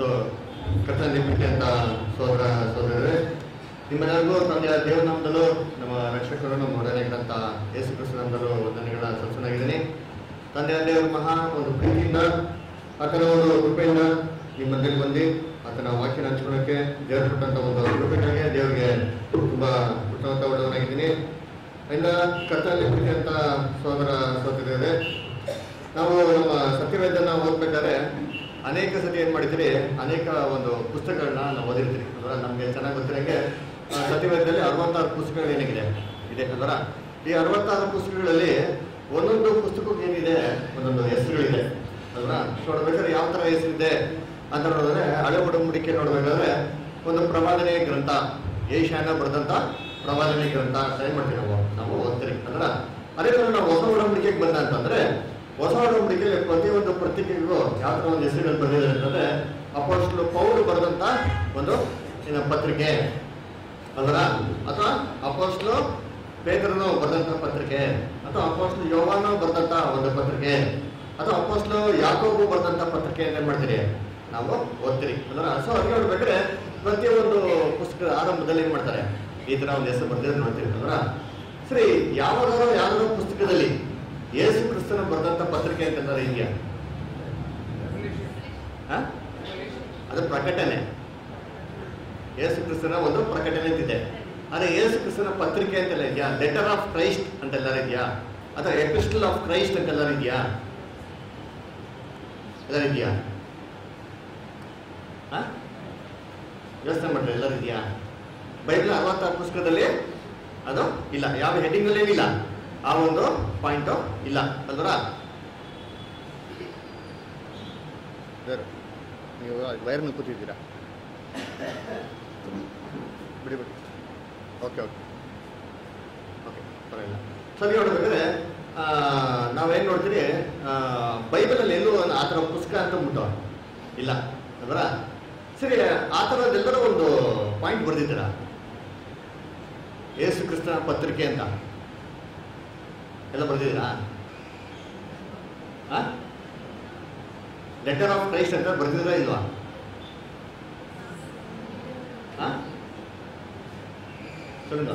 So ಕರ್ತನ ಪ್ರೀತಿ ಅಂತ ಸೋದರ ಸೋದರರೇ ನಿಮ್ಮೆಲ್ಲರಿಗೂ ತಂದೆಯ ದೇವನಾಮದಲ್ಲೂ ನಮ್ಮ ರಕ್ಷಕರು ನಮ್ಮ ಹೊರನೇಕರಂತ ಯೇಸು ಕ್ರಿಸ್ತ ನಾಮದಲ್ಲೂ ವಂದನೆಗಳ ಸಲ್ಸನಾಗಿದ್ದೀನಿ ತಂದೆಯ ದೇವರ ಮಹಾ ಒಂದು ಪ್ರೀತಿಯಿಂದ ಆತನ ಒಂದು ಕೃಪೆಯಿಂದ ನಿಮ್ಮ ಮಧ್ಯೆ ಬಂದು ಆತನ ವಾಕ್ಯನ ಹಂಚ್ಕೊಳ್ಳೋಕ್ಕೆ ದೇವರು ಕೊಟ್ಟಂತ ಒಂದು ಕೃಪೆಗಳಿಗೆ ದೇವರಿಗೆ ತುಂಬ ಕೃತಜ್ಞತ ಒಳ್ಳೆಯವನಾಗಿದ್ದೀನಿ ಇಂದ ಕರ್ತನ ಪ್ರೀತಿ ಅಂತ ಸೋದರ ಸೋದರಿದೆ ನಾವು ನಮ್ಮ ಸತ್ಯವೇದನ ಓದ್ಬೇಕಾದ್ರೆ ಅನೇಕ ಸತಿ ಏನ್ ಮಾಡಿದ್ರಿ ಅನೇಕ ಒಂದು ಪುಸ್ತಕಗಳನ್ನ ನಾವು ಓದಿರ್ತೀರಿ ಅಂದ್ರೆ ನಮ್ಗೆ ಚೆನ್ನಾಗಿ ಗೊತ್ತಿರಂಗೆ ಆ, ಸತ್ಯವೇದದಲ್ಲಿ ಅರವತ್ತಾರು ಪುಸ್ತಕಗಳು ಏನಿದೆ ಇದೆ ಅಲ್ವರ ಈ ಅರವತ್ತಾರು ಪುಸ್ತಕಗಳಲ್ಲಿ ಒಂದೊಂದು ಪುಸ್ತಕಕ್ಕೆ ಏನಿದೆ ಒಂದೊಂದು ಹೆಸರುಗಳಿದೆ ಅಲ್ವಾ ನೋಡ್ಬೇಕಾದ್ರೆ ಯಾವ ತರ ಹೆಸರಿದೆ ಅಂತ ನೋಡಿದ್ರೆ ಹಳೆ ಒಡಂಬಡಿಕೆ ನೋಡ್ಬೇಕಾದ್ರೆ ಒಂದು ಪ್ರವಾದನೆ ಗ್ರಂಥ ಏಷ್ಯಾನ ಬರೆದಂತ ಪ್ರವಾದನೆ ಗ್ರಂಥ ಅಂತ ಏನ್ ಮಾಡ್ತೀವಿ ನಾವು ನಾವು ಓದ್ತೀರಿ ಅಲ್ವಾ ಅದೇ ತರ ನಾವು ಹೊಸ ಒಡಂಬಡಿಕೆಗೆ ಬಂದ ಅಂತಂದ್ರೆ ಹೊಸ ಒಡಂಬಡಿಕೆಯಲ್ಲಿ ಪ್ರತಿಯೊಂದು ಪತ್ರಿಕೆಗೂ ಯಾವ ತರ ಒಂದು ಹೆಸರುಗಳು ಬಂದಿದೆ ಅಂತಂದ್ರೆ ಅಪೋಸ್ಟಲ್ ಪೌರು ಬರೆದಂತ ಒಂದು ಏನು ಪತ್ರಿಕೆ ಅದರ ಅಥವಾ ಅಪೋಸ್ಟಲ್ ಪೇತ್ರನು ಬರೆದಂತ ಪತ್ರಿಕೆ ಅಥವಾ ಅಪೋಸ್ಟಲ್ ಯೋವಾನು ಬರೆದಂತ ಒಂದು ಪತ್ರಿಕೆ ಅಥವಾ ಅಪೋಸ್ಟಲ್ ಯಾಕೋಬು ಬರೆದಂತ ಪತ್ರಿಕೆ ಅಂತ ಏನ್ ಮಾಡ್ತೀರಿ ನಾವು ಓದ್ತೀರಿ ಅದರ ಸೊ ಹಾಗೆ ನೋಡ್ಬೇಕಾದ್ರೆ ಪ್ರತಿಯೊಂದು ಪುಸ್ತಕದ ಆರಂಭದಲ್ಲಿ ಏನ್ ಮಾಡ್ತಾರೆ ಈ ತರ ಒಂದು ಹೆಸರು ಬರ್ದಿರೋದು ನೋಡ್ತೀವಿ ಅಲ್ವಾ ಸರಿ ಯಾವಾಗಾದ್ರೂ ಯಾವ್ದಾದ್ರು ಪುಸ್ತಕದಲ್ಲಿ ಯೇಸು ಕ್ರಿಸ್ತನ ಬರೆದಂತ ಪತ್ರಿಕೆ ಅಂತಂದ್ರೆ ಇದೆಯಾ ಹ? ಅದು ಪ್ರಕಟಣೆ ಯೇಸು ಕ್ರಿಸ್ತನ ಒಂದು ಪ್ರಕಟಣೆ ಅಂತಿದೆ ಅದೇ ಯೇಸು ಕ್ರಿಸ್ತನ ಪತ್ರಿಕೆ ಅಂತೆಲ್ಲ ಇದೆಯಾ ಲೆಟರ್ ಆಫ್ ಕ್ರೈಸ್ಟ್ ಅಂತೆಲ್ಲ ಇದೆಯಾ ಅಥವಾ ಎಪಿಸ್ಟಲ್ ಆಫ್ ಕ್ರೈಸ್ಟ್ ಅಂತೆಲ್ಲ ಇದೆಯಾ ಎಲ್ಲ ಇದೆಯಾ ಹ? ಯೋಚನೆ ಮಾಡ್ರಿ ಎಲ್ಲರೂ ಇದೆಯಾ ಬೈಬಲ್ ಅರವತ್ತಾರು ಪುಸ್ತಕದಲ್ಲಿ ಅದು ಇಲ್ಲ ಯಾವ ಹೆಡ್ಡಿಂಗ್ ಅಲ್ಲಿ ಏನಿಲ್ಲ ಆ ಒಂದು ಪಾಯಿಂಟ್ ಇಲ್ಲ ಅಲ್ವರ ನೀವು ವೈರ್ ಮೇಲೆ ಕೂತಿದ್ದೀರಾ ಬಿಡಿ ಬಿಡಿ ಓಕೆ ಓಕೆ ಓಕೆ ಪರವಾಗಿಲ್ಲ ಸರಿ ನೋಡ್ಬೇಕಾದ್ರೆ ಆ, ನಾವೇನ್ ನೋಡ್ತೀರಿ ಆ, ಬೈಬಲಲ್ಲಿ ಎಲ್ಲೂ ಒಂದು ಆ ಥರ ಪುಸ್ತಕ ಅಂತ ಬಿಟ್ಟು ಇಲ್ಲ ಅದರ ಸರಿ ಆ ಥರದ್ದೆಲ್ಲರೂ ಒಂದು ಪಾಯಿಂಟ್ ಬರ್ದಿದ್ದೀರಾ ಯೇಸು ಕ್ರಿಸ್ತನ ಪತ್ರಿಕೆ ಅಂತ ಎಲ್ಲ ಬರ್ದಿದ್ದೀರಾ ಲೆಟರ್ ಆಫ್ ಕ್ರೈಸ್ಟ್ ಅಂತ ಬರ್ದಿದ್ದೀರಾ ಇಲ್ವಾ ஆ? சொல்லுங்க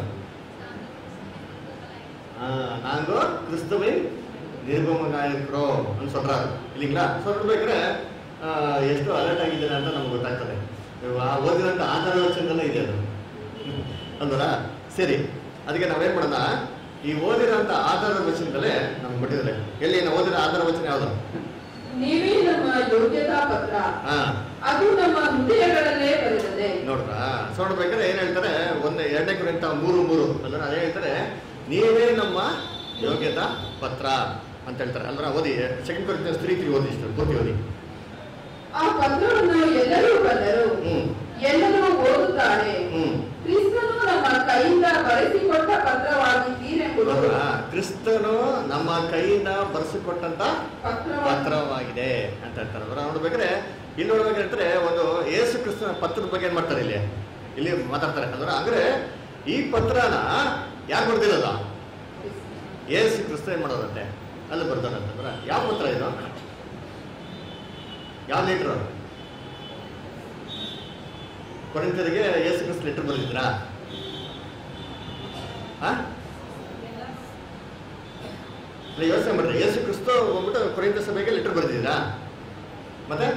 ஆ, நாங்க கிறிஸ்துவின் நிருபமாக இருக்கிறோம் ಅಂತ சொல்றாரு ಇಲ್ಲಿங்களா சொல்ಬೇಕಾದ್ರೆ ಆ, ಎಷ್ಟು ಅಲರ್ಟ್ ಆಗಿದ್ದಾರೆ ಅಂತ ನಮ್ಗೆ ಗೊತ್ತಾಗ್ತದೆ ಇವು ಆ ಓದಿರೋಂಥ ಆಧಾರ ವಚನದಲ್ಲೇ ಇದೆ ಅದು ಅಲ್ವರ ಸರಿ ಅದಕ್ಕೆ ನಾವೇನ್ ಮಾಡೋಣ ಈ ಓದಿರೋಂಥ ಆಧಾರ ವಚನದಲ್ಲೇ ನಮ್ಗೆ ಕೊಟ್ಟಿದ್ದಾರೆ ಎಲ್ಲಿ ನಾವು ಓದಿರೋ ಆಧಾರ ವಚನ ಯಾವುದು ನೀವೇ ನಮ್ಮ ಯೋಗ್ಯತಾ ಪತ್ರ ಹಾ ಅದು ನಮ್ಮ ಹೃದಯಗಳಲ್ಲೇ ಬರೆದಿದೆ ನೋಡ್ರಾ ಸೊ ನೋಡ್ಬೇಕಾದ್ರೆ ಏನ್ ಹೇಳ್ತಾರೆ ಒಂದ್ ಎರಡನೇ ಕುರಿತ ಮೂರು ಮೂರು ಅಂದ್ರೆ ಅದೇ ಹೇಳ್ತಾರೆ ನೀವೇ ನಮ್ಮ ಯೋಗ್ಯತಾ ಪತ್ರ ಅಂತ ಹೇಳ್ತಾರೆ ಅಲ್ರ ಓದಿ ಸೆಕೆಂಡ್ ಕುರಿತ ಸ್ತ್ರೀ ತ್ರೀ ಓದಿ ಇಷ್ಟು ಪೂರ್ತಿ ಓದಿ ಆ ಪತ್ರವನ್ನು ಎಲ್ಲರೂ ಬಲ್ಲರು ಹ್ಮ್ ಎಲ್ಲರೂ ಓದುತ್ತಾರೆ ಹ್ಮ್ ಕ್ರಿಸ್ತನು ನಮ್ಮ ಕೈಯಿಂದ ಬರೆಸಿಕೊಟ್ಟ ಪತ್ರವಾಗಿದ್ದೀರೆಂಬುದು ನೋಡ್ರಾ ಕ್ರಿಸ್ತನು ನಮ್ಮ ಕೈಯಿಂದ ಬರೆಸಿಕೊಟ್ಟಂತ ಪತ್ರವಾಗಿ ಪತ್ರವಾಗಿದೆ ಅಂತ ಹೇಳ್ತಾರೆ ಅದರ ನೋಡ್ಬೇಕಾದ್ರೆ ಇಲ್ಲಿ ನೋಡ್ಬೇಕು ಹೇಳ್ತಾರೆ ಒಂದು ಏಸು ಕ್ರಿಸ್ತನ ಪತ್ರದ ಬಗ್ಗೆ ಏನ್ ಮಾಡ್ತಾರೆ ಇಲ್ಲಿ ಇಲ್ಲಿ ಮಾತಾಡ್ತಾರೆ ಅಂದ್ರೆ ಅಂದ್ರೆ ಈ ಪತ್ರನ ಯಾರು ಬರ್ದಿರೋದ ಏಸು ಕ್ರಿಸ್ತ ಏನ್ ಮಾಡೋದಂತೆ ಅಲ್ಲಿ ಬರ್ತಾರಂತಂದ್ರ ಯಾವ ಪತ್ರ ಇದು ಯಾವ ಲೆಟ್ರ್ ಕೊರಿಂತರಿಗೆ ಏಸು ಕ್ರಿಸ್ತ ಲೆಟರ್ ಬರೆದಿದ್ರಾ ಆ ಅಲ್ಲ, ಯೋಚನೆ ಮಾಡ್ರಿ ಯೇಸು ಕ್ರಿಸ್ತ ಹೋಗ್ಬಿಟ್ಟು ಕೊರಿಂತ ಸಭೆಗೆ ಲೆಟರ್ ಬರೆದಿದ್ದೀರಾ ಮತ್ತೆ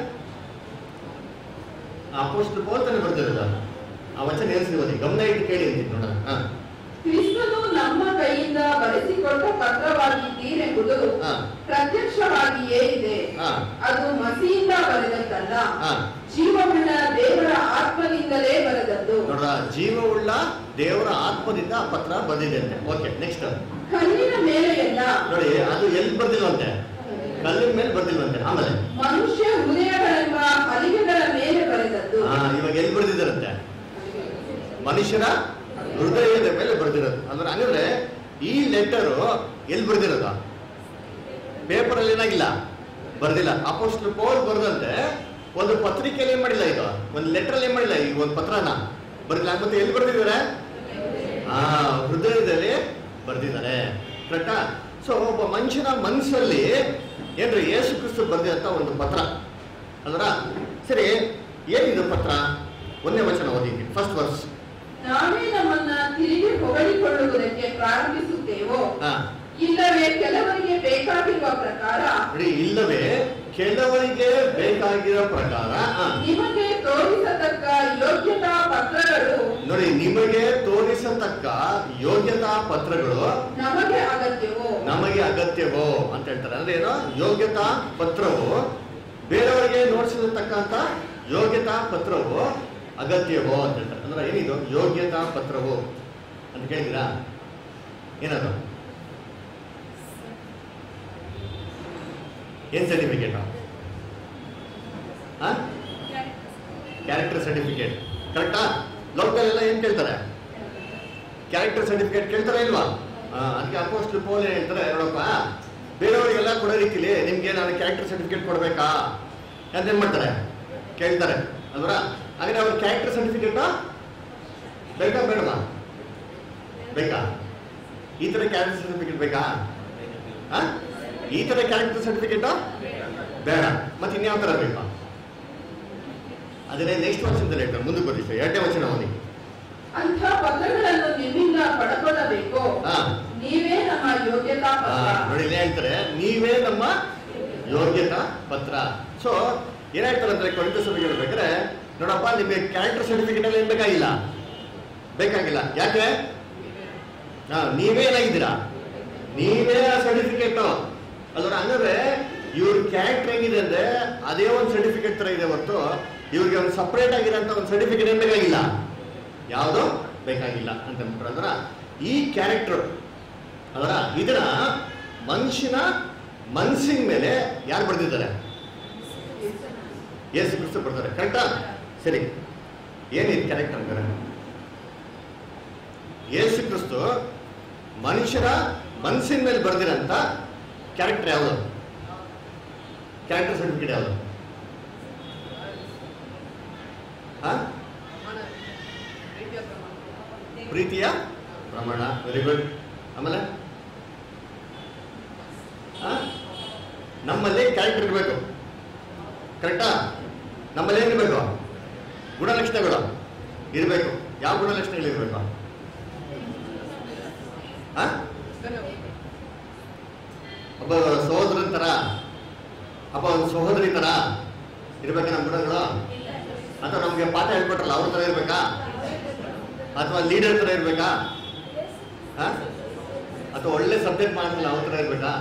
ಅಪೋಸ್ಟ್ ಪೌಲ್ ತಾನೇ ಬರ್ದಿರೋದು ಆ ವಚನ ಏನ್ಸಿ ಓದಿ ಗಮನ ಇಟ್ಟು ಕೇಳಿ ಅಂತೀನಿ ನೋಡೋಣ ಹಾ ಕ್ರಿಸ್ತನು ನಮ್ಮ ಕೈಯಿಂದ ಬರೆಸಿಕೊಟ್ಟ ಪತ್ರವಾಗಿದ್ದೀರೆಂಬುದು ಹಾ ಪ್ರತ್ಯಕ್ಷವಾಗಿಯೇ ಇದೆ ಹಾ ಅದು ಮಸಿಯಿಂದ ಬರೆದದ್ದಲ್ಲ ಹಾ ಜೀವವುಳ್ಳ ದೇವರ ಆತ್ಮನಿಂದಲೇ ಬರೆದದ್ದು ನೋಡ್ರ ಜೀವವುಳ್ಳ ದೇವರ ಆತ್ಮದಿಂದ ಆ ಪತ್ರ ಬಂದಿದೆ ಅಂತೆ ಓಕೆ ನೆಕ್ಸ್ಟ್ ಕಲ್ಲಿನ ಮೇಲೆ ಎಲ್ಲ ನೋಡಿ ಅದು ಎಲ್ಲಿ ಬರ್ದಿಲ್ವಂತೆ ಕಲ್ಲಿನ ಮೇಲೆ ಬರ್ದಿಲ್ವಂತೆ ಆಮೇಲೆ ಮನುಷ್ಯ ಹೃದಯಗಳೆಂಬ ಹಲಿಗೆಗಳ ಮೇಲೆ ಬರೆದದ್ದು ಹಾ ಇವಾಗ ಎಲ್ಲಿ ಬರ್ದಿದ್ದಾರಂತೆ ಮನುಷ್ಯರ ಹೃದಯದ ಮೇಲೆ ಬರ್ದಿರೋದು ಅಂದ್ರೆ ಹಂಗಂದ್ರೆ ಈ ಲೆಟರು ಎಲ್ಲಿ ಬರ್ದಿರೋದು ಪೇಪರ್ ಅಲ್ಲಿ ಏನಾಗಿಲ್ಲ ಬರ್ದಿಲ್ಲ ಅಪೋಸ್ಟಲ್ ಪೌಲ್ ಬರ್ದಂತೆ ಒಂದು ಪತ್ರಿಕೆಯಲ್ಲಿ ಏನ್ ಮಾಡಿಲ್ಲ ಇದು ಒಂದು ಲೆಟರ್ ಅಲ್ಲಿ ಏನ್ ಮಾಡಿಲ್ಲ ಈ ಒಂದು ಪತ್ರನ ಬರ್ದಿಲ್ಲ ಮತ್ತೆ ಎಲ್ಲಿ ಬರ್ದಿದ್ದಾರೆ ಆ ಹೃದಯದಲ್ಲಿ ಬರ್ದಿದ್ದಾರೆ ಕರೆಕ್ಟಾ ಸೊ ಒಬ್ಬ ಮನುಷ್ಯನ ಮನಸ್ಸಲ್ಲಿ ಏನ್ರಿ ಯೇಸು ಕ್ರಿಸ್ತು ಬರ್ದಿರಂತ ಒಂದು ಪತ್ರ ಅಲ್ರ ಸರಿ ಏನಿದು ಪತ್ರ ಒಂದೇ ವಚನ ಓದಿ ಫಸ್ಟ್ ವರ್ಸ್ ನಾವೇ ನಮ್ಮನ್ನ ತಿರುಗಿ ಹೊಗಳಿಕೊಳ್ಳುವುದಕ್ಕೆ ಪ್ರಾರಂಭಿಸುತ್ತೇವೋ ಹಾ ಇಲ್ಲವೇ ಕೆಲವರಿಗೆ ಬೇಕಾಗಿರುವ ಪ್ರಕಾರ ನೋಡಿ ಇಲ್ಲವೇ ಕೆಲವರಿಗೆ ಬೇಕಾಗಿರೋ ಪ್ರಕಾರ ಹಾ, ನಿಮಗೆ ತೋರಿಸತಕ್ಕ ಯೋಗ್ಯತಾ ಪತ್ರಗಳು ನೋಡಿ ನಿಮಗೆ ತೋರಿಸತಕ್ಕ ಯೋಗ್ಯತಾ ಪತ್ರಗಳು ನಮಗೆ ಅಗತ್ಯವೋ ನಮಗೆ ಅಗತ್ಯವೋ ಅಂತ ಹೇಳ್ತಾರೆ ಅಂದ್ರೆ ಏನು ಯೋಗ್ಯತಾ ಪತ್ರವು ಬೇರೆಯವರಿಗೆ ನೋಡಿಸಿರ್ತಕ್ಕಂಥ ಯೋಗ್ಯತಾ ಪತ್ರವು ಅಗತ್ಯವೋ ಅಂತ ಹೇಳ್ತಾರೆ ಅಂದ್ರೆ ಏನಿದು ಯೋಗ್ಯತಾ ಪತ್ರವು ಅಂತ ಕೇಳಿದ್ದೀರಾ ಏನದು ಏನ್ ಸರ್ಟಿಫಿಕೇಟ್ ಕ್ಯಾರೆಕ್ಟರ್ ಸರ್ಟಿಫಿಕೇಟ್ ಕರೆಕ್ಟಾ ಲೋಕದಲ್ಲೆಲ್ಲ ಏನ್ ಕೇಳ್ತಾರೆ ಕ್ಯಾರೆಕ್ಟರ್ ಸರ್ಟಿಫಿಕೇಟ್ ಕೇಳ್ತಾರ ಇಲ್ವಾ ಆ, ಅದಕ್ಕೆ ಅಪೋಸ್ಟ್ ಪೋಲ್ ಏನ್ ಹೇಳ್ತಾರೆ ನೋಡಪ್ಪ ಬೇರೆಯವರಿಗೆಲ್ಲ ಕೊಡೋ ರೀತಿಲಿ ನಿಮ್ಗೆ ನಾನು ಕ್ಯಾರೆಕ್ಟರ್ ಸರ್ಟಿಫಿಕೇಟ್ ಕೊಡ್ಬೇಕಾ ಅಂತ ಏನ್ ಮಾಡ್ತಾರೆ ಕೇಳ್ತಾರೆ ಅಲ್ವಾ ಹಾಗಾದ್ರೆ ಅವ್ರ ಕ್ಯಾರೆಕ್ಟರ್ ಸರ್ಟಿಫಿಕೇಟ್ ಬೇಕಾ ಬೇಡವಾ ಬೇಕಾ ಈ ತರ ಕ್ಯಾರೆಕ್ಟರ್ ಸರ್ಟಿಫಿಕೇಟ್ ಬೇಕಾ ಆ? ಈ ತರ ಕ್ಯಾರೆಕ್ಟರ್ ಸರ್ಟಿಫಿಕೇಟ್ ಬೇಡ ಮತ್ತೆ ಇನ್ಯಾವ ತರ ಬೇಕಾ ಅದನ್ನೇ ನೆಕ್ಸ್ಟ್ ವರ್ಷದಲ್ಲಿ ಹೇಳ್ತಾರೆ ಮುಂದಕ್ಕೆ ಬರೀ ಎರಡನೇ ವಚನ ಅವನಿ ಅಂಥ ಪತ್ರಗಳನ್ನು ನಿಮ್ಮಿಂದ ಪಡ್ಕೊಳ್ಳಬೇಕು ಹಾ ನೀವೇ ನಮ್ಮ ಯೋಗ್ಯತಾ ಆ, ಪತ್ರ ನೋಡಿ ಇಲ್ಲಿ ಹೇಳ್ತಾರೆ ನೀವೇ ನಮ್ಮ ಯೋಗ್ಯತಾ ಪತ್ರ ಸೊ ಏನಾಯ್ತಾರೆ ಅಂದ್ರೆ ಕೊಳಿತ ಸಭೆಗೆ ಹೇಳ್ಬೇಕಾದ್ರೆ ನೋಡಪ್ಪ ನಿಮಗೆ ಕ್ಯಾರೆಕ್ಟರ್ ಸರ್ಟಿಫಿಕೇಟ್ ಎಲ್ಲ ಏನ್ ಬೇಕಾಗಿಲ್ಲ ಬೇಕಾಗಿಲ್ಲ ಯಾಕೆ ಹಾ ನೀವೇ ಏನಾಗಿದ್ದೀರಾ ನೀವೇ ಆ ಸರ್ಟಿಫಿಕೇಟ್ ಅದರ ಹಂಗಾದ್ರೆ ಇವ್ರ ಕ್ಯಾರೆಕ್ಟರ್ ಹೆಂಗಿದೆ ಅಂದ್ರೆ ಅದೇ ಒಂದು ಸರ್ಟಿಫಿಕೇಟ್ ತರ ಇದೆ ಹೊರತು ಇವ್ರಿಗೆ ಒಂದು ಸಪ್ರೇಟ್ ಆಗಿರೋಂಥ ಒಂದು ಸರ್ಟಿಫಿಕೇಟ್ ಏನ್ ಬೇಕಾಗಿಲ್ಲ ಯಾವುದೋ ಬೇಕಾಗಿಲ್ಲ ಅಂತ ಅಂದ್ಬಿಟ್ರು ಅದರ ಈ ಕ್ಯಾರೆಕ್ಟರ್ ಅದರ ಇದನ್ನ ಮನುಷ್ಯನ ಮನಸ್ಸಿನ ಮೇಲೆ ಯಾರು ಬರೆದಿದ್ದಾರೆ ಯೇಸು ಕ್ರಿಸ್ತು ಬರ್ತಾರೆ ಕರೆಕ್ಟಾ ಸರಿ ಏನಿದೆ ಕ್ಯಾರೆಕ್ಟರ್ ಹಂಗಾರೆ ಯೇಸು ಕ್ರಿಸ್ತು ಮನುಷ್ಯರ ಮನಸ್ಸಿನ ಮೇಲೆ ಬರೆದಿರಂತ ಕ್ಯಾರೆಕ್ಟರ್ ಯಾವುದು ಕ್ಯಾರೆಕ್ಟರ್ ಸರ್ಟಿಫಿಕೇಟ್ ಯಾವುದು ಹಾ ಪ್ರೀತಿಯ ಪ್ರಮಾಣ ವೆರಿ ಗುಡ್ ಆಮೇಲೆ ಆ? ನಮ್ಮಲ್ಲಿ ಕ್ಯಾರೆಕ್ಟರ್ ಇರಬೇಕು ಕರೆಕ್ಟಾ ನಮ್ಮಲ್ಲಿ ಏನಿರಬೇಕು ಗುಣಲಕ್ಷಣಗಳು ಇರಬೇಕು ಯಾವ ಗುಣಲಕ್ಷಣಗಳು ಇರಬೇಕು ಆ? ಒಬ್ಬ ಸಹೋದರನ ತರ ಒಬ್ಬ ಒಂದು ಸಹೋದರಿ ತರ ಇರ್ಬೇಕಾ ನಮ್ಮ ಗುಣಗಳು ಅಥವಾ ನಮ್ಗೆ ಪಾಠ ಹೇಳ್ಕೊಟ್ರಲ್ಲ ಅವ್ರ ತರ ಇರ್ಬೇಕಾ ಅಥವಾ ಲೀಡರ್ ತರ ಇರ್ಬೇಕಾ ಆ? ಅಥವಾ ಒಳ್ಳೆ ಸಬ್ಜೆಕ್ಟ್ ಮಾಡ್ತಿಲ್ಲ ಅವ್ರ ತರ ಇರ್ಬೇಕಾ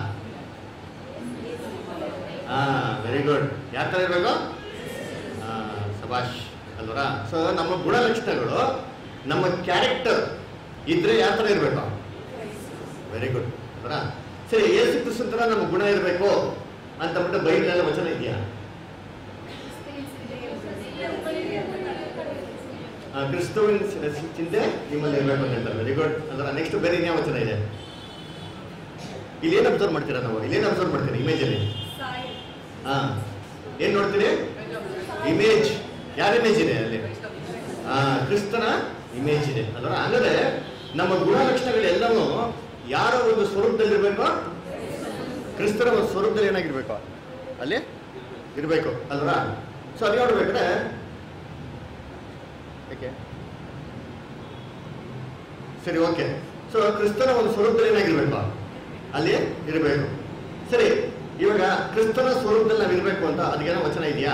ಹಾ ವೆರಿ ಗುಡ್ ಯಾವ ತರ ಇರ್ಬೇಕು ಆ, ಸಬಾಷ್ ಅಲ್ವರಾ ಸೊ ನಮ್ಮ ಗುಣಲಕ್ಷಣಗಳು ನಮ್ಮ ಕ್ಯಾರೆಕ್ಟರ್ ಇದ್ರೆ ಯಾವ ತರ ಇರ್ಬೇಕು ವೆರಿ ಗುಡ್ ಅಲ್ವರಾ ಸರಿ ಏಸು ಕ್ರಿಸ್ತನ್ ತರ ನಮ್ಮ ಗುಣ ಇರಬೇಕು ಅಂತ ಬಿಟ್ಟು ಬೈಬಲ್ ವಚನ ಇದೆಯಾ ಆ, ಕ್ರಿಸ್ತುವಿನ ಸಿ- ಚಿಂತೆ ನಿಮ್ಮಲ್ಲಿ ಇರಬೇಕು ಅಂತ ಹೇಳ್ತಾರೆ ವೆರಿ ಗುಡ್ ಅಂದ್ರೆ ನೆಕ್ಸ್ಟ್ ಬೇರೆ ಇನ್ಯಾವ ವಚನ ಇದೆ ಇಲ್ಲಿ ಏನು ಅಬ್ಸರ್ವ್ ಮಾಡ್ತೀರಾ ನಾವು ಇಲ್ಲಿ ಏನು ಅಬ್ಸರ್ವ್ ಮಾಡ್ತೀರಾ ಇಮೇಜ್ ಅಲ್ಲಿ ಹಾ ಏನ್ ನೋಡ್ತೀರಿ ಇಮೇಜ್ ಯಾರ ಇಮೇಜ್ ಇದೆ ಅಲ್ಲಿ ಆ ಕ್ರಿಸ್ತನ ಇಮೇಜ್ ಇದೆ ಅಲ್ವಾ ಹಂಗಾದ್ರೆ ನಮ್ಮ ಗುಣಲಕ್ಷಣಗಳೆಲ್ಲವೂ ಯಾರ ಒಂದು ಸ್ವರೂಪದಲ್ಲಿ ಇರಬೇಕು ಕ್ರಿಸ್ತನ ಒಂದು ಸ್ವರೂಪದಲ್ಲಿ ಏನಾಗಿರ್ಬೇಕು ಅಲ್ಲಿ ಇರಬೇಕು ಅಲ್ವಾ ಸೊ ಅದು ನೋಡ್ಬೇಕಾದ್ರೆ ಯಾಕೆ ಸರಿ ಓಕೆ ಸೊ ಕ್ರಿಸ್ತನ ಒಂದು ಸ್ವರೂಪದಲ್ಲಿ ಏನಾಗಿರ್ಬೇಕು ಅಲ್ಲಿ ಇರಬೇಕು ಸರಿ ಇವಾಗ ಕ್ರಿಸ್ತನ ಸ್ವರೂಪದಲ್ಲಿ ನಾವು ಇರಬೇಕು ಅಂತ ಅದಕ್ಕೇನೋ ವಚನ ಇದೆಯಾ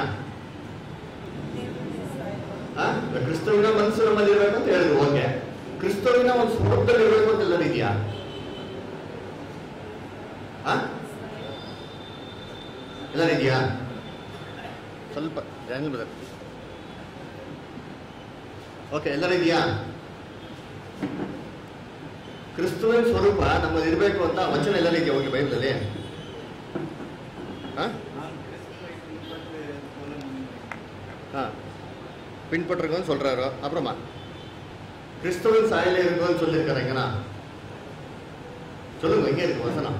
ಆ? ಕ್ರಿಸ್ತವಿನ ಮನಸ್ಸು ನಮ್ಮಲ್ಲಿ ಇರಬೇಕು ಅಂತ ಹೇಳಿದ್ರು ಓಕೆ ಕ್ರಿಸ್ತವಿನ ಒಂದು ಸ್ವರೂಪದಲ್ಲಿ ಇರಬೇಕು ಅಂತ ಎಲ್ಲರೂ ಇದೆಯಾ ಎಲ್ಲರೂ ಇದೆಯಾ ಸ್ವಲ್ಪ ಜಾಂಗಲ್ ಬದ ಓಕೆ ಎಲ್ಲರೂ ಇದೆಯಾ ಕ್ರಿಸ್ತುವಿನ ಸ್ವರೂಪ ನಮ್ಮಲ್ಲಿ ಇರಬೇಕು ಅಂತ ವಚನ ಎಲ್ಲರೂ ಇದೆಯಾ ಹೋಗಿ ಬೈಬಲಲ್ಲಿ ஆ ஆ பின்பற்றுங்கன்னு சொல்றாரு அப்புறமா கிறிஸ்துவின் சாயல இருக்குன்னு சொல்லியிருக்காருங்கண்ணா சொல்லுங்க எங்க இருக்கு வசனம்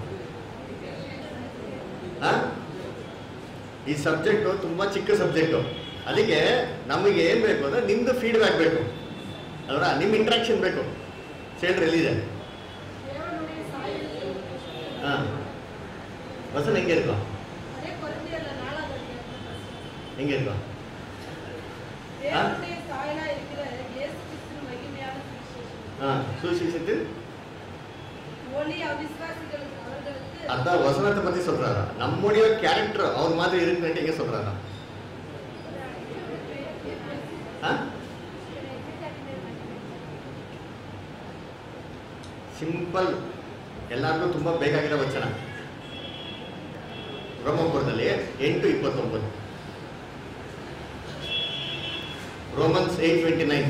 ಆ? ಈ ಸಬ್ಜೆಕ್ಟು ತುಂಬಾ ಚಿಕ್ಕ ಸಬ್ಜೆಕ್ಟು ಅದಕ್ಕೆ ನಮಗೆ ಏನ್ ಬೇಕು ಅಂದ್ರೆ ನಿಮ್ದು ಫೀಡ್ಬ್ಯಾಕ್ ಬೇಕು ಅಲ್ವಾ ನಿಮ್ಮ ಇಂಟ್ರಾಕ್ಷನ್ ಬೇಕು ಸೇಲ್ರಿ ಎಲ್ಲಿದೆ ಹಾ ವಸನ ಹೆಂಗೆ ಇರುವ ಹೆಂಗೆ ಇರುವ விசுவாசிகள் அவர்களுக்கு அந்த வசனத்தை பத்தி சொல்றாரா நம்முடைய கேரக்டர் அவர் மாதிரி இருக்குன்னு சொல்றாரா ಆ? ಸಿಂಪಲ್ ಎಲ್ಲರಿಗೂ ತುಂಬಾ ಬೇಕಾಗಿರೋ ವಚನ ರೋಮಪುರದಲ್ಲಿ ಎಂಟು ಇಪ್ಪತ್ತೊಂಬತ್ತು ರೋಮನ್ಸ್ ಏಟ್ ಟ್ವೆಂಟಿ ನೈನ್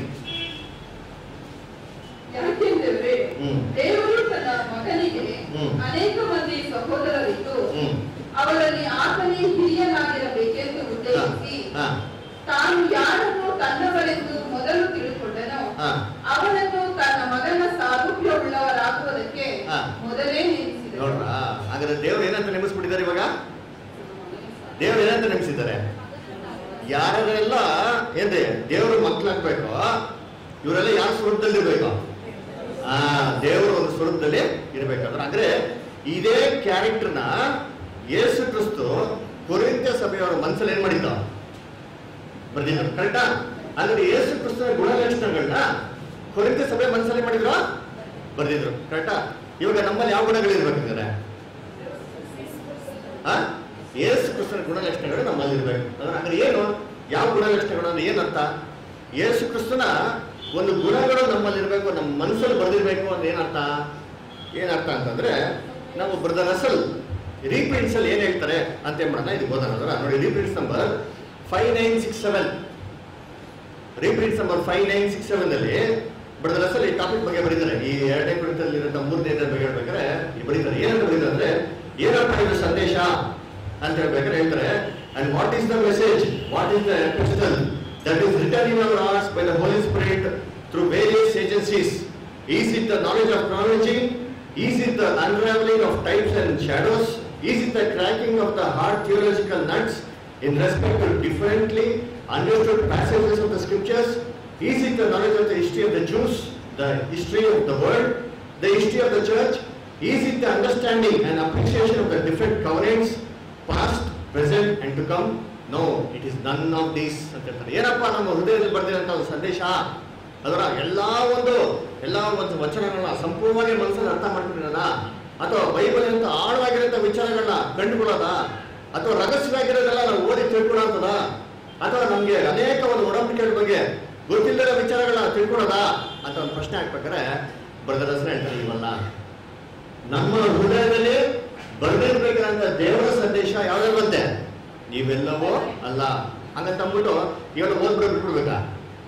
ಯಾಕೆಂದರೆ ಹ್ಮ್. ದೇವರು ತನ್ನ ಮಗನಿಗೆ ಹ್ಮ್. ಅನೇಕ ಮಂದಿ ಸಹೋದರರಿದ್ದು ಹ್ಮ್ ಅವರಲ್ಲಿ ಆತನೇ ಹಿರಿಯನಾಗಿರಬೇಕೆಂದು ಉದ್ದೇಶಿಸಿ ಹಾ ತಾನು ಯಾರನ್ನು ತನ್ನವರೆಂದು ಮೊದಲು ತಿಳುಕೊಂಡನೋ ಹಾ ಅವನನ್ನು ತನ್ನ ಮಗನ ಸಾರೂಪ್ಯವುಳ್ಳವರಾಗುವುದಕ್ಕೆ ಹಾ. ಮೊದಲೇ ನೇಮಿಸಿದನು ನೋಡ್ರಾ ಹಾಗಾದ್ರೆ ದೇವ್ರು ಏನಂತ ನೆನೆಸ್ಬಿಟ್ಟಿದ್ದಾರೆ ಇವಾಗ ದೇವ್ರು ಏನಂತ ನೆನೆಸಿದ್ದಾರೆ ಯಾರೆಲ್ಲ ಏನ್ರಿ ದೇವ್ರ ಮಕ್ಳಾಗ್ಬೇಕು ಇವರೆಲ್ಲ ಯಾರ ಸ್ವರೂಪದಲ್ಲಿ ಇರ್ಬೇಕು ಆ ದೇವರು ಒಂದು ಸ್ವರೂಪದಲ್ಲಿ ಇರ್ಬೇಕಾದ್ರೆ ಅಂದ್ರೆ ಇದೇ ಕ್ಯಾರೆಕ್ಟರ್ನ ಯೇಸು ಕ್ರಿಸ್ತು ಕೊರಿಂತ ಸಭೆಯವರ ಮನಸ್ಸಲ್ಲಿ ಏನ್ ಮಾಡಿದ್ದ ಬರ್ದಿದ್ರು ಕರೆಕ್ಟಾ ಅಂದ್ರೆ ಯೇಸು ಕ್ರಿಸ್ತನ ಗುಣಲಕ್ಷಣಗಳನ್ನ ಕೊರಿಂತ ಸಭೆ ಮನಸ್ಸಲ್ಲಿ ಮಾಡಿದ್ರು ಬರ್ದಿದ್ರು ಕರೆಕ್ಟಾ ಇವಾಗ ನಮ್ಮಲ್ಲಿ ಯಾವ ಗುಣಗಳಿರ್ಬೇಕಂದ್ರೆ ಆ ಯೇಸು ಕ್ರಿಸ್ತನ ಗುಣಲಕ್ಷಣಗಳು ನಮ್ಮಲ್ಲಿ ಇರ್ಬೇಕು ಅಂದ್ರೆ ಅಂದ್ರೆ ಏನು ಯಾವ ಗುಣಲಕ್ಷಣಗಳು ಅಂದ್ರೆ ಏನರ್ಥ ಯೇಸು ಕ್ರಿಸ್ತನ ಒಂದು ಗುಣಗಳು ನಮ್ಮಲ್ಲಿ ಇರಬೇಕು ನಮ್ಮ ಮನಸ್ಸಲ್ಲಿ ಬರ್ದಿರ್ಬೇಕು ಅಂದ್ರೆ ಏನರ್ಥ ಏನರ್ಥ ಅಂತಂದ್ರೆ ನಾವು ಬ್ರದರ್ ಅಸಲ್ ರೀಪ್ರಿಂಟ್ಸ್ ಅಲ್ಲಿ ಏನ್ ಹೇಳ್ತಾರೆ ಅಂತ ಏನ್ ಮಾಡೋಣ ಇದು ಓದೋಣ ಅದರ ನೋಡಿ reprints number five nine six seven reprints number five nine six seven ಅಲ್ಲಿ ಬ್ರದರ್ ಅಸಲ್ ಈ ಟಾಪಿಕ್ ಬಗ್ಗೆ ಬರೀತಾರೆ ಈ ಎರಡನೇ ಕುರಿತಲ್ಲಿ ಇರೋ ಮೂರನೇ ಇದ್ರ ಬಗ್ಗೆ ಹೇಳ್ಬೇಕಾದ್ರೆ ಈ ಬರೀತಾರೆ ಏನಂತ ಬರೀತಾರೆ ಅಂದ್ರೆ ಏನಪ್ಪ ಇದು ಸಂದೇಶ ಅಂತ ಹೇಳ್ಬೇಕಾದ್ರೆ ಹೇಳ್ತಾರೆ and what is the message what is the epistle that is written in our hearts by the Holy Spirit through various agencies is it the knowledge of knowledge is it the unravelling of types and shadows is it the cracking of the hard theological nuts in respect to differently understood passages of the scriptures? Is it the knowledge of the history of the Jews, the history of the world, the history of the church? Is it the understanding and appreciation of the different covenants, past, present, and to come? No, it is none of these. ಅಂತ ಹೇಳ್ತಾರೆ ಏನಪ್ಪ ನಮ್ಮ ಹೃದಯದಲ್ಲಿ ಬರ್ದಿರೋಂಥ ಒಂದು ಸಂದೇಶ ಅದರ ಎಲ್ಲಾ ಒಂದು ಎಲ್ಲಾ ಒಂದು ವಚನಗಳನ್ನ ಸಂಪೂರ್ಣವಾಗಿ ಮನಸ್ಸಲ್ಲಿ ಅರ್ಥ ಮಾಡ್ಕೊಂಡಿರೋದ ಅಥವಾ ಬೈಬಲ್ ಅಂತ ಆಳವಾಗಿರೋಂಥ ವಿಚಾರಗಳನ್ನ ಕಂಡುಕೊಳ್ಳೋದ ಅಥವಾ ರಹಸ್ಯವಾಗಿರೋದೆಲ್ಲ ನಾವು ಓದಿ ತಿಳ್ಕೊಳ್ಳೋಂಥದ ಅಥವಾ ನಮ್ಗೆ ಅನೇಕ ಒಂದು ಒಡಂಬಡಿಕೆಗಳ ಬಗ್ಗೆ ಗೊತ್ತಿಲ್ಲದ ವಿಚಾರಗಳನ್ನ ತಿಳ್ಕೊಳ್ಳೋದಾ ಅಂತ ಒಂದು ಪ್ರಶ್ನೆ ಹಾಕ್ಬೇಕಾದ್ರೆ ಬ್ರದರ್ ಹೆಸರು ಹೇಳ್ತಾರೆ ಇವಲ್ಲ ನಮ್ಮ ಹೃದಯದಲ್ಲಿ ಬರೆದಿರ್ಬೇಕಾದಂತ ದೇವರ ಸಂದೇಶ ಯಾವ್ದು ಬಂತೆ ನೀವೆಲ್ಲವೋ ಅಲ್ಲ ಹಂಗಂತ ಅಂದ್ಬಿಟ್ಟು ಇವೆಲ್ಲ ಓದ್ಬಿಟ್ಟು ಬಿಟ್ಬಿಡ್ಬೇಕಾ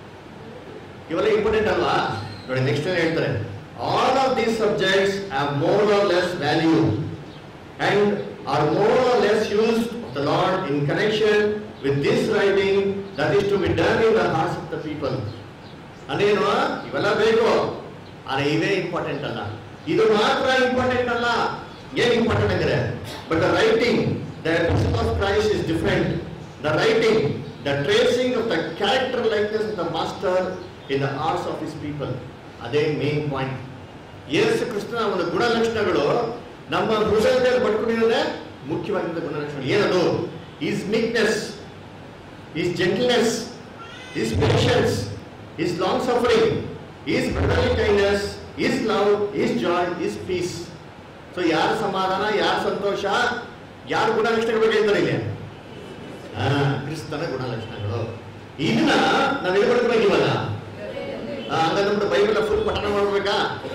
ಇವೆಲ್ಲ ಇಂಪಾರ್ಟೆಂಟ್ ಅಲ್ವಾ ನೋಡಿ ನೆಕ್ಸ್ಟ್ ಏನ್ ಹೇಳ್ತಾರೆ all of these subjects have more or less value and are more or less use the Lord in connection with this writing that is to be done in the hearts of the people ಅದೇನು ಇವೆಲ್ಲ ಬೇಕು ಆದ್ರೆ ಇವೇ important ಅಲ್ಲ ಇದು ಮಾತ್ರ important ಅಲ್ಲ ಏನ್ ಇಂಪಾರ್ಟೆಂಟ್ ಅಂದ್ರೆ but the writing the of Christ is different the writing the tracing of the character likeness of the master in the hearts of his people ಅದೇ ಮೇನ್ ಪಾಯಿಂಟ್ ಯೇಸು ಕ್ರಿಸ್ತನ ಒಂದು ಗುಣಲಕ್ಷಣಗಳು ನಮ್ಮ ಹೃದಯದಲ್ಲಿ ಪಡ್ಕೊಂಡಿರೋದೇ ಮುಖ್ಯವಾಗಿದ್ದ ಗುಣಲಕ್ಷಣ ಏನದು is meekness is gentleness is patience is long suffering is brotherly kindness is love is joy is peace so ಯಾರ ಸಮಾಧಾನ ಯಾರ ಸಂತೋಷ ಯಾರ ಗುಣಲಕ್ಷಣಗಳು ಬಗ್ಗೆ ಹೇಳ್ತಾರೆ ಇಲ್ಲಿ ಆ, ಕ್ರಿಸ್ತನ ಗುಣಲಕ್ಷಣಗಳು ಇದನ್ನ ನಾವು ಎಲ್ಲಿ ಮಾಡ್ಬೇಕು ಇವಾಗ ಹಂಗಾದ್ರೆ ನಮ್ದು ಬೈಬಲ್ ಫುಲ್ ಪಠಣ ಮಾಡ್ಬೇಕಾ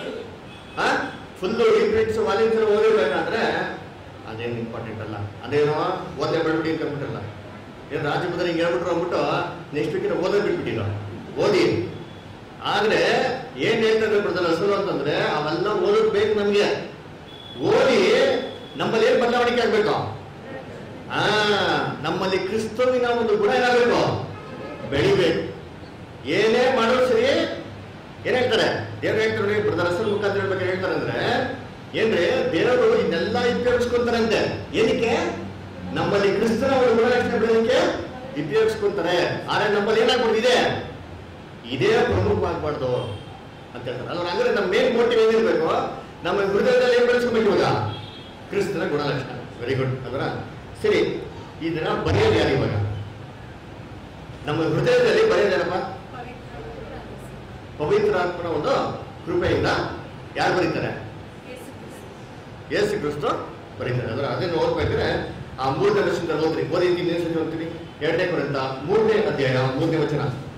ಫುಲ್ ರೀಪ್ರಿಂಟ್ಸ್ ವಾಲಿನ್ಸ್ ಓದಿರ್ಬೇಕಾದ್ರೆ ಅದೇನು ಇಂಪಾರ್ಟೆಂಟ್ ಅಲ್ಲ ಅದೇನೋ ಓದೇ ಬಿಡ್ಬಿಡಿ ಅಂತ ಅಂದ್ಬಿಟ್ಟಲ್ಲ ಏನು ರಾಜಪುತ್ರ ಹಿಂಗೆ ಹೇಳ್ಬಿಟ್ರು ಅಂದ್ಬಿಟ್ಟು ನೆಕ್ಸ್ಟ್ ವೀಕಿನ ಓದೋದು ಬಿಟ್ಬಿಟ್ಟಿಲ್ಲ ಓದಿ ಆದ್ರೆ ಏನ್ ಹೇಳ್ತಾರೆ ಬ್ರದರ್ ಹೆಸರು ಅಂತಂದ್ರೆ ಅವೆಲ್ಲ ಓದೋದು ಬೇಕು ನಮ್ಗೆ ಓದಿ ನಮ್ಮಲ್ಲಿ ಏನ್ ಬದಲಾವಣೆ ಆಗ್ಬೇಕು ಆ ನಮ್ಮಲ್ಲಿ ಕ್ರಿಸ್ತವಿನ ಒಂದು ಗುಣ ಏನಾಗಬೇಕು ಬೆಳಿಬೇಕು ಏನೇ ಮಾಡೋದು ಸರಿ ಏನ್ ಹೇಳ್ತಾರೆ ದೇವ್ರು ಹೇಳ್ತಾರೆ ನೋಡಿ ಬ್ರದರ್ ಹೆಸರು ಮುಖಾಂತರ ಹೇಳ್ಬೇಕಾದ್ರೆ ಹೇಳ್ತಾರೆ ಅಂದ್ರೆ ಏನ್ರಿ ದೇವರು ಇದನ್ನೆಲ್ಲ ಉಪಯೋಗಿಸ್ಕೊಂತಾರಂತೆ ಏನಕ್ಕೆ ನಮ್ಮಲ್ಲಿ ಕ್ರಿಸ್ತನ ಒಂದು ಗುಣಲಕ್ಷಣ ಬೆಳೆಯೋಕೆ ಉಪಯೋಗಿಸ್ಕೊಂತಾರೆ ಆದ್ರೆ ನಮ್ಮಲ್ಲಿ ಏನಾಗ್ಬಿಟ್ಟಿದೆ ಇದೇ ಪ್ರಮುಖವಾಗಬಾರ್ದು ಅಂತ ಹೇಳ್ತಾರೆ ಅಲ್ವಾ ಅಂದ್ರೆ ನಮ್ಮ ಮೇನ್ ಮೋಟಿವ್ ಏನಿರ್ಬೇಕು ನಮ್ಮ ಹೃದಯದಲ್ಲಿ ಏನ್ ಬೆಳೆಸ್ಕೊಬೇಕು ಇವಾಗ ಕ್ರಿಸ್ತನ ಗುಣಲಕ್ಷಣ ವೆರಿ ಗುಡ್ ಅಲ್ವಾ ಸರಿ ಇದನ್ನ ಬರೆಯೋದು ಯಾರು ಇವಾಗ ನಮ್ಮ ಹೃದಯದಲ್ಲಿ ಬರೆಯೋದೇನಪ್ಪ ಪವಿತ್ರಾತ್ಮನ ಒಂದು ಕೃಪೆಯಿಂದ ಯಾರು ಬರೀತಾರೆ ಯೇಸು ಕ್ರಿಸ್ತು ಬರೀತಾರೆ ಅಂದ್ರೆ ಅದನ್ನು ಓದ್ಬೇಕಾದ್ರೆ ಆ ಮೂರನೇ ವರ್ಷದಿಂದ ಓದ್ರಿ ಓದಿ ಇನ್ನೇನು ಸತಿ ಓದ್ತೀವಿ ಎರಡನೇ ಕೊರಿಂದ ಮೂರನೇ ಅಧ್ಯಾಯ ಮೂರನೇ ವಚನ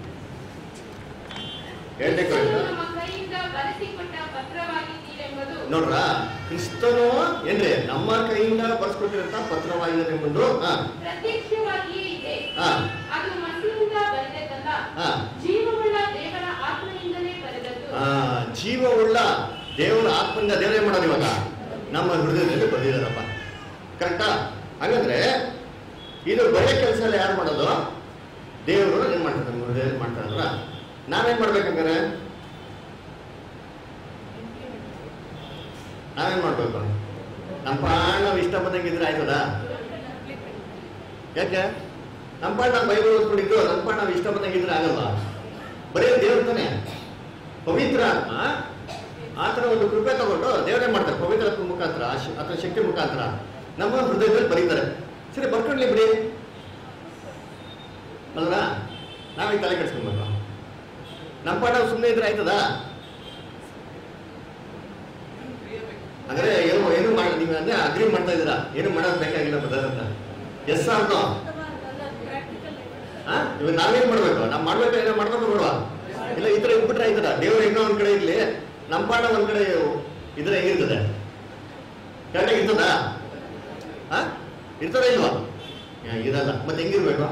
ಎರಡನೇ ಕೊರಿಂದ ಕ್ರಿಸ್ತನು ನಮ್ಮ ಕೈಯಿಂದ ಬರೆಸಿಕೊಟ್ಟ ಪತ್ರವಾಗಿದ್ದೀರೆಂಬುದು ನೋಡ್ರ ಕ್ರಿಸ್ತನು ಏನ್ರಿ ನಮ್ಮ ಕೈಯಿಂದ ಬರ್ಸ್ಕೊಟ್ಟಿರಂತ ಪತ್ರವಾಗಿದೆ ಎಂಬುದು ಹಾ ಪ್ರತ್ಯಕ್ಷವಾಗಿಯೇ ಇದೆ ಹಾ ಅದು ಮನಸ್ಸಿನಿಂದ ಬರೆದದ್ದಲ್ಲ ಹಾ ಜೀವವುಳ್ಳ ದೇವರ ಆತ್ಮನಿಂದಲೇ ಬರೆದದ್ದು ಆ, ಜೀವವುಳ್ಳ ದೇವರ ಆತ್ಮದಿಂದ ದೇವರೇ ಮಾಡೋದು ಇವಾಗ ನಮ್ಮ ಹೃದಯದಲ್ಲಿ ಬಂದಿದ್ದಾರಪ್ಪ ಕರೆಕ್ಟಾ ಹಾಗಂದ್ರೆ ಇದು ಬರೀ ಕೆಲಸ ಎಲ್ಲ ಯಾರು ಮಾಡೋದು ದೇವರು ಏನ್ ಮಾಡ್ತಾರೆ ನಮ್ಮ ಹೃದಯದಲ್ಲಿ ಮಾಡ್ತಾರಲ್ಲ ನಾವೇನ್ ಮಾಡ್ಬೇಕಂದ್ರೆ ನಾವೇನ್ ಮಾಡ್ಬೇಕು ನಮ್ಮ ಪಾಡ್ ನಾವು ಇಷ್ಟ ಬಂದಂಗಿದ್ರೆ ಆಯ್ತದ ಯಾಕೆ ನಮ್ಮ ಪಾಡ್ ನಾವು ಬೈಬಲ್ ಓದ್ಕೊಂಡಿದ್ದು ನಮ್ಮ ಪಾಡ್ ನಾವು ಇಷ್ಟ ಬಂದಂಗಿದ್ರೆ ಆಗಲ್ವಾ ಬರೀ ದೇವ್ರ ತಾನೆ ಪವಿತ್ರ ಆತ್ಮ ಆ ಥರ ಒಂದು ಕೃಪೆ ತಗೊಂಡು ದೇವರೇ ಮಾಡ್ತಾರೆ ಪವಿತ್ರ ಆತ್ಮ ಮುಖಾಂತರ ಆ ಶ- ಅಥವಾ ಶಕ್ತಿ ಮುಖಾಂತರ ನಮ್ಮ ಹೃದಯದಲ್ಲಿ ಬರೀತಾರೆ ಸರಿ ಬರ್ಕೊಂಡ್ಲಿ ಬಿಡಿ ಅಲ್ವಾ ನಾವೀಗ ತಲೆ ಕೆಡ್ಸ್ಕೊಂಡ್ಬಾರ್ದು ನಮ್ಮ ಪಾಠ ಸುಮ್ಮನೆ ಇದ್ರೆ ಆಯ್ತದ ಅಂದ್ರೆ ಏನು ಏನು ಮಾಡಿ ನೀವು ಅಂದ್ರೆ ಅಗ್ರಿ ಮಾಡ್ತಾ ಇದ್ದೀರಾ ಏನು ಮಾಡೋದು ಬೇಕಾಗಿಲ್ಲ ಬ್ರದರ್ ಅಂತ ಎಸ್ ಅಂತ ಹಾ ಇವಾಗ ನಾವೇನ್ ಮಾಡ್ಬೇಕು ನಾವ್ ಮಾಡ್ಬೇಕು ಏನೋ ಮಾಡ್ಬೇಕು ಬೇಡವಾ ಇಲ್ಲ ಈ ತರ ಇಟ್ಬಿಟ್ರೆ ಆಯ್ತದ ದೇವ್ರು ಇನ್ನೂ ಒಂದ್ ಕಡೆ ಇರ್ಲಿ ನಮ್ಮ ಪಾಠ ಒಂದ್ ಕಡೆ ಇದ್ರೆ ಹೆಂಗಿರ್ತದೆ ಕರೆಕ್ಟಾಗಿ ಇರ್ತದ ಹಾ ಇರ್ತದ ಇಲ್ವಾ ಯಾ, ಇರಲ್ಲ ಮತ್ತೆ ಹೆಂಗಿರ್ಬೇಕು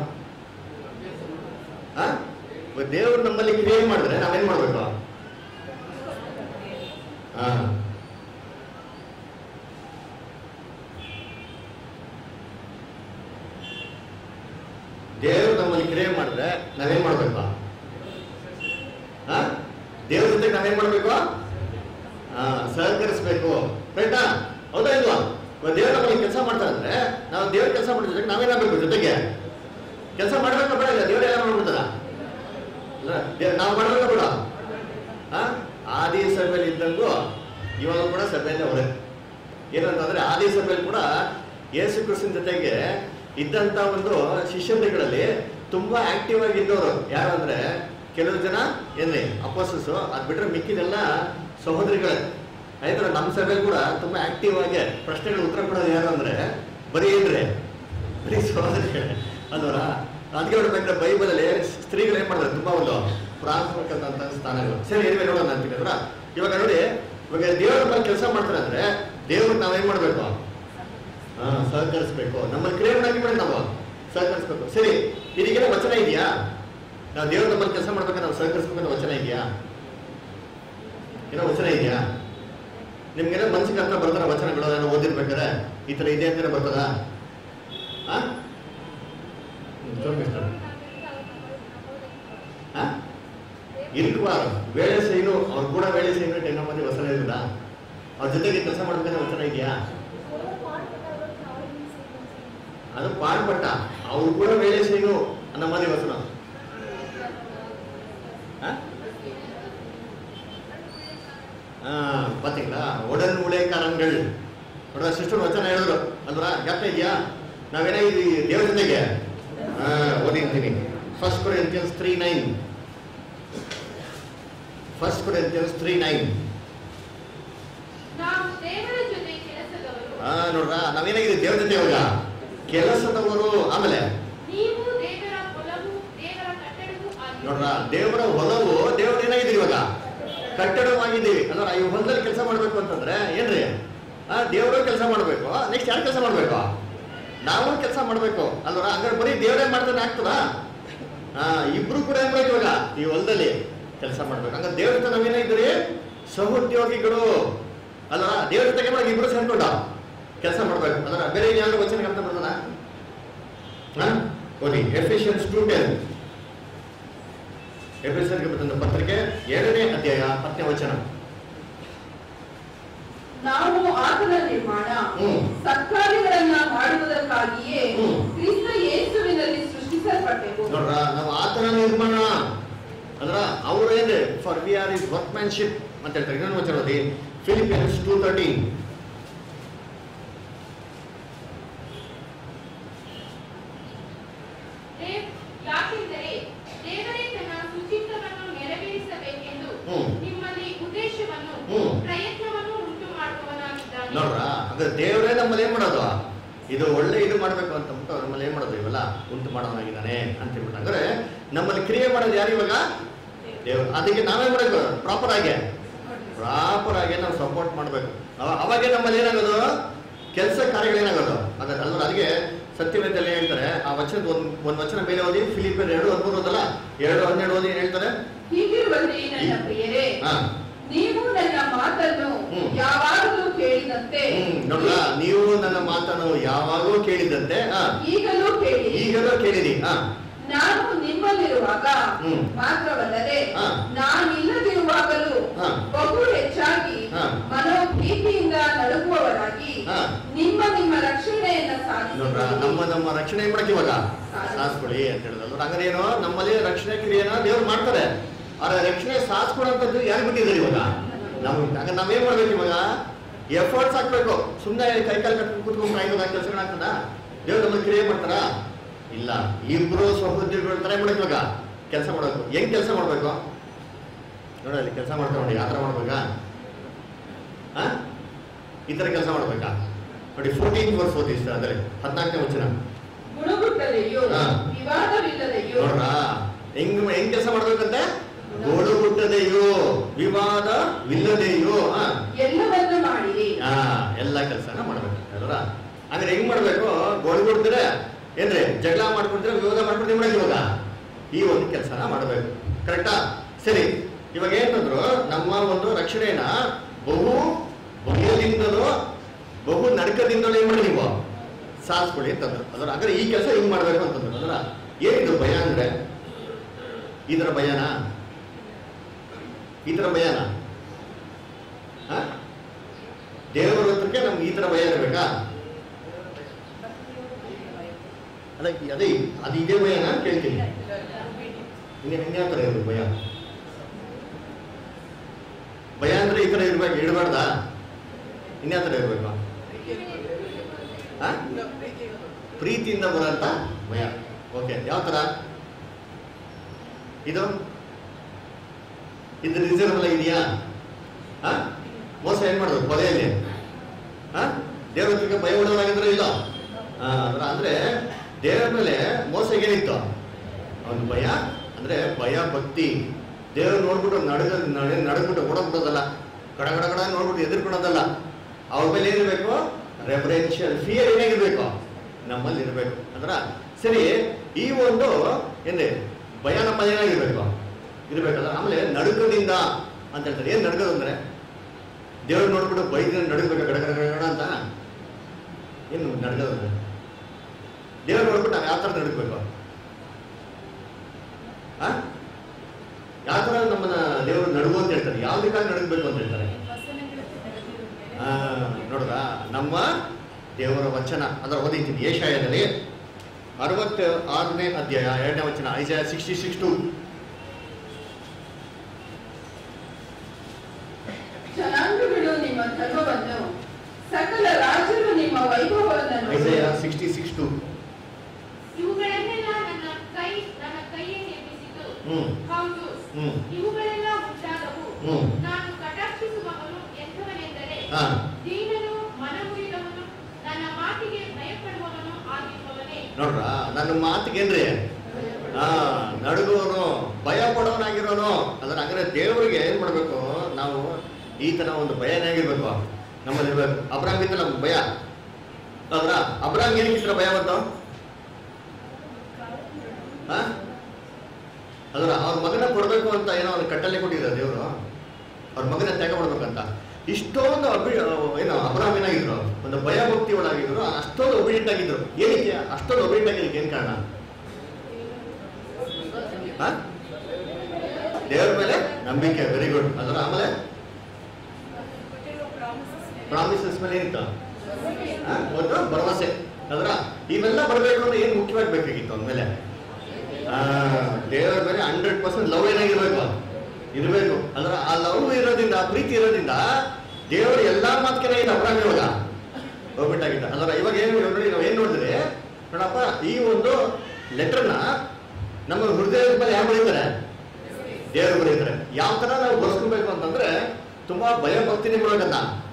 ಹಾ ಇವಾಗ ದೇವ್ರು ನಮ್ಮಲ್ಲಿ ಕ್ರಿಯೆ ಮಾಡಿದ್ರೆ ನಾವೇನ್ ಮಾಡ್ಬೇಕು ಹಾ ದೇವರು ನಮ್ಮಲ್ಲಿ ಕ್ರಿಯೆ ಮಾಡಿದ್ರೆ ನಾವೇನ್ ಮಾಡ್ಬೇಕು ಹಾ ದೇವ್ರ ಜೊತೆ ನಾವೇನ್ ಮಾಡ್ಬೇಕು ಹಾ ಸಹಕರಿಸ್ಬೇಕು ರೈಟಾ ಹೌದಾ ಇಲ್ವಾ ಇವಾಗ ದೇವ್ರ ನಮ್ಮಲ್ಲಿ ಕೆಲಸ ಮಾಡ್ತಾ ಇದ್ರೆ ನಾವು ದೇವ್ರ ಕೆಲಸ ಮಾಡೋ ಜೊತೆಗೆ ನಾವೇನಾಗಬೇಕು ಜೊತೆಗೆ ಕೆಲಸ ಮಾಡ್ಬೇಕಾ ಬೇಡ ಇಲ್ಲ ದೇವ್ರ ಎಲ್ಲ ಮಾಡ್ಬಿಡ್ತಾರ ಅಲ್ಲ ದೇ- ನಾವು ಮಾಡ್ಬೇಕಾ ಬೇಡ ಹಾ ಆದಿ ಸಭೆಯಲ್ಲಿ ಇದ್ದಂಗೂ ಇವಾಗ ಕೂಡ ಸಭೆಯಲ್ಲೇ ಹೊರೆ ಏನಂತಂದ್ರೆ ಆದಿ ಸಭೆಯಲ್ಲಿ ಕೂಡ ಯೇಸು ಕ್ರಿಸ್ತನ ಜೊತೆಗೆ ಇದ್ದಂತ ಒಂದು ಶಿಷ್ಯರುಗಳಲ್ಲಿ ತುಂಬಾ ಆಕ್ಟಿವ್ ಆಗಿ ಇದ್ದವರು ಯಾರು ಅಂದ್ರೆ ಕೆಲವು ಜನ ಏನ್ರಿ ಅಪೋಸಸ್ ಅದ್ ಬಿಟ್ರೆ ಮಿಕ್ಕಿದೆಲ್ಲ ಸಹೋದರಿಗಳೇ ಆಯ್ತರ ನಮ್ಮ ಸಭೆಯಲ್ಲಿ ಕೂಡ ತುಂಬಾ ಆಕ್ಟಿವ್ ಆಗಿ ಪ್ರಶ್ನೆಗಳು ಉತ್ತರ ಕೊಡೋದು ಯಾರು ಅಂದ್ರೆ ಬರೀ ಏನ್ರಿ ಬರೀ ಸಹೋದರಿಗಳೇ ಅಲ್ವರ ಅದಕ್ಕೆ ನೋಡ್ಬೇಕಂದ್ರೆ ಬೈಬಲ್ ಅಲ್ಲಿ ಸ್ತ್ರೀಗಳು ಏನ್ ಮಾಡ್ತಾರೆ ತುಂಬಾ ಒಂದು ಪ್ರಾಥಮಿಕದಂತ ಸ್ಥಾನಗಳು ಸರಿ ಏನಿವೆ ನೋಡೋಣ ಅಂತೀನಿ ಅಲ್ವಾ ಇವಾಗ ನೋಡಿ ಇವಾಗ ದೇವರ ಮೇಲೆ ಕೆಲಸ ಮಾಡ್ತಾರೆ ಅಂದ್ರೆ ದೇವ್ರಿಗೆ ನಾವೇನ್ ಮಾಡ್ಬೇಕು ಹಾ ಸಹಕರಿಸ್ಬೇಕು ನಮ್ಮಲ್ಲಿ ಕ್ರಿಯೆ ಮಾಡಿ ಮಾಡಿ ನಾವು ಸಹಕರಿಸ್ಬೇಕು ಸರಿ ಇದೀಗೆಲ್ಲ ವಚನ ಇದೆಯಾ ನಾವು ದೇವ್ರ ನಮ್ಮಲ್ಲಿ ಕೆಲಸ ಮಾಡ್ಬೇಕಾದ್ರೆ ನಾವು ಸಹಕರಿಸ್ಬೇಕು ಅನ್ನೋ ವಚನ ಇದೆಯಾ ಏನೋ ವಚನ ಇದೆಯಾ ನಿಮ್ಗೆಲ್ಲ ಮನ್ಸಿಗೆ ಅರ್ಥ ಬರ್ತಾರ ವಚನಗಳು ನಾನು ಓದಿರ್ಬೇಕಾದ್ರೆ ಈ ತರ ಇದೆ ಅಂತಾನೆ ಬರ್ತದ ಆ ಹ್ಮ್, ತೋರ್ಸಿ ಸರ್. ಆ? ಇರ್ಕುವಾರು ವೇಳೆ ಸೈನು ಅವ್ರು ಕೂಡ ವೇಳೆ ಸೈನು ಟೆನ್ನ ಮಂದಿ ವಚನ ಇರುತ್ತಾ ಅವ್ರ ಜೊತೆಗೆ ಕೆಲಸ ಮಾಡ್ಬೇಕಾದ್ರೆ ವಚನ ಇದೆಯಾ ಅದು ಪಾಡ್ಪಟ್ಟ ಅವ್ರು ಕೂಡ ವೇಳೆ ಸೈನು ಅನ್ನೋ ಮಂದಿ ವಚನ ಆ? ಆ, பாத்தீங்களா உடன் உழைக்காரங்கள் ನೋಡುವ ಸಿಸ್ಟರ್ ವಚನ ಹೇಳಿದ್ರು ಅಲ್ವಾ ಜ್ಞಾಪಕ ಇದೆಯಾ ನಾವೇನಾಗಿದ್ವಿ ದೇವ್ರ ಜೊತೆಗೆ ಆ, ಓದಿರ್ತೀನಿ first Corinthians three nine first Corinthians three nine ನಾವು ದೇವರ ಜೊತೆ ಕೆಲಸದವರು ಆ ನೋಡ್ರ ನಾವೇನಾಗಿದೆ ದೇವ್ರ ಜೊತೆ ಇವಾಗ ಕೆಲಸದವರು ಆಮೇಲೆ ನೀವು ದೇವರ ಹೊಲವು ದೇವರ ಕಟ್ಟಡವೂ ನೋಡ್ರ ಆಗಿದೆ ದೇವರ ಹೊಲವು ದೇವ್ರ ಏನಾಗಿದ್ದೀವಿ ಇವಾಗ ಕಟ್ಟಡವಾಗಿದ್ದೀವಿ ಅಂದ್ರೆ ಈ ಹೊಲದಲ್ಲಿ ಕೆಲಸ ಮಾಡ್ಬೇಕು ಅಂತಂದ್ರೆ ಏನ್ರಿ ಆ ದೇವರು ಕೆಲಸ ಮಾಡ್ಬೇಕು ನೆಕ್ಸ್ಟ್ ಯಾರು ಕೆಲಸ ಮಾಡ್ಬೇಕು ನಾವು ಕೆಲಸ ಮಾಡ್ಬೇಕು ಅಲ್ವರ ಹಂಗಾರೆ ಬರೀ ದೇವರೇ ಮಾಡ್ತಾನೆ ಆಗ್ತದ ಆ ಇಬ್ರು ಕೂಡ ಏನ್ ಮಾಡ್ಬೇಕು ಇವಾಗ ಈ ಹೊಲದಲ್ಲಿ ಕೆಲಸ ಮಾಡ್ಬೇಕು ಹಂಗಾರೆ ದೇವ್ರ ಜೊತೆ ನಾವೇನಾಗಿದ್ದೀರಿ ಸಹೋದ್ಯೋಗಿಗಳು ಅಲ್ವರ ದೇವ್ರ ಜೊತೆಗೆ ಮಾಡಿ ಇಬ್ರು ಸೇರ್ಕೊಂಡ ಕೆಲಸ ಮಾಡ್ಬೇಕು ಅದರ ಬೇರೆ ಯಾರು ವಚನ ಅರ್ಥ ಬರ್ತದ ಹಾ ಓದಿ ಎಫಿಷಿಯನ್ಸ್ ಟು ಟೆನ್ ಎಫೆಸರ್ಗೆ ಬರೆದ ಪತ್ರಿಕೆ ಏಳನೇ ಅಧ್ಯಾಯ ಹತ್ತನೇ ವಚನ ನಾವು ಆತನ ನಿರ್ಮಾಣ ಹ್ಮ್. ಸತ್ಕಾರ್ಯಗಳನ್ನ ಮಾಡುವುದಕ್ಕಾಗಿಯೇ ಹ್ಮ್. ಕ್ರಿಸ್ತ ಯೇಸುವಿನಲ್ಲಿ ಸೃಷ್ಟಿಸಲ್ಪಟ್ಟೆವು ನೋಡ್ರ ನಾವು ಆತನ ನಿರ್ಮಾಣ ಅಂದ್ರ ಅವ್ರು ಏನ್ರಿ for we are his workmanship ಅಂತ ಹೇಳ್ತಾರೆ ಇನ್ನೊಂದು ವಚನ ಓದಿ ಫಿಲಿಪಿಯನ್ಸ್ ಟೂ ತರ್ಟೀನ್ ದೇವ್- ಯಾಕೆಂದರೆ ದೇವರೇ ತನ್ನ ಸುಚಿತ್ತವನ್ನು ನೆರವೇರಿಸಬೇಕೆಂದು ಹ್ಮ್. ನಿಮ್ಮಲ್ಲಿ ಉದ್ದೇಶವನ್ನು ಹ್ಮ್. ಪ್ರಯತ್ನವನ್ನು ಉಂಟು ಮಾಡುವವನಾಗಿದ್ದಾನೆ ನೋಡ್ರ ಅಂದ್ರೆ ದೇವರೇ ನಮ್ಮಲ್ಲಿ ಏನ್ ಮಾಡೋದು ಇದು ಒಳ್ಳೆ ಇದು ಮಾಡ್ಬೇಕು ಅಂತ ಅಂದ್ಬಿಟ್ಟು ನಮ್ಮಲ್ಲಿ ಏನ್ ಮಾಡೋದು ಇವೆಲ್ಲ ಉಂಟು ಮಾಡೋನಾಗಿದ್ದಾನೆ ಅಂತ ಹೇಳ್ಬಿಟ್ಟು ಅಂದ್ರೆ ನಮ್ಮಲ್ಲಿ ಕ್ರಿಯೆ ಮಾಡೋದು ಯಾರು ಇವಾಗ ದೇವ್ರು ಅದಕ್ಕೆ ನಾವೇ ಮಾಡಬೇಕು ಪ್ರಾಪರ್ ಆಗಿ ಪ್ರಾಪರ್ ಆಗಿ ನಾವು ಸಪೋರ್ಟ್ ಮಾಡಬೇಕು ಅವಾಗೆ ನಮ್ಮಲ್ಲಿ ಏನಾಗೋದು ಕೆಲಸ ಕಾರ್ಯಗಳೇನಾಗೋದು ಅದ ಅಲ್ವ ಅದಕ್ಕೆ ಸತ್ಯವೇದದಲ್ಲಿ ಹೇಳ್ತಾರೆ ಆ ವಚನದ ಒಂದ್ ಒಂದ್ ವಚನ ಮೇಲೆ ಓದಿ ಫಿಲಿಪಿಯರ್ ಎರಡು ಹದಿಮೂರು ಓದಲ್ಲ ಎರಡು ಹನ್ನೆರಡು ಓದಿ ಏನ್ ಹೇಳ್ತಾರೆ ಹೀಗಿರುವಲ್ಲಿ ನನ್ನ ಪ್ರಿಯರೇ ಹಾ ನೀವು ನನ್ನ ಮಾತನ್ನು ಹ್ಮ್. ಯಾವಾಗಲೂ ಕೇಳಿದಂತೆ ಹ್ಮ್ ನೋಡ್ರ ನೀವು ನನ್ನ ಮಾತನ್ನು ಯಾವಾಗೂ ಕೇಳಿದಂತೆ ಹಾ ಈಗಲೂ ಕೇಳಿ ಈಗಲೂ ಕೇಳಿರಿ ಹಾ ನಾನು ನಿಮ್ಮಲ್ಲಿರುವಾಗ ಹ್ಮ್. ಮಾತ್ರವಲ್ಲದೆ ಹಾ. ನಾನಿಲ್ಲದಿರುವಾಗಲೂ ಹಾ. ಬಹು ಹೆಚ್ಚಾಗಿ ಹಾ. ಮನೋಭೀತಿಯಿಂದ ನಡುಗುವವರಾಗಿ ಹಾ. ನಿಮ್ಮ ನಿಮ್ಮ ರಕ್ಷಣೆಯನ್ನ ನೋಡ್ರ ಸಾಧಿಸಿ ನಮ್ಮ ನಮ್ಮ ರಕ್ಷಣೆ ಏನ್ ಮಾಡಕ್ಕೆ ಇವಾಗ ಸಾಸ್ಕೊಳ್ಳಿ ಅಂತ ಹೇಳಿದ್ರು ಹಂಗಾರೆ ಏನು ನಮ್ಮಲ್ಲಿ ರಕ್ಷಣೆ ಕ್ರಿಯೆನ ದೇವ್ರು ಮಾಡ್ತಾರೆ ಆದ್ರೆ ರಕ್ಷಣೆ ಸಾಸ್ಕೊಡೋಂಥದ್ದು ಯಾರು ಬಿಟ್ಟಿದ್ದಾರೆ ಇವಾಗ ನಮ್ ಹಂಗ ನಾವೇನ್ ಮಾಡ್ಬೇಕು ಇವಾಗ ಎಫರ್ಟ್ಸ್ ಹಾಕ್ಬೇಕು ಸುಮ್ಮನೆ ಕೈ ಕಾಲು ಕಟ್ಕೊಂಡು ಕೂತ್ಕೊಂಡು ಕಾಯ್ಕೋದ ಕೆಲಸಗಳಾಗ್ತದ ದೇವ್ರು ನಮ್ಮಲ್ಲಿ ಕ್ರಿಯೆ ಮಾಡ್ತಾರ ಇಲ್ಲ ಇಬ್ರು ಸಹೋದ್ಯೋಗಿಗಳ ತರ ಮಾಡ್ಬೇಕು ಇವಾಗ ಕೆಲಸ ಮಾಡ್ಬೇಕು ಹೆಂಗ್ ಕೆಲಸ ಮಾಡ್ಬೇಕು ನೋಡಿ ಅಲ್ಲಿ ಕೆಲಸ ಮಾಡ್ತಾ ನೋಡಿ ಯಾವ ಥರ ಮಾಡ್ಬೇಕಾ ಆ? ಈ ತರ ಕೆಲಸ ಮಾಡ್ಬೇಕಾ ನೋಡಿ ಫೋರ್ಟೀನ್ ವರ್ಸ್ ಓದಿ ಇಷ್ಟ ಅಂದ್ರೆ ಹದಿನಾಲ್ಕನೇ ವಚನ ಗುಣಗುಟ್ಟದೆಯೋ ಹಾ. ವಿವಾದವಿಲ್ಲದೆಯೋ ನೋಡ್ರ ಹೆಂಗ್ ಹೆಂಗ್ ಕೆಲಸ ಮಾಡ್ಬೇಕಂತೆ ಗೋಳುಗುಟ್ಟದೆಯೋ ವಿವಾದವಿಲ್ಲದೆಯೋ ಆ, ಎಲ್ಲವನ್ನು ಮಾಡಿರಿ ಆ, ಎಲ್ಲ ಕೆಲಸನ ಮಾಡ್ಬೇಕು ಅಲ್ವಾ ಅಂದ್ರೆ ಹೆಂಗ್ ಮಾಡ್ಬೇಕು ಗೋಳುಗುಡ್ತಾರೆ ಏನ್ರಿ ಜಗಳ ಮಾಡ್ಕೊಡ್ತೀರ ವಿವಾದ ಮಾಡ್ಕೊಡ್ತೀವಿ ಮಾಡಕ್ ಇವಾಗ ಈ ಒಂದು ಕೆಲಸನ ಮಾಡ್ಬೇಕು ಕರೆಕ್ಟಾ ಸರಿ ಇವಾಗ ಏನಂದ್ರು ನಮ್ಮ ಒಂದು ರಕ್ಷಣೆನ ಬಹು ಭಯದಿಂದಲೂ ಬಹು ನಡಕದಿಂದಲೂ ಏನ್ ಮಾಡಿ ನೀವು ಸಾಧಿಸ್ಕೊಳ್ಳಿ ಅಂತಂದ್ರು ಅದ್ರ ಹಾಗಾದ್ರೆ ಈ ಕೆಲಸ ಹಿಂಗ್ ಮಾಡ್ಬೇಕು ಅಂತಂದ್ರು ಅದ್ರ ಏನಿದು ಭಯ ಅಂದ್ರೆ ಈ ತರ ಭಯನಾ ಈ ತರ ಭಯನಾ ಆ? ದೇವರ ಹತ್ರಕ್ಕೆ ನಮ್ಗೆ ಈ ತರ ಭಯ ಇರಬೇಕಾ ಅಲ್ಲ ಈ- ಅದೇ ಅದು ಇದೇ ಭಯನಾ ಕೇಳ್ತೀನಿ ಇನ್ನು ಇನ್ಯಾವ ಥರ ಇರೋದು ಭಯ ಭಯ ಅಂದ್ರೆ ಈ ಥರ ಇರ್ಬೇಕು ಇಡಬಾರ್ದಾ ಇನ್ಯಾವ ಥರ ಇರಬೇಕು ಪ್ರೀತಿಯಿಂದ ಬರೋಂಥ ಭಯ ಓಕೆ ಯಾವ ಥರ ಇದು ಇದು ರಿಸರ್ವ್ ಇದೆಯಾ ಹಾ ಮೋಸ ಏನ್ ಮಾಡೋದು ಕೊಲೆಯಲ್ಲಿ ಹಾ ದೇವ್ರ ಹತ್ರಕ್ಕೆ ಭಯ ಉಡೋರಾಗಿದ್ರೆ ಇಲ್ಲ ಹಾ ಅದ್ರ ಅಂದ್ರೆ ದೇವರ ಮೇಲೆ ಮೋಸ ಏನಿತ್ತು ಅವನು ಭಯ ಅಂದ್ರೆ ಭಯ ಭಕ್ತಿ ದೇವ್ರು ನೋಡ್ಬಿಟ್ಟು ನಡಗ ನಡೆ ನಡ್ಬಿಟ್ಟು ಓಡೋಗ್ಬಿಡೋದಲ್ಲ ಕಡ ಕಡ ಕಡ ನೋಡ್ಬಿಟ್ಟು ಎದುರ್ಕೊಳೋದಲ್ಲ ಅವ್ರ ಮೇಲೆ ಏನಿರ್ಬೇಕು ರೆಫರೆನ್ಷಿಯಲ್ ಫಿಯರ್ ಏನಾಗಿರ್ಬೇಕು ನಮ್ಮಲ್ಲಿ ಇರಬೇಕು ಅಂದ್ರ ಸರಿ ಈ ಒಂದು ಏನ್ರಿ ಭಯ ನಮ್ಮಲ್ಲಿ ಏನಾಗಿರ್ಬೇಕು ಇರ್ಬೇಕಲ್ಲ ಆಮೇಲೆ ನಡುಕದಿಂದ ಅಂತ ಹೇಳ್ತಾರೆ ಏನ್ ನಡ್ಕೋದು ಅಂದ್ರೆ ದೇವ್ರು ನೋಡ್ಬಿಟ್ಟು ಬೈದ್ರೆ ನಡುಗ್ಬೇಕು ಗಡ ಗಡ ಗಡ ಗಡ ಅಂತ ಏನು ನಡ್ಕೋದು ಅಂದ್ರೆ ದೇವ್ರು ನೋಡ್ಬಿಟ್ಟು ನಾವು ಯಾವ ಥರ ನಡುಗ್ಬೇಕು ಆ ಯಾವ ಥರ ನಮ್ಮನ್ನ ದೇವರು ನಡುಗು ಅಂತ ಹೇಳ್ತಾರೆ ಯಾವ್ದಕ್ಕಾಗಿ ನಡುಗಬೇಕು ಅಂತ ಹೇಳ್ತಾರೆ ಆ, ನೋಡ್ರಾ ನಮ್ಮ ದೇವರ ವಚನ ಅಂದ್ರೆ ಓದಿದ್ದೀನಿ ಏಷಾಯದಲ್ಲಿ ಅರವತ್ತ ಆರನೇ ಅಧ್ಯಾಯ ಎರಡನೇ ವಚನ ಐಜಾಯ ಸಿಕ್ಸ್ಟಿ ಸಿಕ್ಸ್ ಟು ಜನಾಂಗಗಳು ನಿಮ್ಮ ಧರ್ಮವನ್ನು ಸಕಲ ರಾಜರು ನಿಮ್ಮ ವೈಭವವನ್ನು ಐಜಾಯ ನೋಡಿ. ಸಿಕ್ಸ್ಟಿ ಸಿಕ್ಸ್ ಟು ಇವುಗಳನ್ನೆಲ್ಲ ನನ್ನ ಕೈ ನನ್ನ ಕೈಯೇ ನಿರ್ಮಿಸಿತು ಹ್ಮ್ ಹೌದು ಹ್ಮ್ ಇವುಗಳೆಲ್ಲ ಉಂಟಾದವು ಹ್ಮ್. ನಾನು ಕಟಾಕ್ಷಿಸುವವನು ಎಂಥವನೆಂದರೆ ಹಾ. ದೀನನು ಮನಮುರಿದವನು ನನ್ನ ಮಾತಿಗೆ ಭಯಪಡುವವನು ಆಗಿರುವವನೇ ನೋಡ್ರ ನನ್ನ ಮಾತಿಗೇನ್ರಿ ಹಾ ನಡುಗೋನು ಭಯ ಪಡೋನಾಗಿರೋನು ಅದನ್ನ ಹಂಗಾರೆ ದೇವರಿಗೆ ಏನ್ ಮಾಡ್ಬೇಕು ನಾವು ಈ ತರ ಒಂದು ಭಯನಾಗಿರ್ಬೇಕು ನಮ್ಮಲ್ಲಿ ಇರ್ಬೇಕು ಅಬ್ರಾಮಿಂದ ನಮ್ಗೆ ಭಯ ಅದ್ರ ಅಬ್ರಾಮ್ ಏನಕ್ಕೆ ಈ ತರ ಭಯ ಬಂತು ಹಾ ಅದರ ಅವ್ರ ಮಗನ ಕೊಡ್ಬೇಕು ಅಂತ ಏನೋ ಅವ್ನ ಕಟ್ಟಲೆ ಕೊಟ್ಟಿದ್ದಾರೆ ದೇವರು ಅವ್ರ ಮಗನ ತ್ಯಾಗ ಮಾಡ್ಬೇಕಂತ ಇಷ್ಟೊಂದು ಅಭಿ ಏನೋ ಅಬ್ರಾಮ್ ಏನಾಗಿದ್ರು ಒಂದು ಭಯ ಭಕ್ತಿ ಒಳಗಿದ್ರು ಅಷ್ಟೊಂದು ಒಬಿಡಿಯಂಟ್ ಆಗಿದ್ರು ಏನಕ್ಕೆ ಅಷ್ಟೊಂದು ಒಬಿಡಿಯಂಟ್ ಆಗಿದ್ದಕ್ಕೆ ಏನ್ ಕಾರಣ ಹಾ? ದೇವ್ರ ಮೇಲೆ ನಂಬಿಕೆ ವೆರಿ ಗುಡ್ ಅದರ ಆಮೇಲೆ ಪ್ರಾಮಿಸಸ್ ಮೇಲೆ ಏನಿತ್ತು ಹಾ? ಒಂದು ಭರವಸೆ ಅದರ ಇವೆಲ್ಲ ಬರಬೇಕು ಅಂದ್ರೆ ಏನ್ ಮುಖ್ಯವಾಗಿ ಬೇಕಾಗಿತ್ತು ಅಂದ್ಮೇಲೆ ಆ, ದೇವರ ಮೇಲೆ ಹಂಡ್ರೆಡ್ ಪರ್ಸೆಂಟ್ ಲವ್ ಏನಾಗಿರ್ಬೇಕು ಇರಬೇಕು ಅದರ ಆ ಲವ್ ಇರೋದ್ರಿಂದ ಆ ಪ್ರೀತಿ ಇರೋದ್ರಿಂದ ದೇವರು ಎಲ್ಲಾ ಮಾತುಕತೆ ಇದೆ ಅಬ್ರಾಮ್ ಇವಾಗ ಹೋಗ್ಬಿಟ್ಟಾಗಿದ್ದ ಅದರ ಇವಾಗ ಏನು ನೋಡಿ ನಾವು ಏನ್ ನೋಡಿದ್ರೆ ನೋಡಪ್ಪ ಈ ಒಂದು ಲೆಟರ್ನ ನಮ್ಮ ಹೃದಯದ ಮೇಲೆ ಯಾರು ಬರೀತಾರೆ ದೇವರು ಬರೀತಾರೆ ಯಾವ ತರ ನಾವು ಬಳಸ್ಕೊಬೇಕು ಅಂತಂದ್ರೆ ತುಂಬಾ ಭಯ ಭಕ್ತಿನೇ ಬರೋದನ್ನ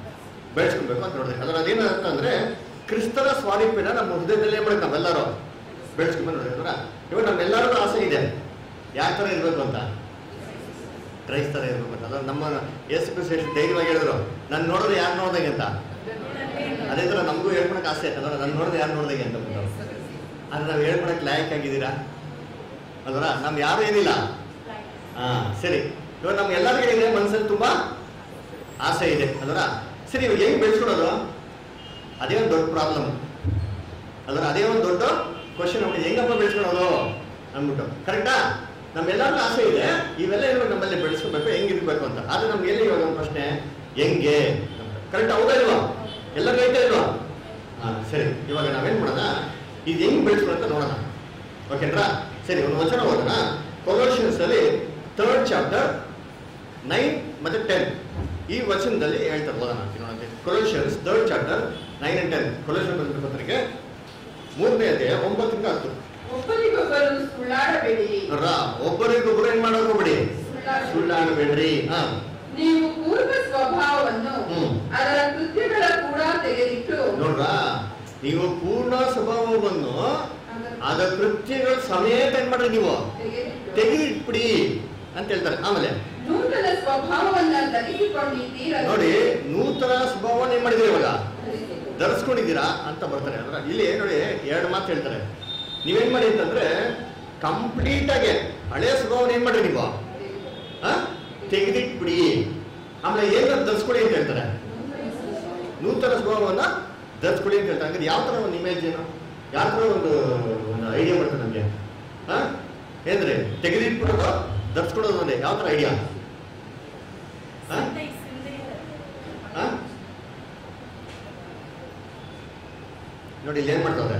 ಬೆಳೆಸ್ಕೊಬೇಕು ಅಂತ ನೋಡಿದ್ರೆ ಅದರ ಅದೇನು ಅರ್ಥ ಅಂದ್ರೆ ಕ್ರಿಸ್ತರ ಸ್ವಾರೂಪ್ಯನ ನಮ್ಮ ಹೃದಯದಲ್ಲಿ ಏನ್ ಮಾಡ್ಬೇಕು ನಾವೆಲ್ಲರೂ ಬೆಳೆಸ್ಕೊಂಡು ನೋಡಿದ್ರೆ ಅದರ ಇವಾಗ ನಮ್ಮೆಲ್ಲರಿಗೂ ಆಸೆ ಇದೆ ಯಾವ ಥರ ಇರಬೇಕು ಅಂತ ಕ್ರೈಸ್ತರ ಇರಬೇಕು ಅಂತ ಅದ್ರ ನಮ್ಮ ಯೇಸು ಕ್ರಿಸ್ತ ಎಷ್ಟು ಧೈರ್ಯವಾಗಿ ಹೇಳಿದ್ರು ನಾನು ನೋಡಿದ್ರೆ ಯಾರು ನೋಡ್ದಂಗೆ ಅಂತ ಅದೇ ಥರ ನಮಗೂ ಹೇಳ್ಕೊಳಕ್ಕೆ ಆಸೆ ಅದರ ನಾನು ನೋಡಿದ್ರೆ ಯಾರು ನೋಡ್ದಂಗೆ ಅಂತ ಬಿಟ್ಟು ಆದ್ರೆ ನಾವು ಹೇಳ್ಕೊಳಕ್ಕೆ ಲಾಯಕ್ ಆಗಿದ್ದೀರಾ ಅಲ್ವರ ನಮ್ ಯಾರು ಏನಿಲ್ಲ ಹಾ ಸರಿ ಇವಾಗ ನಮ್ಗೆ ಎಲ್ಲರಿಗೂ ಇದೆ ಮನಸ್ಸಲ್ಲಿ ತುಂಬಾ ಆಸೆ ಇದೆ ಅಲ್ವರ ಸರಿ ಇವಾಗ ಹೆಂಗ್ ಬೆಳೆಸ್ಕೊಳೋದು ಅದೇ ಒಂದು ದೊಡ್ಡ ಪ್ರಾಬ್ಲಮ್ ಅಲ್ವರ ಅದೇ ಒಂದು ದೊಡ್ಡ ಕ್ವಶನ್ ನಮಗೆ ಹೆಂಗಪ್ಪ ಬೆಳೆಸ್ಕೊಳೋದು ಅಂದ್ಬಿಟ್ಟು ಕರೆಕ್ಟಾ ನಮ್ಮೆಲ್ಲರಿಗೂ ಆಸೆ ಇದೆ ಇವೆಲ್ಲ ಇವಾಗ ನಮ್ಮಲ್ಲಿ ಬೆಳೆಸ್ಕೋಬೇಕು ಹೆಂಗಿರ್ಬೇಕು ಅಂತ ಆದ್ರೆ ನಮ್ಗೆ ಎಲ್ಲಿ ಇವಾಗ ಒಂದು ಪ್ರಶ್ನೆ ಹೆಂಗೆ ಕರೆಕ್ಟ್ ಹೌದಾ ಇಲ್ವಾ ಎಲ್ಲರಿಗೂ ಐತೆ ಇಲ್ವಾ ಹಾ ಸರಿ ಇವಾಗ ನಾವೇನ್ ಮಾಡೋಣ ಇದು ಹೆಂಗ್ ಬೆಳೆಸ್ಕೊಳಂತ ನೋಡೋಣ ಓಕೆನ್ರಾ ಸರಿ ಒಂದು ವಚನ ಓದೋಣ ಕೊಲೋಷಿಯನ್ಸ್ ಅಲ್ಲಿ ಥರ್ಡ್ ಚಾಪ್ಟರ್ ನೈನ್ ಮತ್ತೆ ಟೆನ್ ಈ ವಚನದಲ್ಲಿ ಹೇಳ್ತಾರೆ ಓದೋಣ ನೋಡೋಣ Colossians third chapter nine and ten Colossian ಪತ್ರಿಕೆ ಮೂರನೇ ಅಧ್ಯಾಯ ಒಂಬತ್ತರಿಂದ ಹತ್ತು ಒಬ್ಬರಿಗೊಬ್ಬರು ಸುಳ್ಳಾಡಬೇಡಿ ನೋಡ್ರ ಒಬ್ಬರಿಗೊಬ್ಬರು ಏನ್ ಮಾಡೋಕೆ ಹೋಗ್ಬಿಡಿ ಸುಳ್ಳಾಡಬೇಡ್ರಿ ಹಾ ನೀವು ಪೂರ್ವ ಸ್ವಭಾವವನ್ನು ಹ್ಮ್. ಅದರ ಕೃತ್ಯಗಳ ಕೂಡ ತೆಗೆದಿಟ್ಟು ನೋಡ್ರ ನೀವು ಪೂರ್ಣ ಸ್ವಭಾವವನ್ನು ಅದರ ಅದ ಕೃತ್ಯಗಳ ಸಮೇತ ಏನ್ ಮಾಡ್ರಿ ನೀವು ತೆಗೆದಿಟ್ಟು ತೆಗೆದಿಟ್ಬಿಡಿ ಅಂತ ಹೇಳ್ತಾರೆ ಆಮೇಲೆ ನೂತನ ಸ್ವಭಾವವನ್ನ ಧರಿಸಿಕೊಂಡಿದ್ದೀರ ನೋಡಿ ನೂತನ ಸ್ವಭಾವವನ್ನು ಏನ್ ಮಾಡಿದ್ರಿ ಇವಾಗ ಧರಿಸಿಕೊಂಡು. ಧರಿಸ್ಕೊಂಡಿದ್ದೀರಾ ಅಂತ ಬರ್ತಾರೆ ಅಂದ್ರೆ ಇಲ್ಲಿ ನೋಡಿ ಎರಡು ಮಾತು ಹೇಳ್ತಾರೆ ನೀವೇನ್ ಮಾಡಿ ಅಂತಂದ್ರೆ ಕಂಪ್ಲೀಟ್ ಆಗಿ ಹಳೆ ಸ್ವಭಾವನ ಏನ್ ಮಾಡ್ರಿ ನೀವು ಆ? ತೆಗೆದಿಟ್ಬಿಡಿ ಆಮೇಲೆ ಏನ್ ಧರಿಸ್ಕೊಡಿ ಅಂತ ಹೇಳ್ತಾರೆ ನೂತನ ಸ್ವಭಾವವನ್ನ ಧರಿಸ್ಕೊಡಿ ಅಂತ ಹೇಳ್ತಾರೆ ಹಂಗಾರೆ ಯಾವ ತರ ಒಂದು ಇಮೇಜ್ ಏನು ಯಾವ ತರ ಒಂದು ಒಂದು ಐಡಿಯಾ ಬರ್ತದೆ ನಮ್ಗೆ ಹಾ ಏನ್ರಿ ತೆಗೆದಿಟ್ಬಿಡೋದು ಧರಿಸ್ಕೊಡೋದು ಅಂದ್ರೆ ಯಾವ ತರ ಐಡಿಯಾ ಹಾ ನೋಡಿ ಇಲ್ಲಿ ಏನ್ ಮಾಡ್ತಾರೆ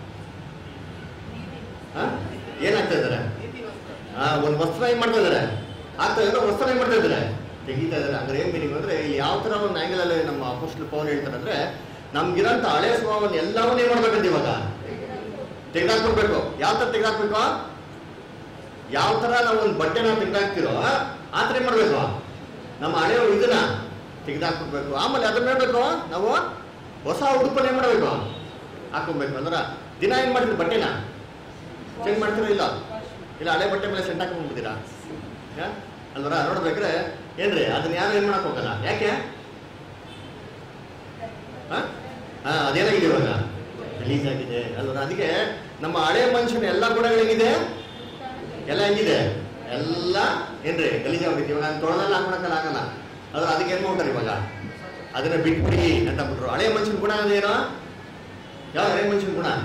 ಹಾ ಏನಾಗ್ತಾ ಇದಾರೆ ಹಾ ಒಂದು ವಸ್ತ್ರ ಏನ್ ಮಾಡ್ತಾ ಇದಾರೆ ಆಗ್ತಾ ಇದ್ರೆ ವಸ್ತ್ರ ಏನ್ ಮಾಡ್ತಾ ಇದಾರೆ ತೆಗಿತಾ ಇದಾರೆ ಅಂದ್ರೆ ಏನ್ ಮೀನಿಂಗ್ ಅಂದ್ರೆ ಇಲ್ಲಿ ಯಾವ ತರ ಒಂದು ಆಂಗಲ್ ಅಲ್ಲಿ ನಮ್ಮ ಅಪೋಸ್ಟಲ್ ಪವನ್ ಹೇಳ್ತಾರೆ ಅಂದ್ರೆ ನಮ್ಗಿರೋಂಥ ಹಳೆ ಸ್ವಭಾವವನ್ನು ಎಲ್ಲವನ್ನ ಏನ್ ಮಾಡ್ಬೇಕಂತ ಇವಾಗ ತೆಗೆದಾಕ್ಬಿಡ್ಬೇಕು ಯಾವ ತರ ತೆಗೆದಾಕ್ಬೇಕು ಯಾವ ತರ ನಾವು ಒಂದು ಬಟ್ಟೆನ ತೆಗೆದಾಕ್ತಿರೋ ಆ ತರ ಏನ್ ಮಾಡ್ಬೇಕು ನಮ್ಮ ಹಳೆಯ ಇದನ್ನ ತೆಗೆದಾಕ್ಬಿಡ್ಬೇಕು ಆಮೇಲೆ ಅದನ್ನ ಹೇಳ್ಬೇಕು ನಾವು ಹೊಸ ಉಡುಪನ್ನ ಏನ್ ಮಾಡ್ಬೇಕು ಹಾಕೊಬೇಕು ಅಂದ್ರ ದಿನ ಏನ್ ಮಾಡ್ತೀವಿ ಬಟ್ಟೆನ ಚೇಂಜ್ ಮಾಡ್ತೀರಾ ಇಲ್ಲ ಇಲ್ಲ ಹಳೆ ಬಟ್ಟೆ ಮೇಲೆ ಸೆಂಟ್ ಹಾಕೊಂಡ್ಬಿಡ್ತೀರಾ ಅಲ್ವರ ನೋಡ್ಬೇಕ್ರೆ ಏನ್ರಿ ಅದನ್ನ ಯಾರು ಏನ್ ಮಾಡಕ್ ಹೋಗಲ್ಲ ಯಾಕೆ ಹಾ ಹಾ, ಅದೇನಾಗಿದೆ ಇವಾಗ ರಿಲೀಸ್ ಆಗಿದೆ ಅಲ್ವರ ಅದಕ್ಕೆ ನಮ್ಮ ಹಳೆ ಮನುಷ್ಯನ ಎಲ್ಲ ಗುಣಗಳು ಹೆಂಗಿದೆ ಎಲ್ಲ ಹೆಂಗಿದೆ ಎಲ್ಲ ಏನ್ರಿ ಗಲೀಜ್ ಆಗ್ಬಿಟ್ಟು ಇವಾಗ ನಾನು ತೊಳೆದಲ್ಲ ಹಾಕೊಳಕ್ಕಲ್ಲ ಆಗಲ್ಲ ಅದ್ರ ಅದಕ್ಕೆ ಏನ್ ಮಾಡ್ತಾರೆ ಇವಾಗ ಅದನ್ನ ಬಿಟ್ಬಿಡಿ ಅಂತ ಬಿಟ್ರು ಹಳೆ ಮನುಷ್ಯನ ಗುಣ ಅದೇನೋ ಯಾವ ಹಳೆ ಮನುಷ್ಯನ ಗುಣ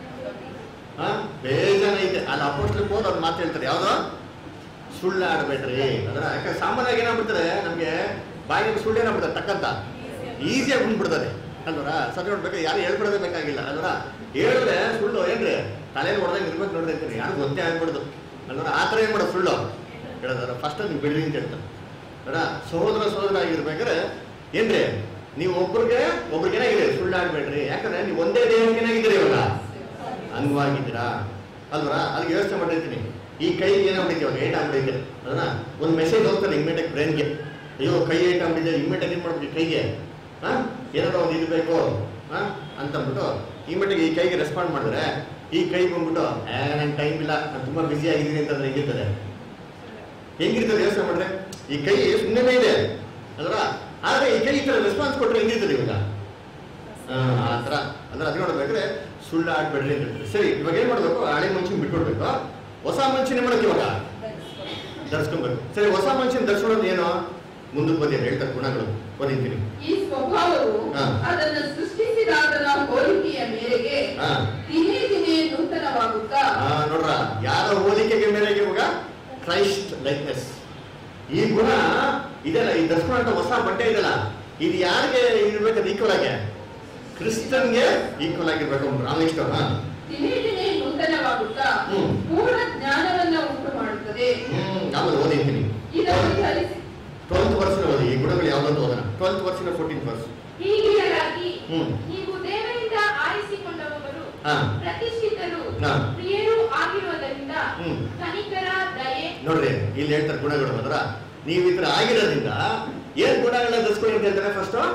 ಹಾ ಬೇಜಾನ ಐತೆ ಅಲ್ಲಿ ಅಪೋಸ್ಟ್ಲಿಗೆ ಹೋದ್ ಅವ್ರು ಮಾತು ಹೇಳ್ತಾರೆ ಯಾವ್ದು ಸುಳ್ಳು ಆಡ್ಬೇಡ್ರಿ ಅದರ ಯಾಕಂದ್ರೆ ಸಾಮಾನ್ಯವಾಗಿ ಏನಾಗ್ಬಿಡ್ತಾರೆ ನಮ್ಗೆ ಬಾಯಿಗೆ ಸುಳ್ಳು ಏನಾಗ್ಬಿಡ್ತಾರೆ ತಕ್ಕಂತ ಈಸಿಯಾಗಿ ಬಂದ್ಬಿಡ್ತಾರೆ ಅಲ್ವರ ಸರಿ ನೋಡ್ಬೇಕು ಯಾರು ಹೇಳ್ಬಿಡೋದೇ ಬೇಕಾಗಿಲ್ಲ ಅಲ್ವರ ಹೇಳಿದ್ರೆ ಸುಳ್ಳು ಏನ್ರಿ ತಲೆಯಲ್ಲಿ ಹೊಡೆದಂಗೆ ಇರ್ಬೇಕು ನೋಡ್ರಿ ಅಂತೀನಿ ಯಾರು ಗೊತ್ತೇ ಆಗ್ಬಿಡ್ದು ಅಲ್ವರ ಆ ಥರ ಏನು ಮಾಡೋದು ಸುಳ್ಳು ಹೇಳಿದಾರೆ ಫಸ್ಟ್ ನೀವು ಬಿಡ್ರಿ ಅಂತ ಹೇಳ್ತಾರೆ ಅಲ್ಲ ಸಹೋದರ ಸಹೋದರ ಆಗಿರ್ಬೇಕಾದ್ರೆ ಏನ್ರಿ ನೀವು ಒಬ್ರಿಗೆ ಒಬ್ರಿಗೆ ಏನಾಗಿದೆ ಸುಳ್ಳು ಆಡ್ಬೇಡ್ರಿ ಯಾಕಂದ್ರೆ ನೀವು ಒಂದೇ ದೇಹಕ್ಕೆ ಏನಾಗಿದ್ದೀರಿ ಇವಾಗ ಅಂಗವಾಗಿದ್ದೀರಾ ಅಲ್ವರ ಅದಕ್ಕೆ ಯೋಚನೆ ಮಾಡಿರ್ತೀನಿ ಈ ಕೈ ಏನಾಗ್ಬಿಟ್ಟಿದೆ ಇವಾಗ ಏಟ್ ಆಗ್ಬಿಟ್ಟಿದೆ ಅದನ್ನ ಒಂದು ಮೆಸೇಜ್ ಹೋಗ್ತಾನೆ ಇಮ್ಮಿಡಿಯೇಟ್ ಬ್ರೈನ್ಗೆ ಅಯ್ಯೋ ಕೈ ಏಟ್ ಆಗ್ಬಿಟ್ಟಿದೆ ಇಮ್ಮಿಡಿಯೇಟ್ ಏನು ಮಾಡ್ಬಿಟ್ಟು ಕೈಗೆ ಹಾ ಏನಾದ್ರು ಒಂದು ಇದು ಬೇಕು ಹಾ ಅಂತಂದ್ಬಿಟ್ಟು ಇಮ್ಮಿಡಿಯೇಟ್ ಈ ಕೈಗೆ ರೆಸ್ಪಾಂಡ್ ಮಾಡಿದ್ರೆ ಈ ಕೈ ಬಂದ್ಬಿಟ್ಟು ಏ ನನ್ ಟೈಮ್ ಇಲ್ಲ ನಾನು ತುಂಬಾ ಬಿಸಿ ಆಗಿದ್ದೀನಿ ಅಂತಂದ್ರೆ ಹೆಂಗಿರ್ತದೆ ಹೆಂಗಿರ್ತದೆ ಯೋಚನೆ ಮಾಡಿದ್ರೆ ಈ ಕೈ ಸುಮ್ಮನೆ ಇದೆ ಅಲ್ವಾ ಆದ್ರೆ ಈ ಕೈ ಈ ತರ ರೆಸ್ಪಾನ್ಸ್ ಕೊಟ್ರೆ ಹೆಂಗಿರ್ತದೆ ಇವಾಗ ಆ, ಆ ಥರ ಅಂದ್ರೆ ಅದು ನೋಡ್ಬೇಕಾದ್ರೆ ಸುಳ್ಳು ಆಡ್ಬೇಡ್ರಿ ಅಂತ ಹೇಳ್ತಾರೆ. ಸರಿ ಇವಾಗ ಏನ್ ಮಾಡ್ಬೇಕು ಹಳೆ ಮನುಷ್ಯನ್ ಬಿಟ್ಬಿಡ್ಬೇಕು ಹೊಸ ಮನುಷ್ಯನ ಏನ್ ಮಾಡಬೇಕು ಇವಾಗ ಧರಿಸ್ಕೊಬೇಕು ಸರಿ ಹೊಸ ಮನುಷ್ಯನ ಧರಿಸ್ಕೊಳ್ಳೋದು ಏನು ಮುಂದಕ್ಕೆ ಬಂದಿ ಹೇಳ್ತಾರೆ ಗುಣಗಳು ಓದಿದ್ದೀನಿ ಈ ಸ್ವಭಾವವು ಹಾ. ಅದನ್ನು ಸೃಷ್ಟಿಸಿದಾತನ ಹೋಲಿಕೆಯ ಮೇರೆಗೆ ಹಾ ದಿನೇ ದಿನೇ ನೂತನವಾಗುತ್ತಾ ಆ, ನೋಡ್ರ ಯಾರ ಹೋಲಿಕೆಗೆ ಮೇರೆಗೆ ಇವಾಗ ಕ್ರೈಸ್ಟ್ ಲೈಕ್ನೆಸ್ ಈ ಗುಣ ಇದೆಲ್ಲ ಈ ಧರಿಸ್ಕೊಳ್ಳೋ ಹೊಸ ಬಟ್ಟೆ ಇದೆಲ್ಲ ಇದು ಯಾರಿಗೆ ಇರ್ಬೇಕಂತ ಈಕ್ವಲ್ ಆಗಿ ಕ್ರಿಸ್ತನ್ಗೆ ಈಕ್ವಲ್ ಆಗಿರ್ಬೇಕು ಅಂದ್ರು ಆಮೇಲೆ ಇಷ್ಟ ಹಾ ದಿನೇ ದಿನೇ ನೂತನವಾಗುತ್ತಾ ಹ್ಮ್. ಪೂರ್ಣ ಜ್ಞಾನವನ್ನ ಉಂಟು ಮಾಡುತ್ತದೆ ಹ್ಮ್ ಆಮೇಲೆ ಓದಿರ್ತೀನಿ ಇದನ್ನು ಧರಿಸಿ ಟ್ವೆಲ್ತ್ ವರ್ಷನ ಓದಿ ಈ ಗುಣಗಳು ಯಾವ್ದಂತ ಓದೋಣ ಟ್ವೆಲ್ತ್ ವರ್ಷನ ಫೋರ್ಟೀನ್ ವರ್ಸ್ ಹೀಗಿರಲಾಗಿ ಹ್ಮ್. ನೀವು ದೇವರಿಂದ ಆರಿಸಿಕೊಂಡವರು ಹಾ ಪ್ರತಿಷ್ಠಿತರು ಹಾ. ಪ್ರಿಯರು ಆಗಿರುವುದರಿಂದ ಹ್ಮ್. ಕನಿಕರ ದಯೆ ನೋಡ್ರಿ ಇಲ್ಲಿ ಹೇಳ್ತಾರೆ ಗುಣಗಳು ಅದರ ನೀವು ಈ ತರ ಆಗಿರೋದ್ರಿಂದ ಏನ್ ಗುಣಗಳನ್ನ ಧರಿಸ್ಕೊಳ್ಳಿ ಅಂತ ಹೇಳ್ತಾರೆ ಫಸ್ಟ್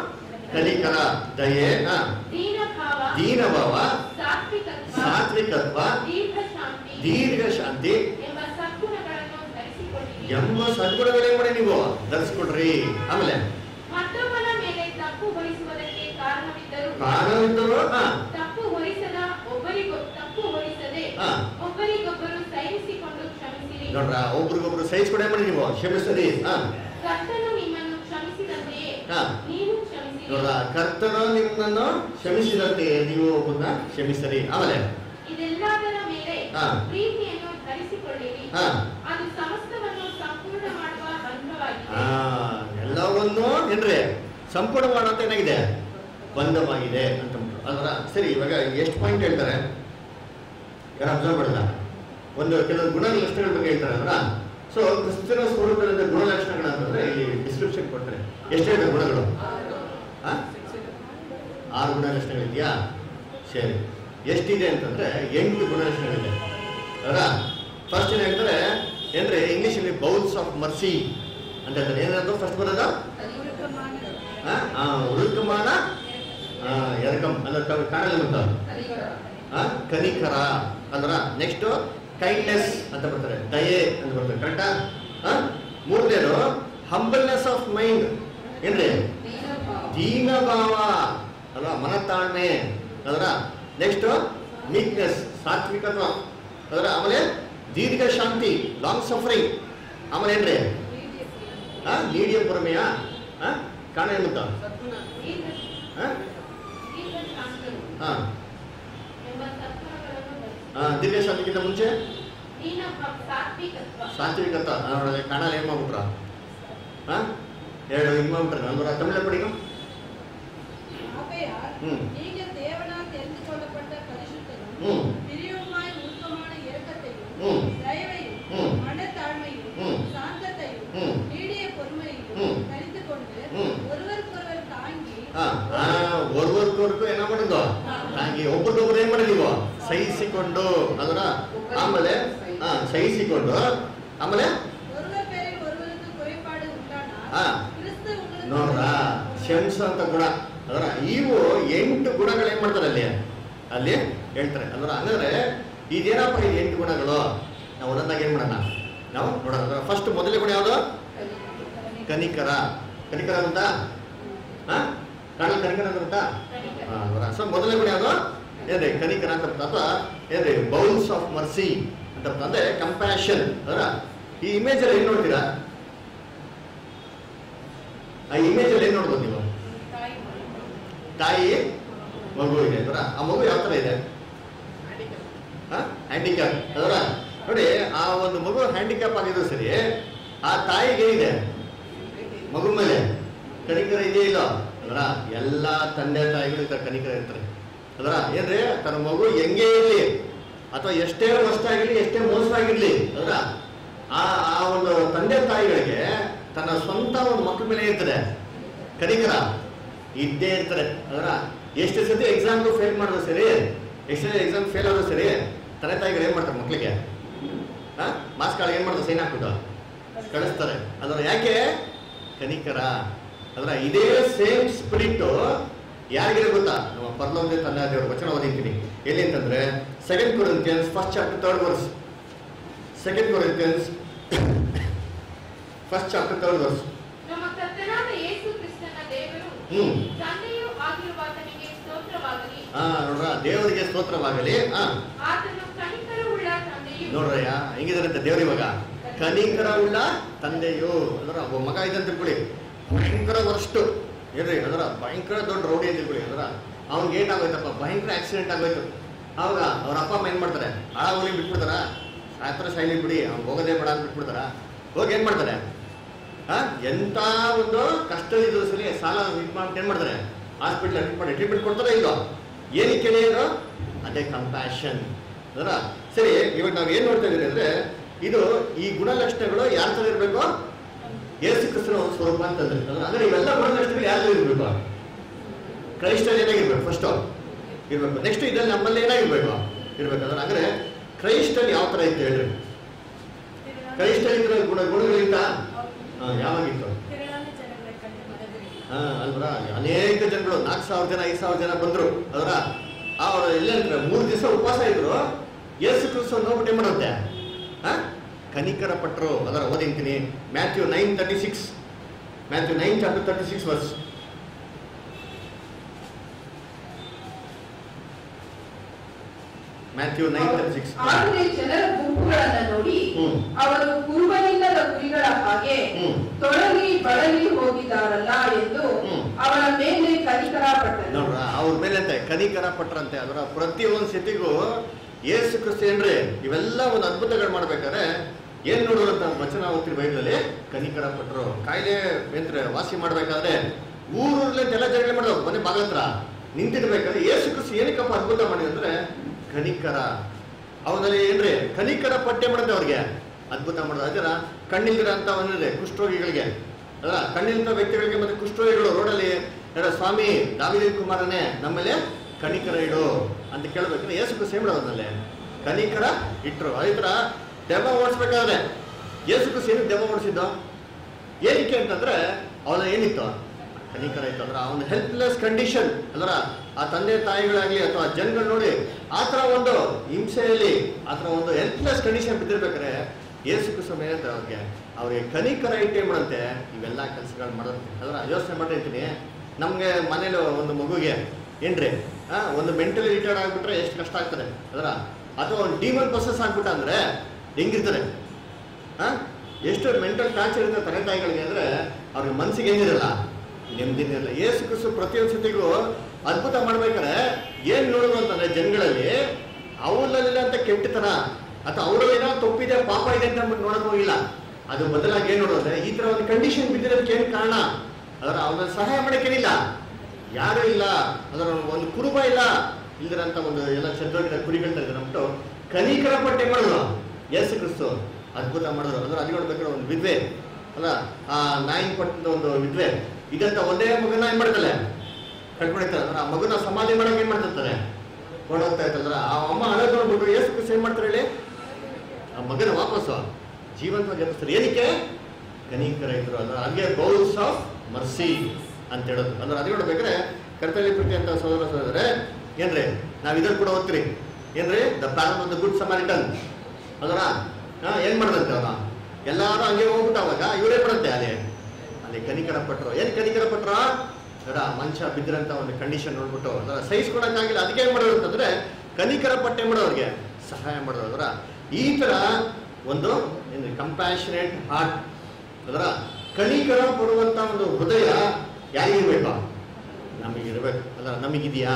ಕನಿಕರ ದಯೆ ಹಾ ದೀನಭಾವ ದೀನಭಾವ ಸಾತ್ವಿಕತ್ವ ಸಾತ್ವಿಕತ್ವ ದೀರ್ಘ ಶಾಂತಿ ದೀರ್ಘ ಶಾಂತಿ ಎಂಬ ಸದ್ಗುಣಗಳನ್ನು ಧರಿಸಿಕೊಳ್ಳಿರಿ ಎಂಬ ಸದ್ಗುಣಗಳೇ ಮಾಡಿ ನೀವು ಧರಿಸ್ಕೊಡ್ರಿ ಆಮೇಲೆ ಮತ್ತೊಬ್ಬನ ಮೇಲೆ ತಪ್ಪು ಹೊರಿಸುವುದಕ್ಕೆ ಕಾರಣವಿದ್ದರೂ ಕಾರಣವಿದ್ದರು ಹಾ ತಪ್ಪು ಹೊರಿಸದ ಒಬ್ಬರಿಗೊ ತಪ್ಪು ಹೊರಿಸದೆ ಹಾ. ಒಬ್ಬರಿಗೊಬ್ಬರು ಸಹಿಸಿಕೊಂಡು ಕ್ಷಮಿಸಿರಿ ನೋಡ್ರ ಒಬ್ರಿಗೊಬ್ರು ಸಹಿಸ್ಕೊಡೇ ಮಾಡಿ ನೀವು ಕ್ಷಮಿಸ್ರಿ ಹಾ ಕರ್ತನು ನಿಮ್ಮನ್ನು ಕ್ಷಮಿಸಿದಂತೆಯೇ ಹಾ. ನೀವು ಕ್ಷಮಿಸಿರಿ ನೋಡ್ರ ಕರ್ತನು ನಿಮ್ಮನ್ನು ಕ್ಷಮಿಸಿದಂತೆ ನೀವು ಒಬ್ಬರನ್ನ ಕ್ಷಮಿಸ್ರಿ ಆಮೇಲೆ ಇದೆಲ್ಲದರ ಮೇಲೆ ಹಾ. ಪ್ರೀತಿಯನ್ನು ಧರಿಸಿಕೊಳ್ಳಿರಿ ಹಾ. ಅದು ಸಮಸ್ತವನ್ನು ಸಂಪೂರ್ಣ ಮಾಡುವ ಬಂಧವಾಗಿದೆ ಆ ಎಲ್ಲವನ್ನು ಏನ್ರಿ ಸಂಪೂರ್ಣ ಮಾಡೋಂತ ಏನಾಗಿದೆ ಬಂಧವಾಗಿದೆ ಅಂತ ಅಂದ್ಬಿಟ್ಟು. ಅಲ್ವಾ ಸರಿ ಇವಾಗ ಎಷ್ಟು ಪಾಯಿಂಟ್ ಹೇಳ್ತಾರೆ ಯಾರು ಅಬ್ಸರ್ವ್ ಮಾಡಿಲ್ಲ ಒಂದು ಕೆಲವು ಗುಣಲಕ್ಷಣಗಳ ಬಗ್ಗೆ ಹೇಳ್ತಾರೆ ಅಲ್ವಾ ಸೊ ಕ್ರಿಸ್ತನ ಸ್ವರೂಪದ ಗುಣಲಕ್ಷಣಗಳು ಅಂತಂದ್ರೆ ಇಲ್ಲಿ ಡಿಸ್ಕ್ರಿಪ್ಷನ್ ಕೊಡ್ತಾರೆ ಎಷ್ಟು ಹೇಳಿದೆ ಗುಣಗಳು ಆ? ಆರು ಗುಣಲಕ್ಷಣಗಳಿದೆಯಾ ಸರಿ ಎಷ್ಟಿದೆ ಅಂತಂದ್ರೆ ಎಂಟು ಗುಣಲಕ್ಷಣಗಳಿದೆ ಅವರ ಫಸ್ಟ್ ಏನ್ ಹೇಳ್ತಾರೆ ಏನ್ರಿ ಇಂಗ್ಲಿಷಲ್ಲಿ ಬೌಲ್ಸ್ ಆಫ್ ಮರ್ಸಿ ಅಂತ ಹೇಳ್ತಾರೆ ಏನಂದ್ರೆ ಫಸ್ಟ್ ಬರೋದು ಆ? ಆ, ಉರುಕಮಾನ ಆ, ಎರಕಂ ಅಂದ್ರೆ ಕಾಣಲಿ ಅಂತ ಆ, ಕನಿಕರ ಅಂದ್ರ ನೆಕ್ಸ್ಟ್ ಕೈಂಡ್ನೆಸ್ ಅಂತ ಬರ್ತಾರೆ ದಯೆ ಅಂತ ಬರ್ತಾರೆ ಕರೆಕ್ಟಾ ಮೂರನೇದು ಹಂಬಲ್ನೆಸ್ ಆಫ್ ಮೈಂಡ್ ಏನ್ರಿ ದೀನಭಾವ ಅಲ್ವಾ ಮನತಾಳ್ಮೆ ಅದರ ನೆಕ್ಸ್ಟ್ ಮೀಕ್ನೆಸ್ ಸಾತ್ವಿಕತ್ವ ಅದರ ಆಮೇಲೆ ದೀರ್ಘ ಶಾಂತಿ ಲಾಂಗ್ ಸಫರಿಂಗ್ ಆಮೇಲೆ ಏನ್ರಿ ಆ ಮೀಡಿಯಂ ಪ್ರಮೇಯ ಆ ಕಾಣ ಏನಂತ ದೀರ್ಘ ಆ? ದೀರ್ಘ ಶಾಂತರು ಆ, ಎಂಬ ಸದ್ಗುಣಗಳನ್ನು ಧರಿಸಿ ಆ, ದೀರ್ಘ ಶಾಂತಿಗಿಂತ ಮುಂಚೆ ದೀನಭಾವ ಸಾತ್ವಿಕತ್ವ ಸಾತ್ವಿಕತ್ವ ಆ, ನೋಡಿದ್ರೆ ಕಾಣಲ್ಲ ಏನ್ ಮಾಡ್ಬಿಟ್ರ ಹಾ ಎರಡು ಹಿಂಗ್ ಮಾಡ್ಬಿಟ್ರೆ ನಲ್ವರ ತಮಿಳ ಪಡಿಗ ஆகையால் ம். நீங்கள் தேவனால் தெரிந்து கொள்ளப்பட்ட பரிசுத்தரும் ம். பிரியுமாய் உருக்கமான இரக்கத்தையும் ம். தயவையும் ம். மனத்தாழ்மையும் ம். சாந்தத்தையும் ம். நீடிய பொறுமையும் ம். தரித்து கொண்டு ம். ஒருவருக்கொருவர் தாங்கி ಒರ್ವರ್ಕೊರ್ಗು ಏನ ಮಾಡಿದ್ವು ಹಾಗೆ ಒಬ್ಬರಿಗೊಬ್ರು ಏನ್ ಮಾಡಿದೀವ ಸಹಿಸಿಕೊಂಡು ಅದರ ಆಮೇಲೆ ಹಾ ಸಹಿಸಿಕೊಂಡು ಆಮೇಲೆ ஒருவர் பேரில் ஒருவருக்கு குறைபாடு உண்டானால் ஆ. கிறிஸ்து உங்களுக்கு ನೋಡ್ರ ಕ್ಷಮಿಸೋ ಅಂತ ಗುಣ ಅದರ ಇವು ಎಂಟು ಗುಣಗಳು ಏನ್ ಮಾಡ್ತಾರೆ ಅಲ್ಲಿ ಅಲ್ಲಿ ಹೇಳ್ತಾರೆ ಅಂದ್ರೆ ಹಂಗಂದ್ರೆ ಇದೇನಪ್ಪ ಈ ಎಂಟು ಗುಣಗಳು ನಾವು ಒಂದೊಂದಾಗಿ ಏನ್ ಮಾಡೋಣ ನಾವು ನೋಡೋಣ ಅಂದ್ರೆ ಫಸ್ಟ್ ಮೊದಲನೇ ಗುಣ ಯಾವುದು ಕನಿಕರ ಕನಿಕರ ಅಂತ ಹಾ ಕಾಣಲ್ ಕನಿಕರ ಅಂತ ಗೊತ್ತಾ? ಕನಿಕರ. ಸೊ ಮೊದಲನೇ ಗುಣ ಯಾವುದು ಏನ್ರಿ ಕನಿಕರ ಅಂತ ಬರ್ತದೆ ಅಥವಾ ಏನ್ರಿ ಬೌಲ್ಸ್ ಆಫ್ ಮರ್ಸಿ ಅಂತ ಬರ್ತದೆ. ಅಂದ್ರೆ ಕಂಪ್ಯಾಷನ್ ಅದರ ಈ ಇಮೇಜ್ ಅಲ್ಲಿ ಏನ್ ನೋಡ್ತೀರಾ ಆ ಇಮೇಜ್ ಅಲ್ಲಿ ಏನ್ ನೋಡ್ಬೋದು ನೀವು ತಾಯಿ ಮಗು ಇದೆ ಅದರ ಆ ಮಗು ಯಾವ ತರ ಇದೆ ಹ್ಯಾಂಡಿಕ್ಯಾಪ್ ಅದರ ನೋಡಿ ಆ ಒಂದು ಮಗು ಹ್ಯಾಂಡಿಕ್ಯಾಪ್ ಆಗಿದ್ರು ಸರಿ ಆ ತಾಯಿಗೆ ಏನಿದೆ ಮಗು ಮೇಲೆ ಕನಿಕರ ಇದೆಯೇ ಇಲ್ಲ ಅದರ ಎಲ್ಲಾ ತಂದೆ ತಾಯಿಗಳು ಈ ತರ ಕನಿಕರ ಇರ್ತಾರೆ ಅದರ ಏನ್ರಿ ತನ್ನ ಮಗು ಹೆಂಗೇ ಇರ್ಲಿ ಅಥವಾ ಎಷ್ಟೇ ವರ್ಷ ಆಗಿರ್ಲಿ ಎಷ್ಟೇ ಮೋಸ ಆಗಿರ್ಲಿ ಅದರ ಆ ಆ ಒಂದು ತಂದೆ ತಾಯಿಗಳಿಗೆ ತನ್ನ ಸ್ವಂತ ಒಂದು ಮಕ್ಕಳ ಮೇಲೆ ಇರ್ತದೆ ಕನಿಕರ ಇದ್ದೇ ಇರ್ತಾರೆ ಅದರ ಎಷ್ಟು ಸತಿ ಎಕ್ಸಾಮ್ಗೂ ಫೇಲ್ ಮಾಡಿದ್ರು ಸರಿ ಎಷ್ಟು ಎಕ್ಸಾಮ್ ಫೇಲ್ ಆದ್ರೂ ಸರಿ ತಂದೆ ತಾಯಿಗಳು ಏನ್ ಮಾಡ್ತಾರೆ ಮಕ್ಕಳಿಗೆ ಮಾಸ್ಕ್ ಏನ್ ಮಾಡ್ತಾರೆ ಸೈನ್ ಹಾಕ್ಬಿಟ್ಟು ಕಳಿಸ್ತಾರೆ ಅದರ ಯಾಕೆ ಕನಿಕರ ಅದರ ಇದೇ ಸೇಮ್ ಸ್ಪಿರಿಟ್ ಯಾರಿಗಿದೆ ಗೊತ್ತಾ ನಮ್ಮ ಪರ್ಲೋಕದ ತಂದೆ ದೇವರ ವಚನ ಓದಿದ್ದೀನಿ ಎಲ್ಲಿ ಅಂತಂದ್ರೆ second Corinthians first chapter third verse second Corinthians first chapter third verse ನಮ್ಮ ಕರ್ತನಾದ ಯೇಸು ಕ್ರಿಸ್ತನ ದೇವರು ಹ್ಮ್ ತಂದೆಯೂ ಆಗಿರುವಾತನಿಗೆ ಸ್ತೋತ್ರವಾಗಲಿ ಹಾ ನೋಡ್ರ ದೇವರಿಗೆ ಸ್ತೋತ್ರವಾಗಲಿ ಹಾ ಆತನು ಕನಿಕರವುಳ್ಳ ತಂದೆಯು ನೋಡ್ರಯ್ಯ ಹೆಂಗಿದಾರೆ ಅಂತ ದೇವ್ರ ಇವಾಗ ಕನಿಕರ ಉಳ್ಳ ತಂದೆಯು ಅದರ ಒಬ್ಬ ಮಗ ಇದೆ ಅಂತ ತಿಳ್ಕೊಳ್ಳಿ ಭಯಂಕರ ವರ್ಸ್ಟ್ ಏನ್ರಿ ಅದರ ಭಯಂಕರ ದೊಡ್ಡ ರೌಡಿ ಅಂತ ತಿಳ್ಕೊಳ್ಳಿ ಅದರ ಅವ್ನಿಗೆ ಏನಾಗೋಯ್ತಪ್ಪ ಭಯಂಕರ ಆಕ್ಸಿಡೆಂಟ್ ಆಗೋಯ್ತು ಅವಾಗ ಅವ್ರ ಅಪ್ಪ ಅಮ್ಮ ಏನ್ ಮಾಡ್ತಾರೆ ಆಳ ಹೋಗಿ ಬಿಟ್ಬಿಡ್ತಾರ ಆತರ ಶೈಲಿ ಬಿಡಿ ಅವ್ನು ಹೋಗೋದೇ ಬೇಡ ಅಂತ ಬಿಟ್ಬಿಡ್ತಾರ ಹೋಗಿ ಏನ್ ಮಾಡ್ತಾರೆ ಹಾ ಎಂತ ಒಂದು ಕಷ್ಟದಿದ್ರು ಸರಿ ಸಾಲ ಇದು ಮಾಡ್ಬಿಟ್ಟು ಏನ್ ಮಾಡ್ತಾರೆ ಹಾಸ್ಪಿಟ್ಲ್ ಅಡ್ಮಿಟ್ ಮಾಡಿ ಟ್ರೀಟ್ಮೆಂಟ್ ಕೊಡ್ತಾರ ಇಲ್ವಾ ಏನಕ್ಕೆ ಕೇಳಿದ್ರು ಅದೇ ಕಂಪ್ಯಾಷನ್ ಅದರ ಸರಿ ಇವಾಗ ನಾವು ಏನ್ ನೋಡ್ತಾ ಇದೀವಿ ಅಂದ್ರೆ ಇದು ಈ ಗುಣಲಕ್ಷಣಗಳು ಯಾರ ತರ ಇರ್ಬೇಕು ಯೇಸು ಕ್ರಿಸ್ತನ ಒಂದು ಸ್ವರೂಪ ಅಂತಂದ್ರೆ ಅಂದ್ರೆ ಅಂದ್ರೆ ಇವೆಲ್ಲ ಗುಣಲಕ್ಷಣಗಳು ಯಾರ ತರ ಇರ್ಬೇಕು ಕ್ರೈಸ್ತಲ್ಲಿ ಏನಾಗಿರ್ಬೇಕು ಫಸ್ಟ್ ಇರ್ಬೇಕು ನೆಕ್ಸ್ಟ್ ಇದ್ರಲ್ಲಿ ನಮ್ಮಲ್ಲಿ ಏನಾಗಿರ್ಬೇಕು ಇರ್ಬೇಕಂದ್ರೆ ಅಂದ್ರೆ ಕ್ರೈಸ್ತಲ್ಲಿ ಯಾವ ತರ ಇತ್ತು ಹೇಳ್ರಿ ಕ್ರೈಸ್ತಲ್ಲಿ ಇದ್ರ ಗುಣ ಗುಣಗಳಿಂದ ಹಾ, ಯಾವಾಗಿತ್ತು திரளான ஜனங்களை கண்டு மனதில் ಹಾ ಅಲ್ವರ ಅನೇಕ ಜನಗಳು ನಾಲ್ಕು ಸಾವಿರ ಜನ ಐದು ಸಾವಿರ ಜನ ಬಂದ್ರು ಅದರ ಅವ್ರು ಎಲ್ಲ ಮೂರು ದಿವಸ ಉಪವಾಸ ಇದ್ರು ಯೇಸು ಕ್ರಿಸ್ತ ನೋಡ್ಬಿಟ್ಟು ಏನ್ ಮಾಡುತ್ತೆ ಹಾ ಕನಿಕರ ಪಟ್ರು ಅದರ ಓದಿಂತೀನಿ Matthew nine thirty six Matthew nine chapter thirty six verse Matthew nine thirty six ಆದರೆ ಜನರ ಗುಂಪುಗಳನ್ನ ನೋಡಿ ಹ್ಮ್. ಅವರು ಕುರುಬನಿಲ್ಲದ ಕುರಿಗಳ ಹಾಗೆ ಹ್ಮ್. ತೊಳಗಿ ಬಳಲಿ ಹೋಗಿದ್ದಾರಲ್ಲ ಎಂದು ಹ್ಮ್. ಅವರ ಮೇಲೆ ಕನಿಕರ ಪಟ್ಟರು ನೋಡ್ರ ಅವ್ರ ಮೇಲೆ ಅಂತೆ ಕನಿಕರ ಪಟ್ರಂತೆ ಅದರ ಪ್ರತಿಯೊಂದು ಸ್ಥಿತಿಗೂ ಏಸು ಕ್ರಿಸ್ತ ಏನ್ರಿ ಇವೆಲ್ಲ ಒಂದು ಅದ್ಭುತಗಳು ಮಾಡ್ಬೇಕಾದ್ರೆ ಏನ್ ನೋಡೋರು ಅಂತ ವಚನ ಓದ್ತಿರಿ ಬೈಬಲಲ್ಲಿ ಕನಿಕರ ಪಟ್ರು ಕಾಯಿಲೆ ಏನ್ರೆ ವಾಸಿ ಮಾಡ್ಬೇಕಾದ್ರೆ ಊರೂರ್ಲೆ ಎಲ್ಲ ಜಗಳ ಮಾಡೋದು ಮನೆ ಬಾಗಿಲ ಹತ್ರ ನಿಂತಿರ್ಬೇಕಾದ್ರೆ ಏಸು ಕ್ರಿಸ್ತ ಏನಕ್ಕಪ್ಪ ಅದ್ಭುತ ಮಾಡಿದ್ರೆ ಕನಿಕರ ಅವನಲ್ಲಿ ಏನ್ರಿ ಕನಿಕರ ಪಟ್ಟೆ ಮಾಡಿದೆ ಅವ್ರಿಗೆ ಅದ್ಭುತ ಮಾಡೋದು ಅದರ ಕಣ್ಣಿಲ್ದಿರ ಅಂತ ಒಂದಿದೆ ಕುಷ್ಠರೋಗಿಗಳಿಗೆ ಅಲ್ಲ ಕಣ್ಣಿಲ್ದ ವ್ಯಕ್ತಿಗಳಿಗೆ ಮತ್ತೆ ಕುಷ್ಠರೋಗಿಗಳು ರೋಡಲ್ಲಿ ಯಾರೋ ಸ್ವಾಮಿ ದಾವಿದ ಕುಮಾರನೇ ನಮ್ಮಲ್ಲಿ ಕನಿಕರ ಇಡು ಅಂತ ಕೇಳ್ಬೇಕಾದ್ರೆ ಏಸು ಕ್ರಿಸ್ತ ಏನ್ ಮಾಡೋದ್ರಲ್ಲಿ ಕನಿಕರ ಇಟ್ರು ಅದೇ ಥರ ದೆವ್ವ ಓಡಿಸ್ಬೇಕಾದ್ರೆ ಏಸು ಕ್ರಿಸ್ತ ಏನಕ್ಕೆ ದೆವ್ವ ಓಡಿಸಿದ್ದು ಏನಕ್ಕೆ ಅಂತಂದ್ರೆ ಅವನ ಏನಿತ್ತು ಕನಿಕರ ಇತ್ತು ಅಂದ್ರೆ ಅವನ ಹೆಲ್ಪ್ಲೆಸ್ ಕಂಡೀಷನ್ ಅದರ ಆ ತಂದೆ ತಾಯಿಗಳಾಗ್ಲಿ ಅಥವಾ ಜನಗಳು ನೋಡಿ ಆ ಥರ ಒಂದು ಹಿಂಸೆಯಲ್ಲಿ ಆ ಥರ ಒಂದು ಹೆಲ್ಪ್ಲೆಸ್ ಕಂಡೀಷನ್ ಬಿದ್ದಿರ್ಬೇಕಾದ್ರೆ ಏಸು ಕ್ರಿಸ್ತ ಏನಂತ ಅವ್ರಿಗೆ ಅವ್ರಿಗೆ ಕನಿಕರ ಇಟ್ಟೆ ಮಾಡಂತೆ ಇವೆಲ್ಲ ಕೆಲಸಗಳು ಮಾಡೋದು ಅದರ ಯೋಚನೆ ಮಾಡಿರ್ತೀನಿ ನಮಗೆ ಮನೇಲಿ ಒಂದು ಮಗುಗೆ ಏನ್ರಿ ಆ ಒಂದು ಮೆಂಟಲಿ ರಿಟೈರ್ಡ್ ಆಗ್ಬಿಟ್ರೆ ಎಷ್ಟು ಕಷ್ಟ ಆಗ್ತದೆ ಅದರ ಅಥವಾ ಒಂದು ಡಿಮನ್ ಪ್ರೊಸೆಸ್ ಆಗ್ಬಿಟ್ಟ ಅಂದ್ರೆ ಹೆಂಗಿರ್ತಾರೆ ಆ? ಎಷ್ಟು ಮೆಂಟಲ್ ಟಾರ್ಚರ್ ಇರುತ್ತೆ ತಂದೆ ತಾಯಿಗಳಿಗೆ ಅಂದ್ರೆ ಅವ್ರಿಗೆ ಮನಸ್ಸಿಗೆ ಏನಿರಲ್ಲ ನೆಮ್ಮದಿನಿರಲ್ಲ ಏಸು ಕ್ರಿಸ್ತು ಪ್ರತಿಯೊಂದು ಸತಿಗೂ ಅದ್ಭುತ ಮಾಡ್ಬೇಕಾದ್ರೆ ಏನ್ ನೋಡೋದು ಅಂತಂದ್ರೆ ಜನಗಳಲ್ಲಿ ಅವರಲ್ಲಿಲ್ಲ ಅಂತ ಕೆಟ್ಟತನ ಅಥವಾ ಅವರಲ್ಲಿ ಏನೋ ತಪ್ಪಿದೆ ಪಾಪ ಇದೆ ಅಂತ ಅಂದ್ಬಿಟ್ಟು ನೋಡಕ್ ಹೋಗಿಲ್ಲ ಅದು ಬದಲಾಗಿ ಏನ್ ನೋಡೋದ್ರೆ ಈ ತರ ಒಂದು ಕಂಡೀಷನ್ ಬಿದ್ದಿರೋದಕ್ಕೆ ಏನ್ ಕಾರಣ ಅದರ ಅವ್ರನ್ನ ಸಹಾಯ ಮಾಡಕ್ಕೇನಿಲ್ಲ ಯಾರು ಇಲ್ಲ ಅದರ ಒಂದು ಕುರುಬ ಇಲ್ಲ ಇಲ್ದಿರಂತ ಒಂದು ಎಲ್ಲ ಚಂದ್ರೋಗಿದ ಕುರಿಗಳ್ತಾ ಇದ್ದಾರೆ ಅಂದ್ಬಿಟ್ಟು ಕನಿಕರ ಪಟ್ಟೆ ಮಾಡಿದ್ರು ಯೇಸು ಕ್ರಿಸ್ತು ಅದ್ಭುತ ಮಾಡಿದ್ರು ಅಂದ್ರೆ ಅಲ್ಲಿ ನೋಡ್ಬೇಕಾದ್ರೆ ಒಂದು ವಿದ್ವೆ ಅಲ್ಲ ಆ ನಾಯಿನ್ ಪಟ್ಟದ ಒಂದು ವಿದ್ವೆ ಇದಂತ ಒಂದೇ ಮಗನ ಏನ್ ಮಾಡ್ತಾಳೆ ಕಟ್ಕೊಂಡಿರ್ತಾರೆ ಅಂದ್ರೆ ಆ ಮಗುನ ಸಮಾಧಿ ಮಾಡಕ್ ಏನ್ ಮಾಡ್ತಿರ್ತಾರೆ ಹೊಡೋಗ್ತಾ ಇರ್ತಂದ್ರೆ ಆ ಅಮ್ಮ ಹಣದ ನೋಡ್ಬಿಟ್ಟು ಯೇಸು ಕ್ರಿಸ್ತು ಏನ್ ಮಾಡ್ತಾರೆ ಹೇಳಿ ಆ ಮಗನ ವಾಪಸ್ಸು ಜೀವಂತವಾಗಿ ಎಬ್ಬಿಸ್ತಾರೆ ಏನಕ್ಕೆ ಕನಿಕರ ಇದ್ರು ಅಂದ್ರೆ ಹಾಗೆ ಬೌಲ್ಸ್ ಆಫ್ ಮರ್ಸಿ ಅಂತ ಹೇಳೋದು ಅಂದ್ರೆ ಅದು ನೋಡ್ಬೇಕಾದ್ರೆ ಕರ್ತವ್ಯ ಪ್ರೀತಿ ಅಂತ ಸೋದರ ಸೋದರೇ ಏನ್ರಿ ನಾವ್ ಇದ್ರಲ್ಲಿ ಕೂಡ ಓದ್ತೀರಿ ಏನ್ರಿ the plan of the good Samaritan ಅದರ ಹಾ ಏನ್ ಮಾಡ್ದಂತೆ ಅವನ ಎಲ್ಲಾರು ಹಂಗೆ ಹೋಗ್ಬಿಟ್ಟು ಅವಾಗ ಇವರೇ ಬರುತ್ತೆ ಅಲ್ಲಿ ಅಲ್ಲಿ ಕನಿಕರ ಪಟ್ರು ಏನ್ ಕನಿಕರ ಪಟ್ರ ಅದರ ಮನುಷ್ಯ ಬಿದ್ದಿರಂತ ಒಂದು ಕಂಡೀಷನ್ ನೋಡ್ಬಿಟ್ಟು ಅದರ ಸಹಿಸ್ಕೊಳಕ್ಕಾಗಿಲ್ಲ ಅದಕ್ಕೆ ಏನ್ ಮಾಡೋರು ಅಂತಂದ್ರೆ ಕನಿಕರ ಪಟ್ಟೆ ಮಾಡೋರಿಗೆ ಸಹಾಯ ಮಾಡೋರು ಅದರ ಈ ತರ ಒಂದು ಏನು ಕಂಪ್ಯಾಷನೇಟ್ ಹಾರ್ಟ್ ಅದರ ಕನಿಕರ ಪಡುವಂತ ಒಂದು ಹೃದಯ ಯಾರಿಗಿರ್ಬೇಕು ನಮಗಿರ್ಬೇಕು ಅದರ ನಮಗಿದೆಯಾ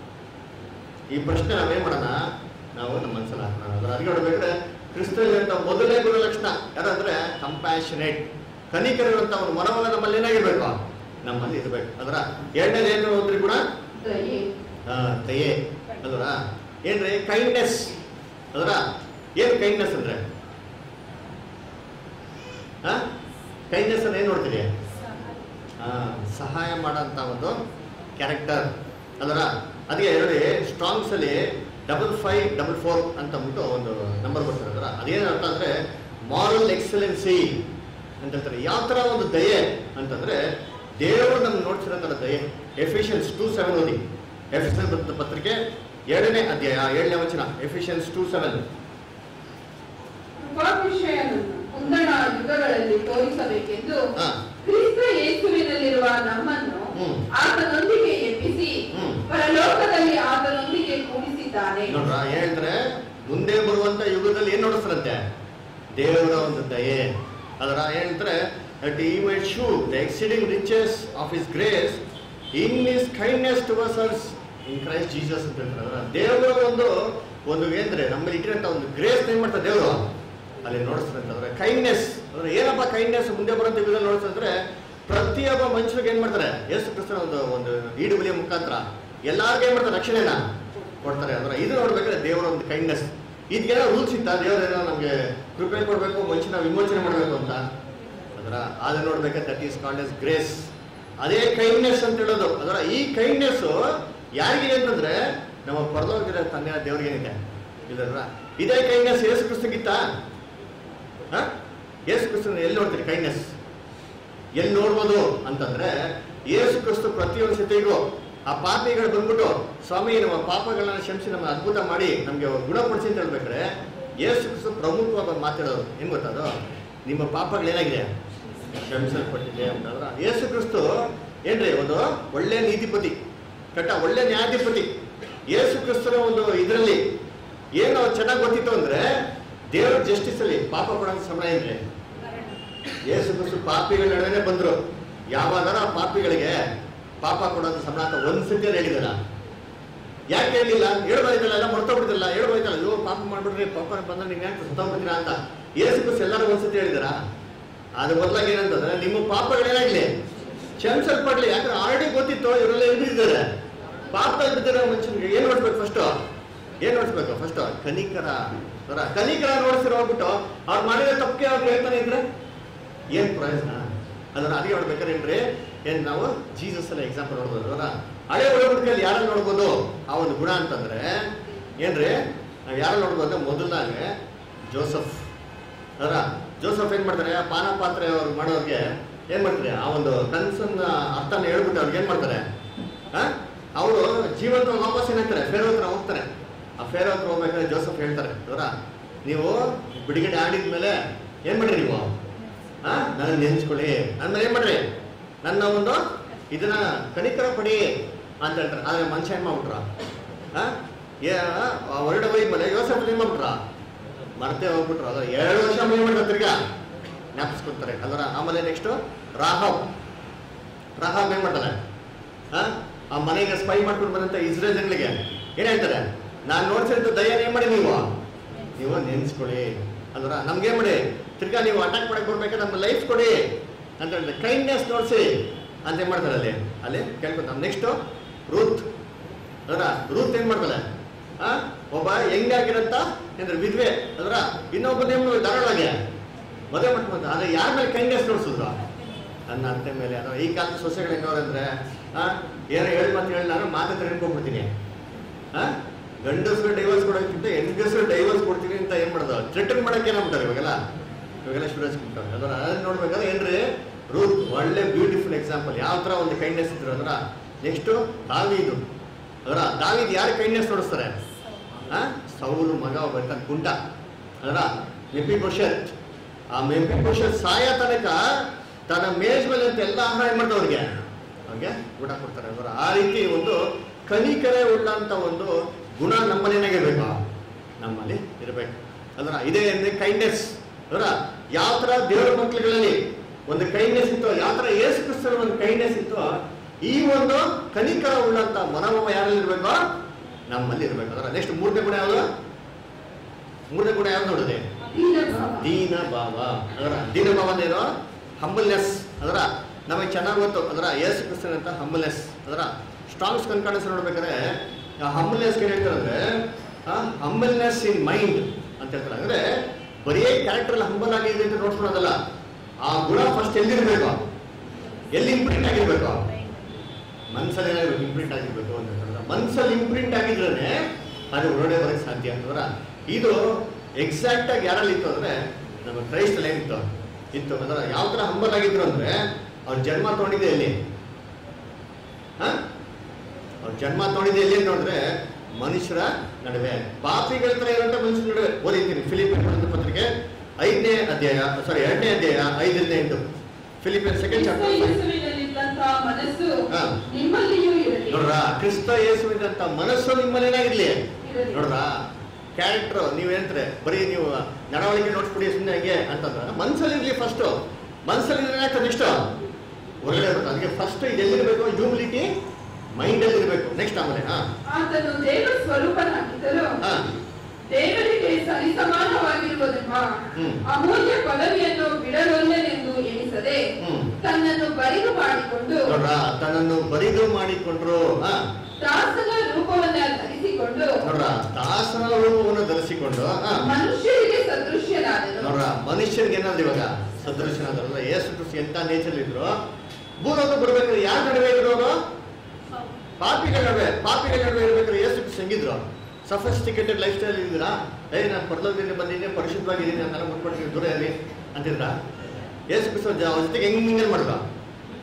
ಈ ಪ್ರಶ್ನೆ ನಾವೇನ್ ಮಾಡೋಣ ನಾವು ನಮ್ಮ ಮನಸ್ಸಲ್ಲಿ ಹಾಕೋಣ ಅದರ ಅದಕ್ಕೆ ನೋಡ್ಬೇಕಾದ್ರೆ ಕ್ರಿಸ್ತಲ್ಲಿ ಅಂತ ಮೊದಲನೇ ಗುಣಲಕ್ಷಣ ಯಾರಂದ್ರೆ ಕಂಪ್ಯಾಷನೇಟ್ ಕನಿಕರಿರುವಂತ ಒಂದು ಮನೋಭಾವ ನಮ್ಮಲ್ಲಿ ಏನಾಗಿರ್ಬೇಕು ನಮ್ಮಲ್ಲಿ ಇರ್ಬೇಕು ಅದರ ಎರಡನೇದು ಏನು ಹೋದ್ರಿ ಕೂಡ ದಯೆ ಆ, ದಯೆ ಅದರ ಏನ್ರಿ ಕೈಂಡ್ನೆಸ್ ಅದರ ಏನ್ ಕೈಂಡ್ನೆಸ್ ಅಂದ್ರೆ ಕೈಂಡ್ನೆಸ್ ಅಂದ್ರೆ ಏನ್ ನೋಡ್ತೀರಿ ಆ, ಸಹಾಯ ಮಾಡೋಂಥ ಒಂದು ಕ್ಯಾರೆಕ್ಟರ್ ಅದರ ಅದಕ್ಕೆ ನೋಡಿ ಸ್ಟ್ರಾಂಗ್ಸ್ ಅಲ್ಲಿ ಡಬಲ್ ಫೈವ್ ಡಬಲ್ ಫೋರ್ ಅಂತ ಅಂದ್ಬಿಟ್ಟು ಒಂದು ನಂಬರ್ ಬರ್ತಾರೆ ಅದರ ಅದೇನು ಅರ್ಥ ಅಂದ್ರೆ ಮಾರಲ್ ಎಕ್ಸಲೆನ್ಸಿ ಅಂತ ಹೇಳ್ತಾರೆ ಯಾವ ತರ ಒಂದು ದಯೆ ಅಂತಂದ್ರೆ ದೇವರು ನಮ್ಗೆ ನೋಡ್ತಿರೋಂಥ ದಯೆ ಎಫಿಷಿಯನ್ಸ್ ಟೂ ಸೆವೆನ್ ಓದಿ ಎಫಿಷಿಯನ್ ಪತ್ರಿಕೆ ಎರಡನೇ ಅಧ್ಯಾಯ ಏಳನೇ ವಚನ ಎಫಿಷಿಯನ್ಸ್ ಟೂ ಸೆವೆನ್ ಕೃಪಾಭಿಷೇಕವನ್ನು ಮುಂದಣ ಯುಗಗಳಲ್ಲಿ ತೋರಿಸಬೇಕೆಂದು ಹಾ. ಕ್ರಿಸ್ತ ಯೇಸುವಿನಲ್ಲಿರುವ ನಮ್ಮನ್ನು ಹ್ಮ್. ಆತನೊಂದಿಗೆ ಎಬ್ಬಿಸಿ ಹ್ಮ್. ಪರಲೋಕದಲ್ಲಿ ಆತನೊಂದಿಗೆ ಕೂಡಿಸಿದ್ದಾನೆ ನೋಡ್ರ ಹೇಳ್ತಾರೆ ಮುಂದೆ ಬರುವಂತ ಯುಗದಲ್ಲಿ ಏನ್ ನೋಡಿಸ್ತಾರಂತೆ ದೇವರ ಒಂದು ದಯೆ ಅದರ ಹೇಳ್ತಾರೆ that he might show the exceeding riches of his grace in his kindness to us in Christ Jesus ಅಂತ ಹೇಳ್ತಾರೆ ಅದರ ದೇವರ ಒಂದು ಒಂದು ಏನ್ರೆ ನಮ್ಮಲ್ಲಿ ಇಟ್ಟಿರಂತ ಒಂದು ಗ್ರೇಸ್ ಏನ್ ಮಾಡ್ತಾರೆ ದೇವರು ಅಲ್ಲಿ ನೋಡಿಸ್ತಾರೆ ಅಂದ್ರೆ ಕೈಂಡ್ನೆಸ್ ಅಂದ್ರೆ ಏನಪ್ಪ ಕೈಂಡ್ನೆಸ್ ಮುಂದೆ ಬರುವಂತ ಯುಗದಲ್ಲಿ ನೋಡಿಸ್ತಂದ್ರೆ ಪ್ರತಿಯೊಬ್ಬ ಮನುಷ್ಯರಿಗೆ ಏನ್ ಮಾಡ್ತಾರೆ ಯೇಸು ಕ್ರಿಸ್ತನ ಒಂದು ಒಂದು ಈಡು ಬಲಿಯ ಮುಖಾಂತರ ಎಲ್ಲಾರ್ಗೂ ಏನ್ ಮಾಡ್ತಾರೆ ರಕ್ಷಣೆನ ಕೊಡ್ತಾರೆ ಅಂದ್ರೆ ಇದು ನೋಡ್ಬೇಕಾದ್ರೆ ದೇವರ ಒಂದು ಕೈಂಡ್ನೆಸ್ ಇದಕ್ಕೆಲ್ಲ ರೂಲ್ಸ್ ಇತ್ತ ದೇವರೇನೋ ನಮಗೆ ಕೃಪೆ ಕೊಡಬೇಕು ಮನುಷ್ಯನ ವಿಮೋಚನೆ ಮಾಡಬೇಕು ಅಂತ ಅದರ ಅದನ್ನ ನೋಡ್ಬೇಕಾದ್ರೆ that is called as grace ಅದೇ ಕೈಂಡ್ನೆಸ್ ಅಂತ ಹೇಳೋದು ಅದರ ಈ ಕೈಂಡ್ನೆಸ್ ಯಾರಿಗಿದೆ ಅಂತಂದ್ರೆ ನಮ್ಮ ಪರಲೋಕದ ತಂದೆ ದೇವ್ರಿಗೆ ಏನಿದೆ ಇಲ್ಲಲ್ವಾ ಇದೇ ಕೈಂಡ್ನೆಸ್ ಯೇಸು ಕ್ರಿಸ್ತಗಿತ್ತಾ ಹಾ ಯೇಸು ಕ್ರಿಸ್ತನ ಎಲ್ಲಿ ನೋಡ್ತೀರಿ ಕೈಂಡ್ನೆಸ್ ಎಲ್ಲಿ ನೋಡ್ಬೋದು ಅಂತಂದ್ರೆ ಯೇಸು ಕ್ರಿಸ್ತು ಪ್ರತಿಯೊಂದು ಸತಿಗೂ ಆ ಪಾಪಿಗಳು ಬಂದ್ಬಿಟ್ಟು ಸ್ವಾಮಿ ನಮ್ಮ ಪಾಪಗಳನ್ನ ಕ್ಷಮಿಸಿ ನಮ್ಮ ಅದ್ಭುತ ಮಾಡಿ ನಮಗೆ ಗುಣಪಡಿಸಿ ಅಂತ ಹೇಳ್ಬೇಕಾದ್ರೆ ಯೇಸು ಕ್ರಿಸ್ತು ಪ್ರಮುಖವಾಗಿ ಮಾತಾಡೋದು ಏನ್ ಗೊತ್ತದು ನಿಮ್ಮ ಪಾಪಗಳೇನಾಗಿದೆ ಕ್ಷಮಿಸಲ್ಪಟ್ಟಿದೆ ಅಂತಂದ್ರ ಯೇಸು ಕ್ರಿಸ್ತು ಏನ್ರಿ ಒಂದು ಒಳ್ಳೆ ನೀತಿಪತಿ ಕಟ್ಟ ಒಳ್ಳೆ ನ್ಯಾಯಾಧಿಪತಿ ಯೇಸು ಕ್ರಿಸ್ತನ ಒಂದು ಇದರಲ್ಲಿ ಏನು ಚೆನ್ನಾಗಿ ಗೊತ್ತಿತ್ತು ಅಂದ್ರೆ ದೇವರ ಜಸ್ಟಿಸ್ ಅಲ್ಲಿ ಪಾಪ ಕೊಡೋ ಸಮಯ ಏನ್ರಿ ಯೇಸು ಕ್ರಿಸ್ತು ಪಾಪಿಗಳ ನಡುವೆನೆ ಬಂದ್ರು ಯಾವಾಗಾರ ಆ ಪಾಪಿಗಳಿಗೆ ಪಾಪ ಕೊಡೋದು ಸಂಬಳ ಅಂತ ಒಂದ್ ಸತಿ ಹೇಳಿದಾರ ಯಾಕೆ ಹೇಳಿಲ್ಲ ಹೇಳ್ಬೋದಿಲ್ಲ ಎಲ್ಲ ಮರ್ತೋಗ್ಬಿಡ್ತಿಲ್ಲ ಹೇಳ್ಬೋದಿಲ್ಲ ಅಯ್ಯೋ ಪಾಪ ಮಾಡ್ಬಿಡ್ರಿ ಪಾಪ ಬಂದ್ರೆ ನೀವು ಯಾಕೆ ಸತ್ತೋಗ್ಬಿಡ್ತೀರಾ ಅಂತ ಯೇಸು ಕ್ರಿಸ್ತು ಎಲ್ಲರೂ ಒಂದ್ಸತಿ ಹೇಳಿದಾರ ಅದ್ರ ಬದಲಾಗಿ ಏನಂತಂದ್ರೆ ನಿಮ್ಮ ಪಾಪಗಳೇನಾಗ್ಲಿ ಕ್ಷಮಿಸಲ್ಪಡ್ಲಿ ಯಾಕಂದ್ರೆ ಆಲ್ರೆಡಿ ಗೊತ್ತಿತ್ತು ಇವರೆಲ್ಲ ಎದುರಿದ್ದಾರೆ ಪಾಪ ಇದ್ದಿರೋ ಮನುಷ್ಯನಿಗೆ ಏನ್ ನೋಡ್ಬೇಕು ಫಸ್ಟ್ ಏನ್ ನೋಡ್ಬೇಕು ಫಸ್ಟ್ ಕನಿಕರ ಅವರ ಕನಿಕರ ನೋಡ್ಸಿರೋ ಹೋಗ್ಬಿಟ್ಟು ಅವ್ರು ಮಾಡಿರೋ ತಪ್ಪಿಗೆ ಅವ್ರು ಹೇಳ್ತಾನೆ ಇದ್ರೆ ಏನ್ ಪ್ರಯೋಜನ ಅದನ್ನ ಅದೇ ಹೇಳ್ಬೇಕಾದ್ರೆ ಏನ್ರಿ ಏನ್ ನಾವು ಜೀಸಸ್ ಎಲ್ಲ ಎಕ್ಸಾಂಪಲ್ ನೋಡ್ಬೋದು ಅವರ ಹಳೆ ಒಳಗುಡಿಕೆಯಲ್ಲಿ ಯಾರನ್ನ ನೋಡ್ಬೋದು ಆ ಒಂದು ಗುಣ ಅಂತಂದ್ರೆ ಏನ್ರಿ ನಾವ್ ಯಾರ ನೋಡ್ಬೋದು ಅಂದ್ರೆ ಮೊದಲಾಗೆ ಜೋಸಫ್ ಅದರ ಜೋಸಫ್ ಏನ್ ಮಾಡ್ತಾರೆ ಆ ಪಾನ ಪಾತ್ರೆ ಅವ್ರು ಮಾಡೋರ್ಗೆ ಏನ್ ಮಾಡ್ತಾರೆ ಆ ಒಂದು ಕನ್ಸನ್ನ ಅರ್ಥನ ಹೇಳ್ಬಿಟ್ಟು ಅವ್ರಿಗೆ ಏನ್ ಮಾಡ್ತಾರೆ ಅವರು ಜೀವಂತ ವಾಪಸ್ ಏನಾಗ್ತಾರೆ ಫೇರೋ ಹತ್ರ ಹೋಗ್ತಾರೆ ಆ ಫೇರೋ ಹತ್ರ ಹೋಗ್ಬೇಕಾದ್ರೆ ಜೋಸಫ್ ಹೇಳ್ತಾರೆ ಅವರ ನೀವು ಬಿಡುಗಡೆ ಆಡಿದ್ಮೇಲೆ ಏನ್ ಮಾಡ್ರಿ ನೀವು ಆ ನನ್ನ ನೆನ್ಸ್ಕೊಳ್ಳಿ ಅಂದ್ಮೇಲೆ ಏನ್ ಮಾಡ್ರಿ ನನ್ನ ಒಂದು ಇದನ್ನ ಕನಿಕರ ಪಡಿ ಅಂತ ಹೇಳ್ತಾರೆ ಆದ್ರೆ ಮನುಷ್ಯ ಏನ್ ಮಾಡ್ಬಿಟ್ರ ಆ ಏ ಆ ಹೊರಡೆ ಹೋಗಿದ್ಮೇಲೆ ಯೋಸಫ್ ಏನ್ ಮಾಡ್ಬಿಟ್ರ ಮರ್ತೇ ಹೋಗ್ಬಿಟ್ರು ಅದ್ರ ಎರಡು ವರ್ಷ ಏನ್ ಮಾಡ್ತಾರೆ ತಿರ್ಗಾ ಜ್ಞಾಪಿಸ್ಕೊತಾರೆ ಅದರ ಆಮೇಲೆ ನೆಕ್ಸ್ಟ್ ರಾಹಬ್ ರಾಹಬ್ ಏನ್ ಮಾಡ್ತಾನೆ ಆ? ಆ ಮನೆಗೆ ಸ್ಪೈ ಮಾಡ್ಕೊಂಡು ಬಂದಂತ ಇಸ್ರೇಲ್ ಜನಗಳಿಗೆ ಏನ್ ಹೇಳ್ತಾರೆ ನಾನ್ ನೋಡ್ಸಿದ್ದು ದಯ ಏನ್ ಮಾಡಿ ನೀವು ನೀವು ನೆನ್ಸ್ಕೊಳ್ಳಿ ಅಲ್ವರ ನಮ್ಗೆ ಏನ್ ಮಾಡಿ ತಿರ್ಗಾ ನೀವು ಅಟ್ಯಾಕ್ ಮಾಡಕ್ ಬರ್ಬೇಕಾದ್ರೆ ನಮ್ಮ ಲೈಫ್ ಕೊಡಿ ಅಂತ ಹೇಳಿದ್ರೆ ಕೈಂಡ್ನೆಸ್ ನೋಡ್ಸಿ ಅಂತ ಏನ್ ಮಾಡ್ತಾರೆ ಅಲ್ಲಿ ಅಲ್ಲಿ ಕೇಳ್ಕೊಂತ ನೆಕ್ಸ್ಟ್ ರೂತ್ ಅದರ ರೂತ್ ಏನ್ ಮಾಡ್ತಾಳೆ ಆ ಒಬ್ಬ ಹೆಂಗಾಗಿರಂತ ಅಂದ್ರೆ ವಿದ್ವೆ ಅದರ ಇನ್ನೊಬ್ಬ ನೇಮ ಧಾರಾಳಾಗೆ ಮದುವೆ ಮಾಡ್ಕೊಂಡು ಆದ್ರೆ ಯಾರ ಮೇಲೆ ಕೈಂಡ್ನೆಸ್ ತೋರಿಸಿದ್ರು ನನ್ನ ಅತ್ತೆ ಮೇಲೆ ಅಥವಾ ಈ ಕಾಲದ ಸೊಸೆಗಳು ಹೆಂಗವ್ರಂದ್ರೆ ಆ ಏನೋ ಹೇಳಿ ಮತ್ತೆ ಹೇಳಿ ನಾನು ಮಾತು ತಿಳ್ಕೊಂಡ್ಬಿಡ್ತೀನಿ ಆ ಗಂಡಸರು ಡೈವರ್ಸ್ ಕೊಡೋಕ್ಕಿಂತ ಹೆಂಗಸರು ಡೈವರ್ಸ್ ಕೊಡ್ತೀನಿ ಅಂತ ಏನ್ ಮಾಡೋದು ಥ್ರೆಟನ್ ಮಾಡಕ್ಕೆ ಏನಾಗ್ಬಿಟ್ಟಾರೆ ಇವಾಗೆಲ್ಲ ಇವಾಗೆಲ್ಲ ಶಿವರಾಜ್ಬಿಟ್ಟಾರೆ ಅದರ ಅದನ್ನ ನೋಡ್ಬೇಕಾದ್ರೆ ಏನ್ರಿ ರೂತ್ ಒಳ್ಳೆ ಬ್ಯೂಟಿಫುಲ್ ಎಕ್ಸಾಂಪಲ್ ಯಾವ ತರ ಒಂದು ಕೈಂಡ್ನೆಸ್ ಇದ್ರು ಅದರ ನೆಕ್ಸ್ಟ್ ದಾವೀದು ಅದರ ದಾವೀದ್ ಯಾರು ಕೈಂಡ್ನೆಸ್ ತೋರಿಸ್ತಾರೆ ಆ ಸೌಲು ಮಗ ಒಬ್ಬ ಇರ್ತಾನೆ ಕುಂಟ ಅದರ ಮೆಪಿ ಭವಿಷ್ಯತ್ ಆ ಮೆಪಿ ಭವಿಷ್ಯತ್ ಸಾಯ ತನಕ ತನ್ನ ಮೇಜ್ ಮೇಲೆ ಅಂತ ಎಲ್ಲ ಆಹಾರ ಏನ್ ಮಾಡ್ತಾರೆ ಅವ್ರಿಗೆ ಅವ್ರಿಗೆ ಊಟ ಕೊಡ್ತಾರೆ ಅದರ ಆ ರೀತಿ ಒಂದು ಕನಿಕರೆ ಉಳ್ಳಂತ ಒಂದು ಗುಣ ನಮ್ಮನೇನಾಗಿರ್ಬೇಕು ನಮ್ಮಲ್ಲಿ ಇರಬೇಕು ಅದರ ಇದೇ ಅಂದ್ರೆ ಕೈಂಡ್ನೆಸ್ ಅದರ ಯಾವ ತರ ದೇವರ ಮಕ್ಕಳುಗಳಲ್ಲಿ ಒಂದು ಕೈಂಡ್ನೆಸ್ ಇತ್ತು ಯಾವ ತರ ಏಸು ಕ್ರಿಸ್ತನ ಒಂದು ಕೈಂಡ್ನೆಸ್ ಇತ್ತು ಈ ಒಂದು ಕನಿಕರ ಉಳ್ಳಂತ ಮನೋಭಾವ ಯಾರಲ್ಲಿ ಇರ್ಬೇಕು ನಮ್ಮಲ್ಲಿ ಇರ್ಬೇಕು ಅದರ ನೆಕ್ಸ್ಟ್ ಮೂರನೇ ಗುಣ ಯಾವುದು ಮೂರನೇ ಗುಣ ಯಾವ್ದು ನೋಡಿದೆ ದೀನಭಾವ. ದೀನ ಭಾವ ಅದರ ದೀನ ಭಾವ ಅಂದೇನು ಹಂಬಲ್ನೆಸ್ ಅದರ ನಮಗೆ ಚೆನ್ನಾಗಿ ಗೊತ್ತು ಅದರ ಯೇಸು ಕ್ರಿಸ್ತನ್ ಅಂತ ಹಂಬಲ್ನೆಸ್ ಅದರ ಸ್ಟ್ರಾಂಗ್ಸ್ ಕನ್ಕಾರ್ಡೆನ್ಸ್ ನೋಡ್ಬೇಕಾದ್ರೆ ಹಂಬಲ್ನೆಸ್ ಏನ್ ಹೇಳ್ತಾರೆ ಅಂದ್ರೆ ಹಂಬಲ್ನೆಸ್ ಇನ್ ಮೈಂಡ್ ಅಂತ ಹೇಳ್ತಾರೆ ಅಂದ್ರೆ ಬರೀ ಕ್ಯಾರೆಕ್ಟರ್ ಹಂಬಲ್ ಆಗಿದೆ ಅಂತ ನೋಡ್ಕೊಳ್ಳೋದಲ್ಲ ಆ ಗುಣ ಫಸ್ಟ್ ಎಲ್ಲಿರ್ಬೇಕು ಎಲ್ಲಿ ಇಂಪ್ರಿಂಟ್ ಆಗಿರ್ಬೇಕು ಮನ್ಸಲ್ಲಿ ಏನಾಗಿರ್ಬೇಕು ಇಂಪ್ರಿಂಟ್ ಆಗಿರ್ಬೇಕು ಅಂತ ಹೇಳ್ತಾರೆ ಮನ್ಸಲ್ಲಿ ಇಂಪ್ರಿಂಟ್ ಆಗಿದ್ರೇನೆ ಅದು ಹೊರಗಡೆ ಬರಕ್ಕೆ ಸಾಧ್ಯ ಅಂತಂದ್ರ ಇದು ಎಕ್ಸಾಕ್ಟ್ ಆಗಿ ಯಾರಲ್ಲಿ ಇತ್ತು ಅಂದ್ರೆ ನಮ್ಮ ಕ್ರೈಸ್ತಲ್ಲಿ ಏನಿತ್ತು ಇತ್ತು ಅದರ ಯಾವ ತರ ಹಂಬಲ್ ಆಗಿದ್ರು ಅಂದ್ರೆ ಅವ್ರ ಜನ್ಮ ತಗೊಂಡಿದೆ ಎಲ್ಲಿ ಹ? ಅವ್ರ ಜನ್ಮ ತಗೊಂಡಿದೆ ಎಲ್ಲಿ ಅಂತ ನೋಡಿದ್ರೆ ಮನುಷ್ಯರ ನಡುವೆ ಪಾಪಿಗಳ ತರ ಇರುವಂತ ಮನುಷ್ಯರ ನಡುವೆ ಓದಿದ್ದೀನಿ ಫಿಲಿಪಿನ್ ಪತ್ರಿಕೆ ಐದನೇ ಅಧ್ಯಾಯ ಸಾರಿ ಎರಡನೇ ಅಧ್ಯಾಯ ಐದರಿಂದ ಎಂಟು ಫಿಲಿಪಿನ್ ಸೆಕೆಂಡ್ ಕ್ರಿಸ್ತ ಚಾಪ್ಟರ್ ಯೇಸುವಿನಲ್ಲಿದ್ದಂತಹ ಮನಸ್ಸು ಹಾ. ನಿಮ್ಮಲ್ಲಿಯೂ ಇರಲಿ ನೋಡ್ರ ಕ್ರಿಸ್ತ ಯೇಸುವಿನಂತ ಮನಸ್ಸು ನಿಮ್ಮಲ್ಲೇನಾಗಿರ್ಲಿ ಇರಲಿ. ನೋಡ್ರ ಕ್ಯಾರೆಕ್ಟರ್ ನೀವ್ ಹೇಳ್ತಾರೆ ಬರೀ ನೀವು ನಡವಳಿಕೆ ನೋಡ್ಸ್ಬಿಡಿ ಸುಮ್ಮನೆ ಹಂಗೆ ಅಂತಂದ್ರೆ ಮನ್ಸಲ್ಲಿ ಇರ್ಲಿ ಫಸ್ಟ್ ಮನ್ಸಲ್ಲಿ ಏನಾಗ್ತದೆ ನೆಕ್ಸ್ಟ್ ಹೊರಗಡೆ ಬರುತ್ತೆ ಅದಕ್ಕೆ ಫಸ್ಟ್ ಇದೆಲ್ಲಿರ್ಬೇಕು ಹ್ಯೂಮಿಲಿಟಿ ಮೈಂಡ್ ಅಲ್ಲಿ ಇರ್ಬೇಕು ನೆಕ್ಸ್ಟ್ ಆಮೇಲೆ ಹಾ ಆತನು ದೇವ ಸ್ವರೂಪನಾಗಿದ್ದರು ಹಾ ದೇವರಿಗೆ ಸರಿಸಮಾನವಾಗಿರುವುದೆಂಬ ಹ್ಮ್. ಅಮೂಲ್ಯ ಪದವಿಯನ್ನು ಬಿಡಲೊಲ್ಲೆನೆಂದು ಎಣಿಸದೆ ಹ್ಮ್. ತನ್ನನ್ನು ಬರಿದು ಮಾಡಿಕೊಂಡು ನೋಡ್ರ ತನ್ನನ್ನು ಬರಿದು ಮಾಡಿಕೊಂಡ್ರು ಹಾ ದಾಸನ ರೂಪವನ್ನ ಧರಿಸಿಕೊಂಡು ನೋಡ್ರ ದಾಸನ ರೂಪವನ್ನು ಧರಿಸಿಕೊಂಡು ಹಾ ಮನುಷ್ಯರಿಗೆ ಸದೃಶ್ಯನಾದನು ನೋಡ್ರ ಮನುಷ್ಯನಿಗೆ ಏನಾದ್ರು ಇವಾಗ ಸದೃಶನಾದ್ರಲ್ಲ ಯೇಸು ಕ್ರಿಸ್ತ ಎಂತ ನೇಚರ್ ಇದ್ರು ಭೂಲೋಕ ಬರ್ಬೇಕಾದ್ರೆ ಯಾರ ನಡುವೆ ಇರೋರು ಪಾಪಿಗಳ ನಡುವೆ ಪಾಪಿಗಳ ನಡುವೆ ಇರ್ಬೇಕಾದ್ರೆ ಯೇಸು ಕ್ರಿಸ್ತ ಹೆಂಗಿದ್ರು ಸಫಿಸ್ಟಿಕೇಟೆಡ್ ಲೈಫ್ ಸ್ಟೈಲ್ ಇದ್ದೀರಾ ಏ ನಾನು ಪರಲೋಕದಿಂದ ಬಂದಿದ್ದೀನಿ ಪರಿಶುದ್ಧವಾಗಿದ್ದೀನಿ ಅಂತೆಲ್ಲ ಮುಟ್ಬಿಡ್ತೀನಿ ದೂರ ಇರಲಿ ಅಂತಿದ್ರ ಯೇಸು ಕ್ರಿಸ್ತ ಜ- ಅವ್ರ ಜೊತೆಗೆ ಹೆಂಗ್ ಮಿಂಗಲ್ ಮಾಡ್ದ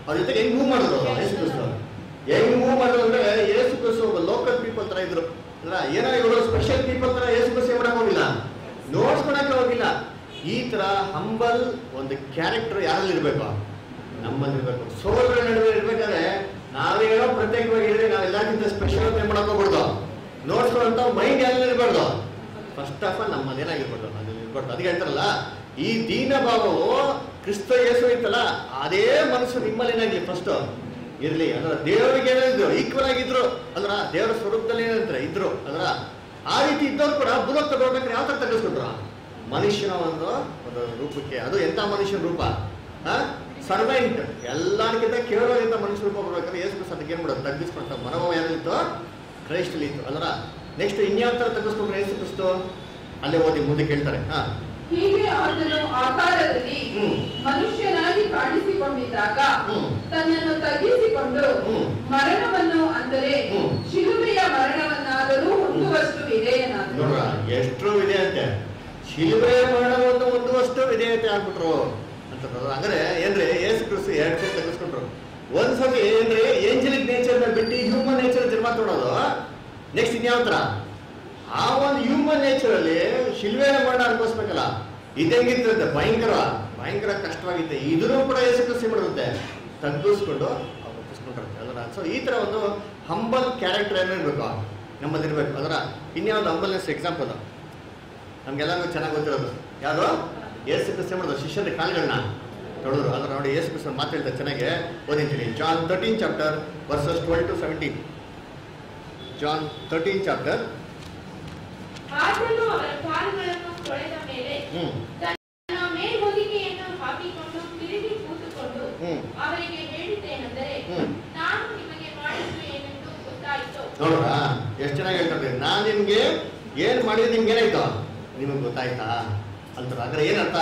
ಅವ್ರ ಜೊತೆಗೆ ಹೆಂಗ್ ಮೂವ್ ಮಾಡಿದ್ರು ಅವ್ರು, ಯೇಸು ಕ್ರಿಸ್ತು ಹೆಂಗ್ ಮೂವ್ ಮಾಡಿದ್ರು ಅಂದ್ರೆ ಯೇಸು ಕ್ರಿಸ್ತು ಒಬ್ಬ ಲೋಕಲ್ ಪೀಪಲ್ ತರ ಇದ್ರು ಅಲ್ಲ ಏನೋ ಇವರು ಸ್ಪೆಷಲ್ ಪೀಪಲ್ ತರ ಯೇಸು ಕ್ರಿಸ್ತು ಏನ್ ಮಾಡಕ್ ಹೋಗಿಲ್ಲ ನೋಡ್ಸ್ಕೊಳಕ್ಕೆ ಹೋಗಿಲ್ಲ ಈ ತರ ಹಂಬಲ್ ಒಂದು ಕ್ಯಾರೆಕ್ಟರ್ ಯಾರಲ್ಲಿ ಇರ್ಬೇಕು ನಮ್ಮಲ್ಲಿ ಇರ್ಬೇಕು ಸೋದರ ನಡುವೆ ಇರ್ಬೇಕಾದ್ರೆ ನಾವೇನೋ ಪ್ರತ್ಯೇಕವಾಗಿ ಇದ್ರೆ ನಾವು ಎಲ್ಲಕ್ಕಿಂತ ಸ್ಪೆಷಲ್ ಅಂತ ಮಾಡಕ್ ಹೋಗ್ಬಿಡ್ದು ನೋಡ್ಸ್ಕೊಳ್ಳೋಂಥ ಮೈಂಡ್ ಯಾರಲ್ಲಿ ಇರಬಾರ್ದು ಫಸ್ಟ್ ಆಫ್ ಆಲ್ ನಮ್ಮಲ್ಲಿ ಏನಾಗಿರ್ಬಾರ್ದು ಅದು ಇರ್ಬಾರ್ದು ಅದಕ್ಕೆ ಹೇಳ್ತಾರಲ್ಲ ಈ ದೀನ ಭಾವವು ಕ್ರಿಸ್ತ ಯೇಸು ಐತಲ್ಲ ಅದೇ ಮನಸ್ಸು ನಿಮ್ಮಲ್ಲಿ ಏನಾಗ್ಲಿ ಫಸ್ಟ್ ಇರ್ಲಿ ಅಂದ್ರೆ ದೇವರಿಗೆ ಏನಿದ್ರು ಈಕ್ವಲ್ ಆಗಿದ್ರು ಅಂದ್ರ ದೇವರ ಸ್ವರೂಪದಲ್ಲಿ ಏನಂತಾರೆ ಇದ್ರು ಅಂದ್ರ ಆ ರೀತಿ ಇದ್ದವ್ರು ಕೂಡ ಬುಲಕ್ ತಗೊಳ್ಬೇಕಾದ್ರೆ ಯಾವ ತರ ತಗ್ಗಿಸ್ಕೊಂಡ್ರು ಮನುಷ್ಯನ ಒಂದು ಒಂದು ರೂಪಕ್ಕೆ ಅದು ಎಂತ ಮನುಷ್ಯನ ರೂಪ ಸರ್ವೆಂಟ್ ಎಲ್ಲರಿಗಿಂತ ಕೇಳೋದ್ರಿಂದ ಮನುಷ್ಯ ರೂಪ ಬರ್ಬೇಕಾದ್ರೆ ಯೇಸು ಕ್ರಿಸ್ತ ಅದಕ್ಕೆ ಏನ್ ಮಾಡೋದು ತಗ್ಗಿಸ್ಕೊಂಡ ಮನೋಭಾವ ಯಾರಿತ್ತು ಕ್ರೈಸ್ಟಲ್ಲಿ ಇತ್ತು ಅಲ್ರ ನೆಕ್ಸ್ಟ್ ಇನ್ಯಾವ ತರ ತಗ್ಗಿಸ್ಕೊಂಡ್ರೆ ಯೇಸು ಕ್ರಿಸ್ತು ಅಲ್ಲೇ ಓದಿ ಮುಂದೆ ಕೇಳ್ತಾರೆ ಹಾ ಹೀಗೆ ಆತನು ಆಕಾರದಲ್ಲಿ ಹ್ಮ್. ಮನುಷ್ಯನಾಗಿ ಕಾಣಿಸಿಕೊಂಡಿದ್ದಾಗ ಹ್ಮ್. ತನ್ನನ್ನು ತಗ್ಗಿಸಿಕೊಂಡು ಹ್ಮ್. ಮರಣವನ್ನು ಅಂದರೆ ಹ್ಮ್. ಶಿಲುಬೆಯ ಮರಣವನ್ನಾದರೂ ಹೊಂದುವಷ್ಟು ವಿಧೇಯನಾದನು ನೋಡ್ರ ಎಷ್ಟು ವಿಧೇಯತೆ ಶಿಲ್ಬೆ ಮರಣವನ್ನು ಹೊಂದುವಷ್ಟು ವಿಧೇಯತೆ ಆಗ್ಬಿಟ್ರು ಅಂತ ಹಂಗಾರೆ ಏನ್ರಿ ಏಸು ಕ್ರಿಸ್ತು ಎರಡು ಸರಿ ತೆಗೆಸ್ಕೊಂಡ್ರು ಒಂದ್ಸತಿ ಏನ್ರಿ ಏಂಜಲಿಕ್ ನೇಚರ್ ಬಿಟ್ಟು ಹ್ಯೂಮನ್ ನೇಚರ್ ಜನ್ಮ ತೊಡೋದು ನೆಕ್ಸ್ಟ್ ಇನ್ಯಾವ ತರ ಆ ಒಂದು ಹ್ಯೂಮನ್ ನೇಚರ್ ಅಲ್ಲಿ ಶಿಲ್ವೆ ಮರಣ ಅನ್ಕೋಸ್ಬೇಕಲ್ಲ ಇದೆಂಗಿರ್ತದೆ ಭಯಂಕರ ಭಯಂಕರ ಕಷ್ಟವಾಗಿತ್ತೆ ಇದ್ರೂ ಕೂಡ ಏಸು ಕ್ರಿಸ್ತು ಮಾಡುತ್ತೆ ತಗ್ಗಿಸ್ಕೊಂಡು ಅವ್ರು ಒಪ್ಪಿಸ್ಕೊಂಡಿರುತ್ತೆ ಅದರ ಸೊ ಈ ತರ ಒಂದು ಹಂಬಲ್ ಕ್ಯಾರೆಕ್ಟರ್ ಏನಿರ್ಬೇಕು ನಮ್ಮಲ್ಲಿ ಇರ್ಬೇಕು ಅದರ ಇನ್ಯಾವುದು ಹಂಬಲ್ನೆಸ್ ಎಕ್ಸಾಂಪಲ್ ನಮ್ಗೆಲ್ಲರಿಗೂ ಚೆನ್ನಾಗಿ ಗೊತ್ತಿರೋದು ಯಾವುದು ಏಸು ಕ್ರಿಸ್ತ ಮಾಡೋದು ಶಿಷ್ಯರ ಕಾಲುಗಳನ್ನ ತೊಳೆದ್ರು ಅದರ ನೋಡಿ ಏಸು ಕ್ರಿಸ್ತ ಮಾತಾಡ್ತಾರೆ ಚೆನ್ನಾಗಿ ಓದಿದ್ದೀನಿ John thirteen chapter verses twelve to seventeen John thirteen chapter ಆತನು ಅವರ ಕಾಲುಗಳನ್ನು ತೊಳೆದ ಮೇಲೆ ಹ್ಮ್ ತನ್ನ ಮೇಲ್ಹೊದಿಕೆಯನ್ನು ಹಾಕಿಕೊಂಡು ತಿರುಗಿ ಕೂತುಕೊಂಡು ಹ್ಮ್ ಅವರಿಗೆ ಹೇಳಿದ್ದೇನೆಂದರೆ ಹ್ಮ್. ನಾನು ನಿಮಗೆ ಮಾಡಿದ್ದು ಏನೆಂದು ಗೊತ್ತಾಯಿತು ನೋಡ್ರ ಎಷ್ಟು ಚೆನ್ನಾಗಿ ಹೇಳ್ತಾರೆ ನಾನು ನಿಮ್ಗೆ ಏನ್ ಮಾಡಿದ್ರೆ ನಿಮ್ಗೆ ಏನಾಯ್ತು ನಿಮಗೆ ಗೊತ್ತಾಯ್ತಾ ಅಂತಾರೆ ಅಂದ್ರೆ ಏನರ್ಥ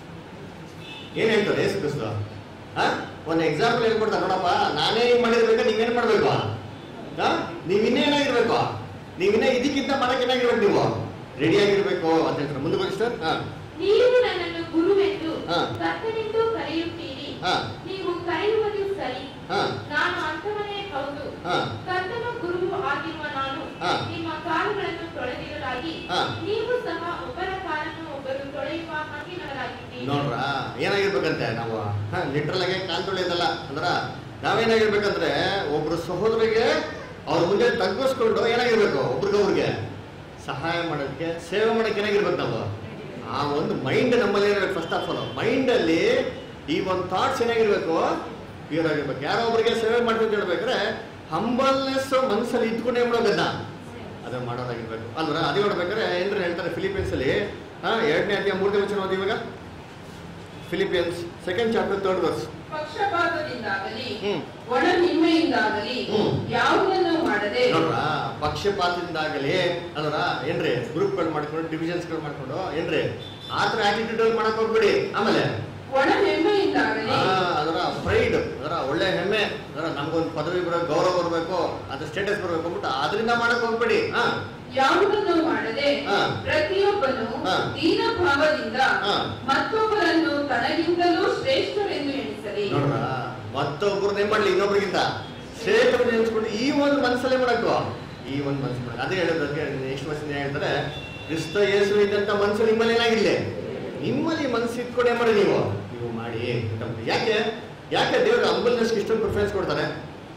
ಏನ್ ಹೇಳ್ತಾರೆ ಏಸು ಕ್ರಿಸ್ತು ಹಾ ಒಂದು ಎಕ್ಸಾಂಪಲ್ ಹೇಳ್ಕೊಡ್ತಾರೆ ನೋಡಪ್ಪ ನಾನೇ ಹಿಂಗ್ ಮಾಡಿರ್ಬೇಕು ನೀವೇನ್ ಮಾಡ್ಬೇಕು ಹಾ ನೀವ್ ಇನ್ನೇನಾಗಿರ್ಬೇಕು ನೀವಿನ್ನ ಇದಕ್ಕಿಂತ ಮಾಡಕ್ ಏನಾಗಿರ್ಬೇಕು ನೀವು ರೆಡಿ ಆಗಿರ್ಬೇಕು ಅಂತ ಹೇಳ್ತಾರೆ ಮುಂದೆ ಹೋಗಿ ಸರ್ ಹಾ ನೀವು ನನ್ನನ್ನು ಗುರುವೆಂದು ಹಾ. ಕರ್ತನೆಂದು ಕರೆಯುತ್ತೀರಿ ಹಾ ನೀವು ಕರೆಯುವುದು ಸರಿ ಹಾ ನಾನು ಅಂಥವನೇ ಹೌದು ಹಾ ಕರ್ತನ ಗುರುವು ಆಗಿರುವ ನಾನು ಹಾ. ನಿಮ್ಮ ಕಾಲುಗಳನ್ನು ತೊಳೆದಿರಲಾಗಿ ಹಾ. ನೀವು ಸಹ ಒಬ್ಬರ ಕಾಲನ್ನು ಒಬ್ಬರು ತೊಳೆಯುವ ಹಂಗಿನವರಾಗಿದ್ದೀರಿ ನೋಡ್ರ ಏನಾಗಿರ್ಬೇಕಂತೆ ನಾವು ಹಾ ಲಿಟ್ರಲ್ ಆಗಿ ಕಾಲ್ ತೊಳೆಯೋದಲ್ಲ ಅಂದ್ರ ನಾವೇನಾಗಿರ್ಬೇಕಂದ್ರೆ ಒಬ್ರು ಸಹೋದರಿಗೆ ಅವ್ರ ಮುಂದೆ ತಗ್ಗಿಸ್ಕೊಂಡು ಏನಾಗಿರ್ಬೇಕು ಒಬ್ರಿಗೊಬ್ರಿಗೆ ಸಹಾಯ ಮಾಡೋದಕ್ಕೆ ಸೇವೆ ಮಾಡೋಕೆ ಏನಾಗಿರ್ಬೇಕು ನಾವು ಆ ಒಂದು ಮೈಂಡ್ ನಮ್ಮಲ್ಲಿ ಇರಬೇಕು ಫಸ್ಟ್ ಆಫ್ ಆಲ್ ಮೈಂಡ್ ಅಲ್ಲಿ ಈ ಒಂದು ಥಾಟ್ಸ್ ಏನಾಗಿರ್ಬೇಕು ಪ್ಯೂರ್ ಆಗಿರ್ಬೇಕು ಯಾರೋ ಒಬ್ರಿಗೆ ಸೇವೆ ಮಾಡ್ಬೇಕು ಹೇಳ್ಬೇಕಾದ್ರೆ ಹಂಬಲ್ನೆಸ್ ಮನಸ್ಸಲ್ಲಿ ಇದ್ಕೊಂಡು ಏನ್ ಮಾಡೋದನ್ನ ಅದನ್ನ ಮಾಡೋದಾಗಿರ್ಬೇಕು ಅಲ್ವಾ ಅದೇ ನೋಡ್ಬೇಕಾದ್ರೆ ಏನ್ರ ಹೇಳ್ತಾರೆ ಫಿಲಿಪೀನ್ಸ್ ಅಲ್ಲಿ ಹಾ ಎರಡನೇ ಅಧ್ಯಾಯ ಮೂರನೇ ವಚನ ಓದಿ ಇವಾಗ Philippians second chapter third verse ಪಕ್ಷಪಾತದಿಂದಾಗಲಿ ಹ್ಮ್. ಒಣ ನಿಮ್ಮೆಯಿಂದಾಗಲಿ ಹ್ಮ್. ಯಾವುದನ್ನು ಮಾಡದೆ ನೋಡ್ರ ಪಕ್ಷಪಾತದಿಂದಾಗಲಿ ಅಲ್ರ ಏನ್ರಿ ಗ್ರೂಪ್ಗಳು ಮಾಡ್ಕೊಂಡು ಡಿವಿಷನ್ಸ್ಗಳು ಮಾಡ್ಕೊಂಡು ಏನ್ರಿ ಆ ಥರ ಆಟಿಟ್ಯೂಡ್ ಮಾಡಕ್ ಹೋಗ್ಬಿಡಿ ಆಮೇಲೆ ಒಣ ಹೆಮ್ಮೆಯಿಂದಾಗಲಿ ಆ, ಅದರ ಪ್ರೈಡ್ ಅದರ ಒಳ್ಳೆ ಹೆಮ್ಮೆ ಅದರ ನಮ್ಗೊಂದು ಪದವಿ ಬರೋ ಗೌರವ ಬರಬೇಕು ಅದು ಸ್ಟೇಟಸ್ ಬರಬೇಕು ಅಂದ್ಬಿಟ್ಟು ಅದರಿಂದ ಮಾಡಕ್ ಹೋಗ್ಬೇಡಿ ಹಾ ಯಾವುದನ್ನು ಮಾಡದೆ ಹಾ. ಪ್ರತಿಯೊಬ್ಬನು ಹಾ. ದೀನ ಭಾವದಿಂದ ಹಾ. ಮತ್ತೊಬ್ಬರನ್ನು ತನಗಿಂತಲೂ ಶ್ರೇಷ್ಠರೆಂದು ಎಣಿಸಲಿ ನೋಡ್ರ ಮತ್ತೊಬ್ರನ್ನ ಏನ್ ಮಾಡ್ಲಿ ಇನ್ನೊಬ್ರಿಗಿಂತ ಶ್ರೇಷ್ಠ ನೆನೆಸ್ಕೊಂಡು ಈ ಒಂದು ಮನಸ್ಸಲ್ಲೇ ಮಾಡಬೇಕು ಈ ಒಂದು ಮನಸ್ಸು ಮಾಡಿ ಅದೇ ಹೇಳೋದಕ್ಕೆ ನೆಕ್ಸ್ಟ್ ವರ್ಷ ಹೇಳ್ತಾರೆ ಕ್ರಿಸ್ತ ಯೇಸು ಇದ್ದಂತ ಮನಸ್ಸು ನಿಮ್ಮಲ್ಲಿ ಏನಾಗಿರ್ಲಿ ನಿಮ್ಮಲ್ಲಿ ಮನಸ್ಸು ಇಟ್ಕೊಂಡು ಏನ್ ಮಾಡಿ ನೀವು ನೀವು ಮಾಡಿ ಅಂತ ಅಂದ್ರು. ಯಾಕೆ ಯಾಕೆ ದೇವ್ರ ಅಂಬಲ್ನೆಸ್ ಇಷ್ಟೊಂದು ಪ್ರಿಫರೆನ್ಸ್ ಕೊಡ್ತಾರೆ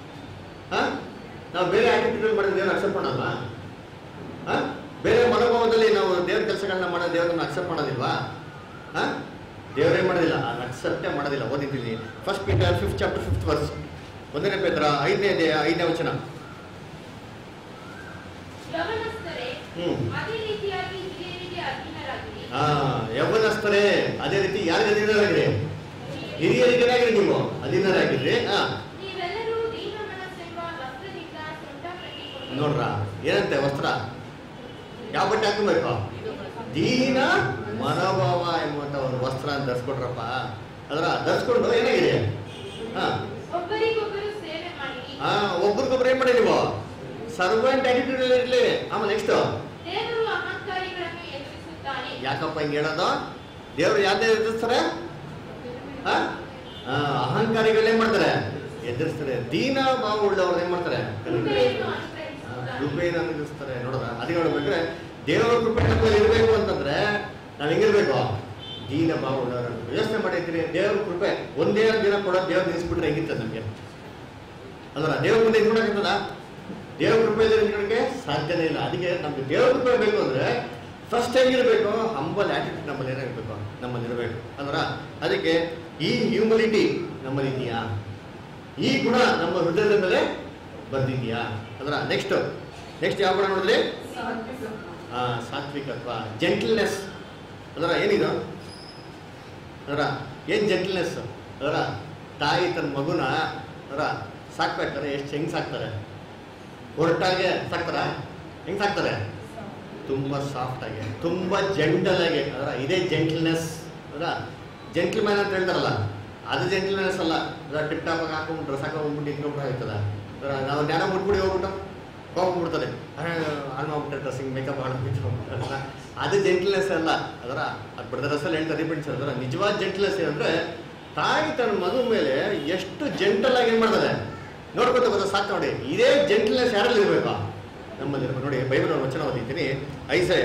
ಹಾ ನಾವು ಬೇರೆ ಆಟಿಟ್ಯೂಡ್ ಮಾಡಿದ್ರೆ ದೇವ್ರ ಅಕ್ಸೆಪ್ಟ್ ಮಾಡಲ್ಲ ಹಾ ಬೇರೆ ಮನೋಭಾವದಲ್ಲಿ ನಾವು ದೇವ್ರ ಕೆಲಸಗಳನ್ನ ಮಾಡೋ ದೇವ್ರನ್ನ ಅಕ್ಸೆಪ್ಟ್ ಮಾಡೋದಿಲ್ವಾ ಹಾ ದೇವರೇ ಮಾಡೋದಿಲ್ಲ ಅಕ್ಸೆಪ್ಟೇ ಮಾಡೋದಿಲ್ಲ ಓದಿದ್ದೀನಿ first Peter fifth chapter fifth verse ಒಂದನೇ ಪೇತ್ರ ಐದನೇ ಅಧ್ಯಾಯ ಐದನೇ ವಚನ ಯವನಸ್ಥರೇ ಹ್ಮ್ ಅದೇ ರೀತಿಯಾಗಿ ಹಿರಿಯರಿಗೆ ಅಧೀನರಾಗಿರಿ ಹಾ ಯೌವನಸ್ಥರೇ ಅದೇ ರೀತಿ ಯಾರಿಗೆ ಅಧೀನರಾಗಿರಿ ಹಿರಿಯರಿಗೆ ಏನಾಗಿರಿ ನೀವು ಅಧೀನರಾಗಿದ್ರಿ ಹಾ ನೀವೆಲ್ಲರೂ ದೀನ ಮನಸ್ಸೆಂಬ ವಸ್ತ್ರದಿಂದ ಸೊಂಟ ಕಟ್ಟಿಕೊಂಡು ನೋಡ್ರ ಏನಂತೆ ವಸ್ತ್ರ ಯಾವ ಬಟ್ಟೆ ಹಾಕಬೇಕು ದೀನ ಮನೋಭಾವ ಎಂಬಂತ ಒಂದು ವಸ್ತ್ರ ಅಂತ ಧರಿಸ್ಕೊಟ್ರಪ್ಪ ಅದರ ಧರಿಸ್ಕೊಂಡು ಏನಾಗಿದೆ ಹಾ ಒಬ್ಬರಿಗೊಬ್ಬರು ಸೇವೆ ಮಾಡಿರಿ ಹಾ ಒಬ್ರಿಗೊಬ್ರು ಏನ್ ಮಾಡಿ ನೀವು ಸರ್ವೆಂಟ್ ಆಟಿಟ್ಯೂಡ್ ಇರ್ಲಿ ಆಮೇಲೆ ನೆಕ್ಸ್ಟ್ ದೇವರು ಅಹಂಕಾರಿಗಳನ್ನು ಎದುರಿಸುತ್ತಾನೆ ಯಾಕಪ್ಪ ಹಿಂಗೆ ಹೇಳೋದು ದೇವ್ರು ಯಾವ್ದೇ ಎದುರಿಸ್ತಾರೆ ಹಾ? ಆ, ಅಹಂಕಾರಿಗಳು ಏನ್ ಮಾಡ್ತಾರೆ ಎದುರಿಸ್ತಾರೆ ದೀನ ಭಾವ ಉಳ್ಳವ್ರು ಏನ್ ಮಾಡ್ತಾರೆ ಕೃಪೆಯನ್ನು ಆ, ಅನುಗ್ರಹಿಸುತ್ತಾರೆ. ಕೃಪೆಯನ್ನು ಅನುಗ್ರಹಿಸ್ತಾರೆ ನೋಡೋಣ ಅದಕ್ಕೆ ನೋಡ್ಬೇಕಾದ್ರೆ ದೇವರ ಕೃಪೆ ನಮ್ಮಲ್ಲಿ ಇರಬೇಕು ಅಂತಂದ್ರೆ ನಾವ್ ಹೆಂಗಿರ್ಬೇಕು ದೀನ ಭಾವ ಉಳ್ಳವರು ಯೋಚನೆ ಮಾಡಿದ್ರಿ ದೇವ್ರ ಕೃಪೆ ಒಂದೇ ಒಂದ್ ದಿನ ಕೂಡ ದೇವ್ರ ನಿಲ್ಸ್ಬಿಟ್ರೆ ಹೆಂಗಿರ್ತದೆ ನಮ್ಗೆ ಅಲ್ವರ ದೇವ್ರ ಮುಂದೆ ನಿಂತ್ಕೊಳಕ್ಕಿಂತದ ದೇವ್ರ ಕೃಪೆ ಇಲ್ಲದೆ ನಿಂತ್ಕೊಳಕ್ಕೆ ಸಾಧ್ಯನೇ ಇಲ್ಲ ಅದಕ್ಕೆ ನಮ್ಗೆ ದೇವ್ರ ಕೃಪೆ ಬೇಕು ಅಂದ್ರೆ ಫಸ್ಟ್ ಹೆಂಗಿರ್ಬೇಕು ಹಂಬಲ್ ಆಟಿಟ್ಯೂಡ್ ನಮ್ಮಲ್ಲಿ ಏನಾಗಿರ್ಬೇಕು ನಮ್ಮಲ್ಲಿ ಇರಬೇಕು ಅಲ್ವರ ಅದಕ್ಕೆ ಈ ಹ್ಯೂಮಿಲಿಟಿ ನಮ್ಮಲ್ಲಿ ಇದೆಯಾ ಈ ಗುಣ ನಮ್ಮ ಹೃದಯದ ಮೇಲೆ ಬಂದಿದೆಯಾ ಅದರ ನೆಕ್ಸ್ಟ್ ನೆಕ್ಸ್ಟ್ ಯಾವ ಗುಣ ನೋಡಿದ್ರಿ ಆ, ಸಾತ್ವಿಕತ್ವ ಜೆಂಟಲ್ನೆಸ್ ಅದರ ಏನಿದು ಅದರ ಏನ್ ಜೆಂಟಲ್ನೆಸ್ ಅದರ ತಾಯಿ ತನ್ನ ಮಗುನ ಅದರ ಸಾಕ್ಬೇಕಾರೆ ಎಷ್ಟು ಹೆಂಗ್ ಸಾಕ್ತಾರೆ ಹೊರಟಾಗೆ ಸಾಕ್ತಾರ ಹೆಂಗ್ ಸಾಕ್ತಾರೆ ತುಂಬಾ ಸಾಫ್ಟ್ ಆಗಿ ತುಂಬಾ ಜೆಂಟಲ್ ಆಗಿ ಅದರ ಇದೇ ಜೆಂಟಲ್ನೆಸ್ ಅದರ ಜೆಂಟಲ್ ಮ್ಯಾನ್ ಅಂತ ಹೇಳ್ತಾರಲ್ಲ ಅದು ಜೆಂಟಲ್ನೆಸ್ ಅಲ್ಲ ಅದರ ಟಿಪ್ ಟಾಪ್ ಆಗಿ ಹಾಕೊಂಡು ಡ್ರೆಸ್ ಹಾಕೊಂಡ್ಬಿಟ್ಟು ಇಟ್ಕೊಂಡ್ಬಿಟ್ಟು ಆಯ್ತದ ಅದರ ನಾವು ಜ್ಞಾನ ಮುಟ್ಬಿಡಿ ಹೋಗ್ಬಿಟ್ಟು ಹೋಗ್ಬಿಡ್ತಾರೆ ಹಾಳು ಮಾಡ್ಬಿಟ್ಟೆ ಡ್ರೆಸ್ಸಿಂಗ್ ಮೇಕಪ್ ಮಾಡ್ಬಿಟ್ಟು ಅಲ್ವಾ? ಅದು ಜೆಂಟಲ್ನೆಸ್ ಅಲ್ಲ ಅದರ ಅದು ಬಿಡದ ಡ್ರೆಸ್ಸಲ್ಲಿ ಹೇಳ್ತಾರೆ ರಿಪೀಟ್ಸ್ ಅದರ ನಿಜವಾದ ಜೆಂಟಲ್ನೆಸ್ ಅಂದ್ರೆ ತಾಯಿ ತನ್ನ ಮಗು ಮೇಲೆ ಎಷ್ಟು ಜೆಂಟಲ್ ಆಗಿ ಏನ್ ಮಾಡ್ತಾರೆ ನೋಡ್ಕೊತ ಗೊತ್ತಾ ಸಾಕು ನೋಡಿ ಇದೇ ಜೆಂಟಲ್ನೆಸ್ ಯಾರಲ್ಲಿ ಇರಬೇಕು ನಮ್ಮಲ್ಲಿ ಇರ್ಬೇಕು ನೋಡಿ ಬೈಬಲ್ ವಚನ ಓದಿದ್ದೀನಿ ಐಸಯ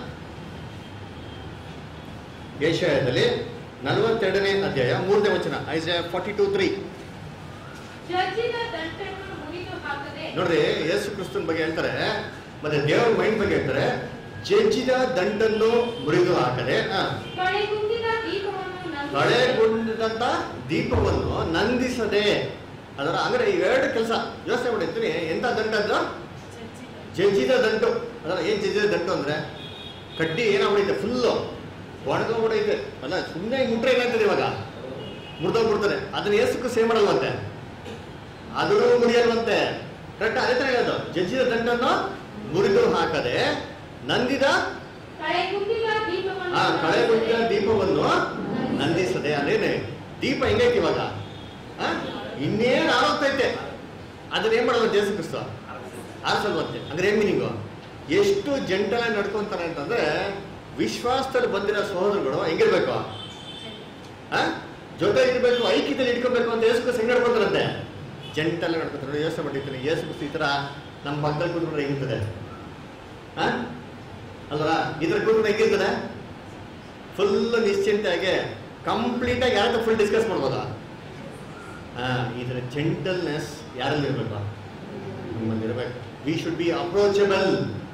ಏಷಯದಲ್ಲಿ ನಲವತ್ತೆರಡನೇ ಅಧ್ಯಾಯ ಮೂರನೇ ವಚನ ಐಸಯ ಫಾರ್ಟಿ ಟು ತ್ರೀ ಜಜ್ಜಿದ ದಂಟನ್ನು ಮುರಿದು ಹಾಕದೆ ನೋಡ್ರಿ ಯೇಸು ಕ್ರಿಸ್ತನ್ ಬಗ್ಗೆ ಹೇಳ್ತಾರೆ ಮತ್ತೆ ದೇವರ ಮೈಂಡ್ ಬಗ್ಗೆ ಹೇಳ್ತಾರೆ ಜಜ್ಜಿದ ದಂಡನ್ನು ಮುರಿದು ಹಾಕದೆ ಆ, ಕಳೆಗುಂದಿದ ದೀಪವನ್ನು ನಂದಿಸಿ- ಕಳೆಗೊಂಡಂತ ದೀಪವನ್ನು ನಂದಿಸದೆ ಅದರ ಅಂದ್ರೆ ಇವೆರಡು ಕೆಲಸ ಯೋಚನೆ ಮಾಡಿರ್ತೀನಿ ಎಂತ ದಂಡ ಅಂದ್ರೆ ಜಜ್ಜಿದ ದಂಟು ಅದರ ಏನ್ ಜಜ್ಜಿದ ದಂಟು ಅಂದ್ರೆ ಕಡ್ಡಿ ಏನಾಗ್ಬಿಡೈತೆ ಫುಲ್ಲು ಒಣಗೋಗ್ಬಿಡೈತೆ ಅಲ್ಲ ಸುಮ್ಮನೆ ಮುಟ್ರೆ ಏನಾಗ್ತದೆ ಇವಾಗ ಮುರಿದೋಗ್ಬಿಡ್ತಾರೆ ಅದನ್ನ ಏಸಕ್ಕೂ ಸೇವ್ ಮಾಡಲ್ವಂತೆ ಅದನ್ನು ಮುರಿಯಲ್ವಂತೆ ಕರೆಕ್ಟ್ ಅದೇ ತರ ಹೇಳೋದು ಜಜ್ಜಿದ ದಂಡನ್ನು ಮುರಿದು ಹಾಕದೆ ನಂದಿದ ಕಳೆಗುಂದಿದ ದೀಪವನ್ನು ಆ ಕಳೆಗುಂದಿದ ದೀಪವನ್ನು ನಂದಿಸದೆ ಅದೇನೆ ದೀಪ ಹೆಂಗೈತಿ ಇವಾಗ ಆ? ಇನ್ನೇನು ಆರೋಗ್ತೈತೆ ಅದನ್ನ ಏನ್ ಮಾಡಲ್ಲ ಜೇಸು ಕ್ರಿಸ್ತ ಆರಿಸಲ್ವಂತೆ ಅಂದ್ರೆ ಏನ್ ಮೀನಿಂಗು ಎಷ್ಟು ಜಂಟಲಾಗಿ ನಡ್ಕೊಂತಾರೆ ಅಂತಂದ್ರೆ ವಿಶ್ವಾಸದಲ್ಲಿ ಬಂದಿರೋ ಸಹೋದರಗಳು ಹೆಂಗಿರ್ಬೇಕು ಆ ಜೊತೆ ಇರ್ಬೇಕು ಐಕ್ಯದಲ್ಲಿ ಇಟ್ಕೋಬೇಕು ಅಂತ ಯೇಸು ಕ್ರಿಸ್ತ ಹೆಂಗ್ ನಡ್ಕೊಂತಾರಂತೆ ಜಂಟಲ್ ನಡ್ಕೊತಾರೆ ಯೋಚನೆ ಮಾಡಿರ್ತೀನಿ ಯೇಸು ಕ್ರಿಸ್ತ ಈ ತರ ನಮ್ಮ ಪಕ್ಕದಲ್ಲಿ ಕೂತ್ಕೊಂಡ್ರೆ ಹೆಂಗಿರ್ತದೆ ಆ ಅಲ್ವಾ ಇದ್ರ ಕೂತ್ಕೊಂಡ್ರೆ ಹೆಂಗಿರ್ತದೆ ಫುಲ್ ನಿಶ್ಚಿಂತೆಯಾಗಿ ಕಂಪ್ಲೀಟ್ ಆಗಿ ಯಾರ ಫುಲ್ ಡಿಸ್ಕಸ್ ಮಾಡ್ಬೋದಾ ಹಾ ಇದರ ಜೆಂಟಲ್ನೆಸ್ ಯಾರಲ್ಲಿ ಇರ್ಬೇಕು ನಮ್ಮಲ್ಲಿ ಇರ್ಬೇಕು ವಿ ಶುಡ್ ಬಿ ಅಪ್ರೋಚಬಲ್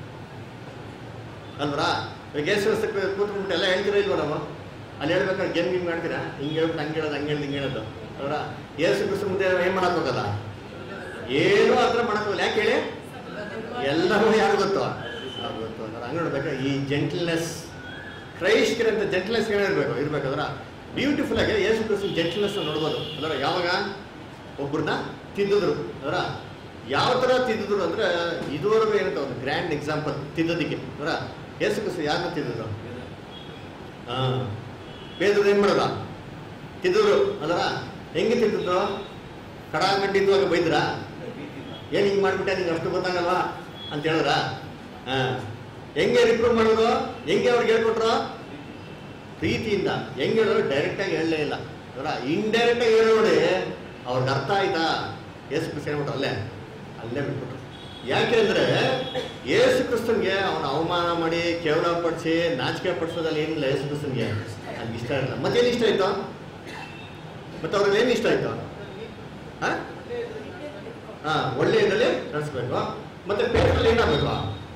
ಅಲ್ವರಾ ಇವಾಗ ಯೇಸು ಕೂತ್ಕೊಂಡ್ಬಿಟ್ಟು ಎಲ್ಲ ಹೇಳ್ತೀರಾ ಇಲ್ವ ನಾವು ಅಲ್ಲಿ ಹೇಳ್ಬೇಕಾದ್ರೆ ಗೇಮ್ ಗಿಮ್ ಮಾಡ್ತೀರಾ ಹಿಂಗೆ ಹೇಳ್ಬಿಟ್ಟು ಹಂಗೆ ಹೇಳೋದು ಹಂಗೆ ಹೇಳೋದು ಹಿಂಗೆ ಹೇಳೋದು ಅವರ ಯೇಸು ಕ್ರಿಸ್ತ ಮುಂದೆ ಏನ್ ಮಾಡಕ್ ಹೋಗಲ್ಲ ಏನೂ ಹತ್ರ ಮಾಡಕ್ ಹೋಗಲ್ಲ ಯಾಕೆ ಹೇಳಿ ಎಲ್ಲರೂ ಯಾರು ಗೊತ್ತು ಯಾರು ಗೊತ್ತು ಅಂದ್ರೆ ಹಂಗೆ ನೋಡ್ಬೇಕು ಈ ಜೆಂಟಲ್ನೆಸ್ ಕ್ರೈಸ್ಕರಂತ ಜೆಂಟಲ್ನೆಸ್ ಏನಿರ್ಬೇಕು ಇರ್ಬೇಕಾದ್ರ ಬ್ಯೂಟಿಫುಲ್ ಆಗಿ ಯೇಸು ಕ್ರಿಸ್ತನ ಜೆಂಟಲ್ನೆಸ್ ನೋಡ್ಬೋದು ಅಂದ್ರೆ ಯಾವಾಗ ಒಬ್ಬರನ್ನ ತಿದ್ದಿದ್ರು ಅದರ ಯಾವ ಥರ ತಿದ್ದಿದ್ರು ಅಂದ್ರೆ ಇದುವರೆಗೂ ಏನಂತ ಒಂದು ಗ್ರ್ಯಾಂಡ್ ಎಕ್ಸಾಂಪಲ್ ತಿದ್ದೋದಿಕ್ಕೆ ಅದರ ಯೇಸು ಕ್ರಿಸ್ತ ಯಾರನ್ನ ತಿದ್ದಿದ್ರು ಹಾ ಬೇದ್ರು ಏನ್ ಮಾಡೋದ ತಿದ್ದಿದ್ರು ಅದರ ಹೆಂಗೆ ತಿದ್ದಿದ್ರು ಕಡಾಗಂಡಿದ್ವಾಗ ಬೈದ್ರಾ ಏನ್ ಹಿಂಗ್ ಮಾಡ್ಬಿಟ್ಟೆ ನಿಂಗೆ ಅಷ್ಟು ಗೊತ್ತಾಗಲ್ವಾ ಅಂತ ಹೇಳಿದ್ರ ಹಾ ಹೆಂಗೆ ರಿಪ್ರೂವ್ ಮಾಡೋದು ಹೆಂಗೆ ಅವ್ರಿಗೆ ಹೇಳ್ಕೊಟ್ರು ಪ್ರೀತಿಯಿಂದ ಹೆಂಗೆ ಹೇಳೋರು ಡೈರೆಕ್ಟ್ ಆಗಿ ಹೇಳಲೇ ಇಲ್ಲ ಅವರ ಇಂಡೈರೆಕ್ಟ್ ಆಗಿ ಹೇಳೋ ನೋಡಿ ಅವ್ರಿಗೆ ಅರ್ಥ ಆಯ್ತಾ ಏಸು ಕ್ರಿಸ್ತ ಹೇಳ್ಬಿಟ್ರು ಅಲ್ಲೇ ಅಲ್ಲೇ ಬಿಟ್ಬಿಟ್ರು ಯಾಕೆ ಅಂದ್ರೆ ಏಸು ಕ್ರಿಸ್ತನ್ಗೆ ಅವನ ಅವಮಾನ ಮಾಡಿ ಕೇವಲ ಪಡಿಸಿ ನಾಚಿಕೆ ಪಡಿಸೋದಲ್ಲಿ ಏನಿಲ್ಲ ಏಸು ಕ್ರಿಸ್ತನ್ಗೆ ಅದು ಇಷ್ಟ ಇಲ್ಲ ಮತ್ತೇನು ಇಷ್ಟ ಆಯ್ತು ಮತ್ತೆ ಅವ್ರಿಗೆ ಏನು ಇಷ್ಟ ಆಯ್ತು ಹಾ ಹಾ ಒಳ್ಳೆ ಇದರಲ್ಲಿ ನಡೆಸ್ಬೇಕು ಮತ್ತೆ ಪೇಪರಲ್ಲಿ ಏನಾಗಬೇಕು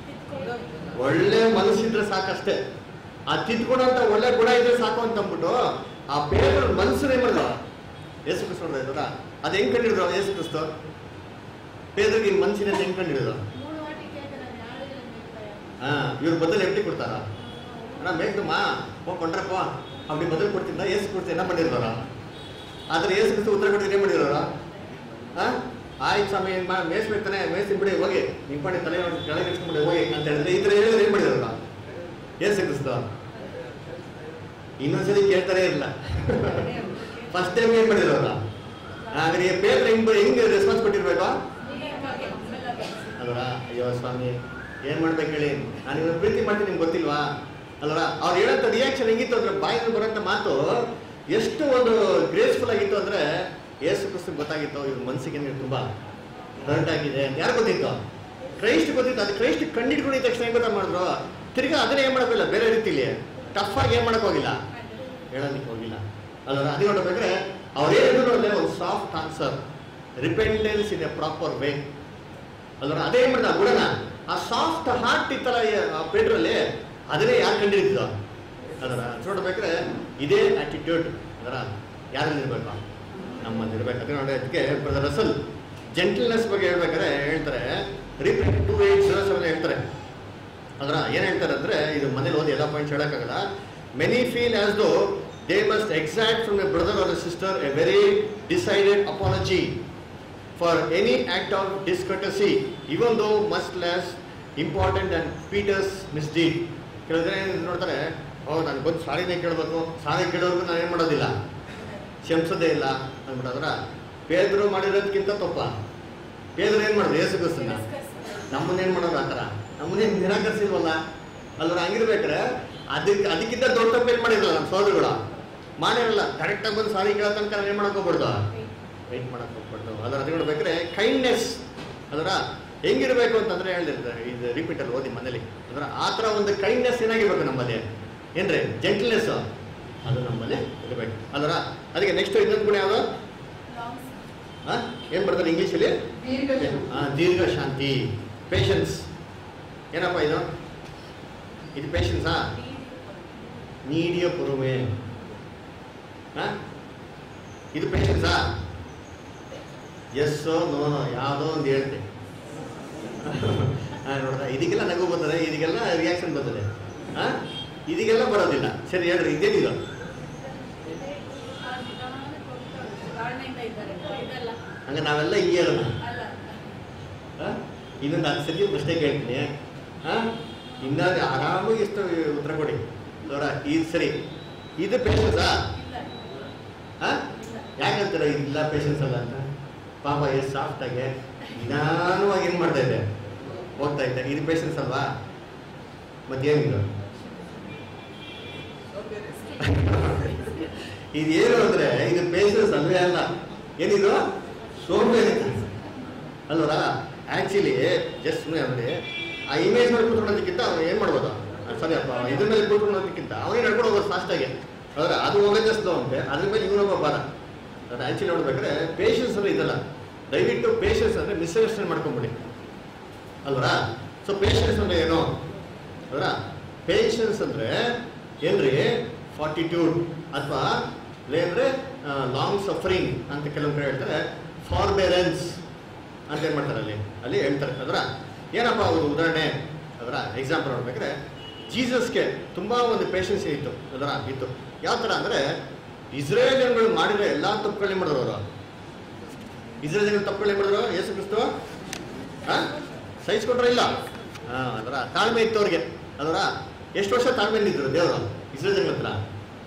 ಒಳ್ಳೆ ಮನಸ್ಸಿದ್ರೆ ಸಾಕಷ್ಟೇ ಆ ತಿದ್ಕೊಡಂತ ಒಳ್ಳೆ ಗುಣ ಇದ್ರೆ ಸಾಕು ಅಂತ ಅಂದ್ಬಿಟ್ಟು ಆ ಪೇಪರ್ ಮನಸ್ಸನ್ನೇ ಮಾಡಿದ ಯೇಸು ಕ್ರಿಸ್ತ ನೋಡಿದ್ರ ಅದು ಹೆಂಗ್ ಕಂಡಿಡಿದ್ರು ಯೇಸು ಕ್ರಿಸ್ತ ಪೇದ್ರಿಗೆ ಮನಸ್ಸಿನ ಹೆಂಗ್ ಕಂಡಿಡಿದ್ರು ಮೂರು ವಾಟಿ ಕೇಳ್ತಾರೆ ಯಾರು ಹಾ ಇವ್ರ ಬದಲು ಎಫ್ಟಿ ಕೊಡ್ತಾರ ಅಣ್ಣ ಮೇಗ್ದಮ್ಮ ಹೋಗಿ ಕೊಂಡ್ರಪ್ಪ அப்படி பதில் கொடுத்தீங்கன்னா ஏசு கொடுத்து என்ன பண்ணிருவாரா ಆದ್ರೆ ಏಸು ಕ್ರಿಸ್ತ ಉತ್ತರ ಕೊಟ್ಟಿದ್ರೆ ಏನ್ ಮಾಡಿದಾರ ಆಯ್ತು ಸ್ವಾಮಿ ಏನ್ ಮಾ ಮೇಯ್ಸ್ಬೇಕು ತಾನೆ ಮೇಯ್ಸಿ ಬಿಡಿ ಹೋಗಿ ನಿಂಪಣಿ ತಲೆ ನೋಡಿ ಕೆಳಗೆ ಇಟ್ಕೊಂಡ್ಬಿಡಿ ಹೋಗಿ ಅಂತ ಹೇಳಿದ್ರೆ ಈ ತರ ಹೇಳಿದ್ರೆ ಏನ್ ಮಾಡಿದಾರ ಏಸು ಕ್ರಿಸ್ತ ಇನ್ನೊಂದ್ಸಲಿ ಕೇಳ್ತಾನೆ ಇರಲಿಲ್ಲ ಫಸ್ಟ್ ಟೈಮ್ ಏನ್ ಮಾಡಿದಾರ ಹಾಗಾದ್ರೆ ಪೇಪರ್ ಹೆಂಗ್ ಹೆಂಗ್ ರೆಸ್ಪಾನ್ಸ್ ಕೊಟ್ಟಿರ್ಬೇಕು ಅಲ್ವಾ ಅಯ್ಯೋ ಸ್ವಾಮಿ ಏನ್ ಮಾಡ್ಬೇಕು ಹೇಳಿ ನಾನು ಇವ್ರ ಪ್ರೀತಿ ಮಾಡ್ತೀನಿ ನಿಮ್ಗೆ ಗೊತ್ತಿಲ್ವಾ ಅಲ್ವಾ ಅವ್ರು ಹೇಳಂತ ರಿಯಾಕ್ಷನ್ ಹೆಂಗಿತ್ತು ಅಂದ್ರೆ ಬಾಯಿಂದ ಬರೋಂಥ ಮಾತು ಎಷ್ಟು ಒಂದು ಗ್ರೇಸ್ಫುಲ್ ಆಗಿತ್ತು ಅಂದ್ರೆ ಏಸು ಕ್ರಿಸ್ತು ಗೊತ್ತಾಗಿತ್ತು ಇವ್ರ ಮನಸ್ಸಿಗೆ ನೀವು ತುಂಬಾ ಹರ್ಟ್ ಆಗಿದೆ ಅಂತ ಯಾರು ಗೊತ್ತಿತ್ತು ಕ್ರೈಸ್ಟ್ ಗೊತ್ತಿತ್ತು ಅದು ಕ್ರೈಸ್ಟ್ ಕಂಡಿಡ್ಕೊಂಡಿದ ತಕ್ಷಣ ಏನ್ ಗೊತ್ತಾ ಮಾಡಿದ್ರು ತಿರ್ಗಾ ಅದನ್ನ ಏನ್ ಮಾಡೋಕ್ಕಿಲ್ಲ ಬೇರೆ ರೀತಿಲಿ ಟಫ್ ಆಗಿ ಏನ್ ಮಾಡಕ್ ಹೋಗಿಲ್ಲ ಹೇಳೋದಕ್ಕೆ ಹೋಗಿಲ್ಲ ಅಲ್ವಾ ಅದು ನೋಡ್ಬೇಕಾದ್ರೆ ಅವ್ರೇನು ನೋಡಿದ್ರೆ ಒಂದು soft answer repentance in a proper way ಅಲ್ವಾ ಅದೇ ಏನ್ ಮಾಡ್ದ ಗುಣನ ಆ ಸಾಫ್ಟ್ ಹಾರ್ಟ್ ಇತ್ತಲ್ಲ ಆ ಪೇಟ್ರಲ್ಲಿ ಅದನ್ನೇ ಯಾರು ಕಂಡಿದ್ದು ಅದರ ನೋಡ್ಬೇಕಾದ್ರೆ ಇದೇ ಆಟಿಟ್ಯೂಡ್ ಅದರ ಯಾರಲ್ಲಿ ಇರ್ಬೇಕು ನಮ್ಮಲ್ಲಿ ಇರ್ಬೇಕು ಅದೇ ನೋಡಿ ಅದಕ್ಕೆ ಬ್ರದರ್ ರಸಲ್ ಜೆಂಟಲ್ನೆಸ್ ಬಗ್ಗೆ ಹೇಳ್ಬೇಕಾದ್ರೆ ಹೇಳ್ತಾರೆ repeat two eight zero seven ಹೇಳ್ತಾರೆ ಅದರ ಏನ್ ಹೇಳ್ತಾರೆ ಅಂದ್ರೆ ಇದು ಮನೇಲಿ ಓದಿ ಎಲ್ಲ ಪಾಯಿಂಟ್ಸ್ ಹೇಳಕ್ಕಾಗಲ್ಲ many feel as though they must exact from a brother or sister a very decided apology for any act of discourtesy even though must less important and Peter's misdeed ಕೆಲವು ಜನ ಏನ್ ನೋಡ್ತಾರೆ ಓ ನಾನು ಬಂದು ಸಾರಿನೇ ಕೇಳಬೇಕು ಸಾರಿ ಕೇಳೋರ್ಗು ನಾನು ಏನು ಮಾಡೋದಿಲ್ಲ ಕ್ಷಮಿಸೋದೇ ಇಲ್ಲ ಅಂದ್ಬಿಟ್ಟದ್ರ ಪೇದ್ರು ಮಾಡಿರೋದಕ್ಕಿಂತ ತಪ್ಪ ಪೇದ್ರು ಏನು ಮಾಡೋದು ಏಸು ಕ್ರಿಸ್ತನ ನಮ್ಮನ್ನೇನು ಮಾಡೋದು ಆ ಥರ ನಮ್ಮನ್ನೇನು ನಿರಾಕರಿಸಿಲ್ವಲ್ಲ ಅಲ್ವ ಹಂಗಿರ್ಬೇಕಾರೆ ಅದಕ್ಕೆ ಅದಕ್ಕಿಂತ ದೊಡ್ಡ ತಪ್ಪು ಏನು ಮಾಡಿರಲ್ಲ ನಮ್ಮ ಸೋದರುಗಳು ಮಾಡಿರಲ್ಲ ಕರೆಕ್ಟಾಗಿ ಬಂದು ಸಾರಿ ಕೇಳೋ ತನಕ ನಾವು ಏನು ಮಾಡಕ್ ಹೋಗ್ಬಾರ್ದು ವೆಯ್ಟ್ ಮಾಡಕ್ ಹೋಗ್ಬಾರ್ದು ಅದರ ಅದು ನೋಡ್ಬೇಕಾದ್ರೆ ಕೈಂಡ್ನೆಸ್ ಅದರ ಹೆಂಗಿರ್ಬೇಕು ಅಂತಂದ್ರೆ ಹೇಳಿರ್ತಾರೆ ಇದು ರಿಪೀಟಲ್ಲಿ ಓದಿ ಮನೇಲಿ ಅದರ ಆ ಥರ ಒಂದು ಕೈಂಡ್ನೆಸ್ ಏನಾಗಿರ್ಬೇಕು ನಮ್ಮಲ್ಲಿ ಏನ್ರಿ ಜೆಂಟ್ಲ್ನೆಸ್ ಅದು ನಮ್ಮಲ್ಲಿ ಇರಬೇಕು ಅದರ ಅದಕ್ಕೆ ನೆಕ್ಸ್ಟ್ ಇನ್ನೊಂದು ಗುಣ ಯಾವುದು ಹಾಂ ಏನು ಬರ್ತಾರೆ ಇಂಗ್ಲೀಷಲ್ಲಿ ದೀರ್ಘ ಆ, ದೀರ್ಘ ಶಾಂತಿ ಪೇಷನ್ಸ್ ಏನಪ್ಪ ಇದು ಇದು ಪೇಷನ್ಸಾ ನೀಡಿಯ ಪೊರುಮೆ ಆ? ಇದು ಪೇಷನ್ಸಾ ಎಸ್ ನೋ ಯಾವುದೋ ಒಂದು ಹೇಳ್ತೆ ನೋಡ್ದ ಇದಕ್ಕೆಲ್ಲ ನಗು ಬರ್ತದೆ ಇದಕ್ಕೆಲ್ಲ ರಿಯಾಕ್ಷನ್ ಬರ್ತದೆ ಆ? ಇದಕ್ಕೆಲ್ಲ ಬರೋದಿಲ್ಲ ಸರಿ ಹೇಳ್ರಿ ಇದೇನಿದು ತಾಳ್ಮೆಯಿಂದ ಇದ್ದಾರೆ ಇದೆಲ್ಲ ಹಂಗ ನಾವೆಲ್ಲ ಈ ಹೇಳೋಣ ಅಲ್ಲ ಆ? ಇನ್ನೊಂದು ಹತ್ತು ಸತಿ ಪ್ರಶ್ನೆ ಕೇಳ್ತೀನಿ ಹಾ ಇನ್ನಾದ್ರೆ ಆರಾಮಾಗಿ ಎಷ್ಟು ಉತ್ತರ ಕೊಡಿ ನೋಡ ಇದು ಸರಿ ಇದು ಪೇಷನ್ಸಾ ಇಲ್ಲ ಹಾ ಯಾಕಂತಾರ ಇಲ್ಲ ಪೇಷನ್ಸ್ ಅಲ್ಲ ಅಂತ ಪಾಪ ಎಷ್ಟು ಸಾಫ್ಟ್ ಆಗಿ ನಿಧಾನವಾಗಿ ಏನು ಮಾಡ್ತಾ ಇದೆ ಹೋಗ್ತಾ ಇದ್ದೆ ಇದು ಪೇಷನ್ಸ್ ಅಲ್ವಾ ಮತ್ತೇನಿದು ಇದೇನು ಅಂದ್ರೆ ಇದು ಪೇಷನ್ಸ್ ಅಲ್ವೇ ಅಲ್ಲ ಏನಿದು ಸೋಂಬೇರಿ ಅಲ್ವರಾ ಆಕ್ಚುಲಿ ಜಸ್ಟ್ ಸುಮ್ಮನೆ ಅಂದ್ರೆ ಆ ಇಮೇಜ್ ಮೇಲೆ ಕೂತ್ಕೊಳ್ಳೋದಕ್ಕಿಂತ ಅವ್ನು ಏನು ಮಾಡ್ಬೋದು ಆ, ಸರಿ ಅಪ್ಪ ಇದ್ರ ಮೇಲೆ ಕೂತ್ಕೊಳ್ಳೋದಕ್ಕಿಂತ ಅವನೇ ನಡ್ಕೊಂಡು ಹೋಗೋದು ಫಾಸ್ಟಾಗಿ ಹೌದಾ ಅದು ಹೋಗೋದೇ ಸ್ಲೋ ಅಂತೆ ಅದ್ರ ಮೇಲೆ ಇವನೊಬ್ಬ ಬಾರ ಅದು ಆ್ಯಕ್ಚುಲಿ ನೋಡ್ಬೇಕಾದ್ರೆ ಪೇಷನ್ಸ್ ಅಂದ್ರೆ ಇದಲ್ಲ ದಯವಿಟ್ಟು ಪೇಷನ್ಸ್ ಅಂದ್ರೆ ಮಿಸ್ಅಂಡರ್ಸ್ಟ್ಯಾಂಡ್ ಮಾಡ್ಕೊಂಬಿಡಿ ಅಲ್ವರಾ ಸೊ ಪೇಷನ್ಸ್ ಅಂದ್ರೆ ಏನು ಅಲ್ವರಾ ಪೇಷನ್ಸ್ ಅಂದ್ರೆ ಏನ್ರಿ ಫಾರ್ಟಿಟ್ಯೂಡ್ ಅಥವಾ ಅಂದ್ರೆ ಲಾಂಗ್ ಸಫರಿಂಗ್ ಅಂತ ಕೆಲವೊಂದು ಕಡೆ ಹೇಳ್ತಾರೆ ಫಾರ್ಬೇರೆನ್ಸ್ ಅಂತ ಏನು ಮಾಡ್ತಾರೆ ಅಲ್ಲಿ ಅಲ್ಲಿ ಹೇಳ್ತಾರೆ ಅದರ ಏನಪ್ಪ ಒಂದು ಉದಾಹರಣೆ ಅದರ ಎಕ್ಸಾಂಪಲ್ ನೋಡ್ಬೇಕಾದ್ರೆ ಜೀಸಸ್ಗೆ ತುಂಬಾ ಒಂದು ಪೇಷನ್ಸ್ ಇತ್ತು ಅದರ ಇತ್ತು ಯಾವ ಥರ ಅಂದರೆ ಇಸ್ರೇಲ್ ಜನಗಳು ಮಾಡಿರೋ ಎಲ್ಲ ತಪ್ಪುಗಳನ್ನ ಮಾಡಿದ್ರು ಅವರು ಇಸ್ರೇಲ್ ಜನಗಳು ತಪ್ಪುಗಳನ್ನ ಮಾಡಿದ್ರು ಯೇಸು ಕ್ರಿಸ್ತು ಹಾಂ ಸಹಿಸ್ಕೊಂಡ್ರ ಇಲ್ಲ ಹಾಂ ಅದರ ತಾಳ್ಮೆ ಇತ್ತು ಅವ್ರಿಗೆ ಅದರ ಎಷ್ಟು ವರ್ಷ ತಾಳ್ಮೆಯಿಂದ ಇದ್ರು ದೇವರು ಇಸ್ರೇಲ್ ಜನಗಳ ಹತ್ರ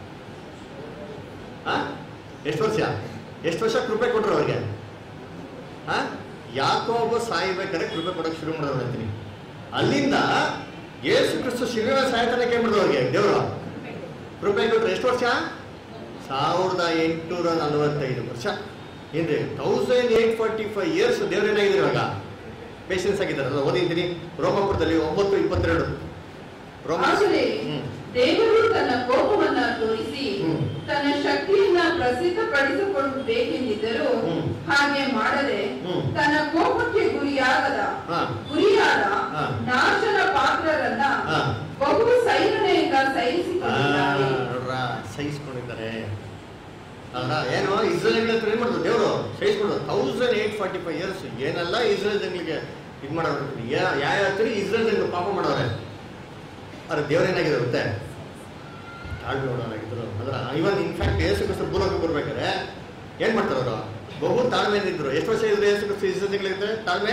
ಹಾಂ ಎಷ್ಟು ವರ್ಷ ಎಷ್ಟು ವರ್ಷ ಕೃಪೆ ಕೊಟ್ರು ಅವ್ರಿಗೆ ಹಾಂ ಯಾಕೋಬ ಸಾಯ್ಬೇಕಾದ್ರೆ ಕೃಪೆ ಕೊಡೋಕೆ ಶುರು ಮಾಡೋರು ಅಂತೀನಿ ಅಲ್ಲಿಂದ ಯೇಸು ಕ್ರಿಸ್ತು ಶಿಲ್ವೆ ಸಾಯ್ತಾನಕ್ಕೆ ಏನ್ ಮಾಡಿದ್ರು ಅವ್ರಿಗೆ ದೇವರು ಕೃಪೆ ಕೊಟ್ರು ಎಷ್ಟು ವರ್ಷ ಸಾವಿರದ ಎಂಟುನೂರ ನಲವತ್ತೈದು ವರ್ಷ ಏನ್ರಿ thousand eight forty five years ದೇವ್ರು ಏನಾಗಿದ್ರು ಇವಾಗ ಪೇಷನ್ಸ್ ಆಗಿದ್ದಾರೆ ಓದಿದ್ದೀನಿ ರೋಮಾಪುರದಲ್ಲಿ ಒಂಬತ್ತು ಇಪ್ಪತ್ತೆರಡು ರೋಮ ಆದರೆ ಹ್ಮ್ ದೇವರು ತನ್ನ ಕೋಪವನ್ನ ತೋರಿಸಿ ಹ್ಮ್. ತನ್ನ ಶಕ್ತಿಯನ್ನ ಪ್ರಸಿದ್ಧಪಡಿಸಬೇಕೆಂದಿದ್ದರೂ ಹ್ಮ್. ಹಾಗೆ ಮಾಡದೆ ಹ್ಮ್. ತನ್ನ ಕೋಪಕ್ಕೆ ಗುರಿಯಾಗದ ಹಾ. ಗುರಿಯಾದ ಹಾ. ನಾಶನ ಪಾತ್ರರನ್ನ ಹಾ. ಬಹು ಸೈರಣೆಯಿಂದ ಆ, ಸಹಿಸಿಕೊಂಡಿದ್ದಾರೆ ನೋಡ್ರಾ, ಸಹಿಸ್ಕೊಂಡಿದ್ದಾರೆ ಅಲ್ಲ ಏನೋ ಇಸ್ರೇಲ್ ಹತ್ರ ಏನ್ ಮಾಡಿದ್ರು ದೇವರು ಸಹಿಸ್ಕೊಂಡು thousand eight forty five years ಏನೆಲ್ಲ ಇಸ್ರೇಲ್ ಜನಗಳಿಗೆ ಇದು ಮಾಡೋರು ಯಾವ ಯಾವ ಇಸ್ರೇಲ್ ಜನಗಳು ಪಾಪ ಮಾಡೋರೆ ಅದ್ರ ದೇವ್ರೇನಾಗಿದೆ ಗೊತ್ತೇ ತಾಳ್ಮೆ ನೋಡೋರಾಗಿದ್ರು ಅದ್ರ ಇವನ್ ಇನ್ಫ್ಯಾಕ್ಟ್ ಯೇಸು ಕ್ರಿಸ್ತ ಭೂಲೋಕ ಬರ್ಬೇಕಾದ್ರೆ ಏನ್ ಮಾಡ್ತಾರೆ ಅವರು ಬಹು ತಾಳ್ಮೆಯಿಂದ ಇದ್ರು ಎಷ್ಟು ವರ್ಷ ಇದ್ರು ಯೇಸು ಕ್ರಿಸ್ತ ಇಸ್ರೇಲ್ ಜನಗಳಿದ್ರೆ ತಾಳ್ಮೆ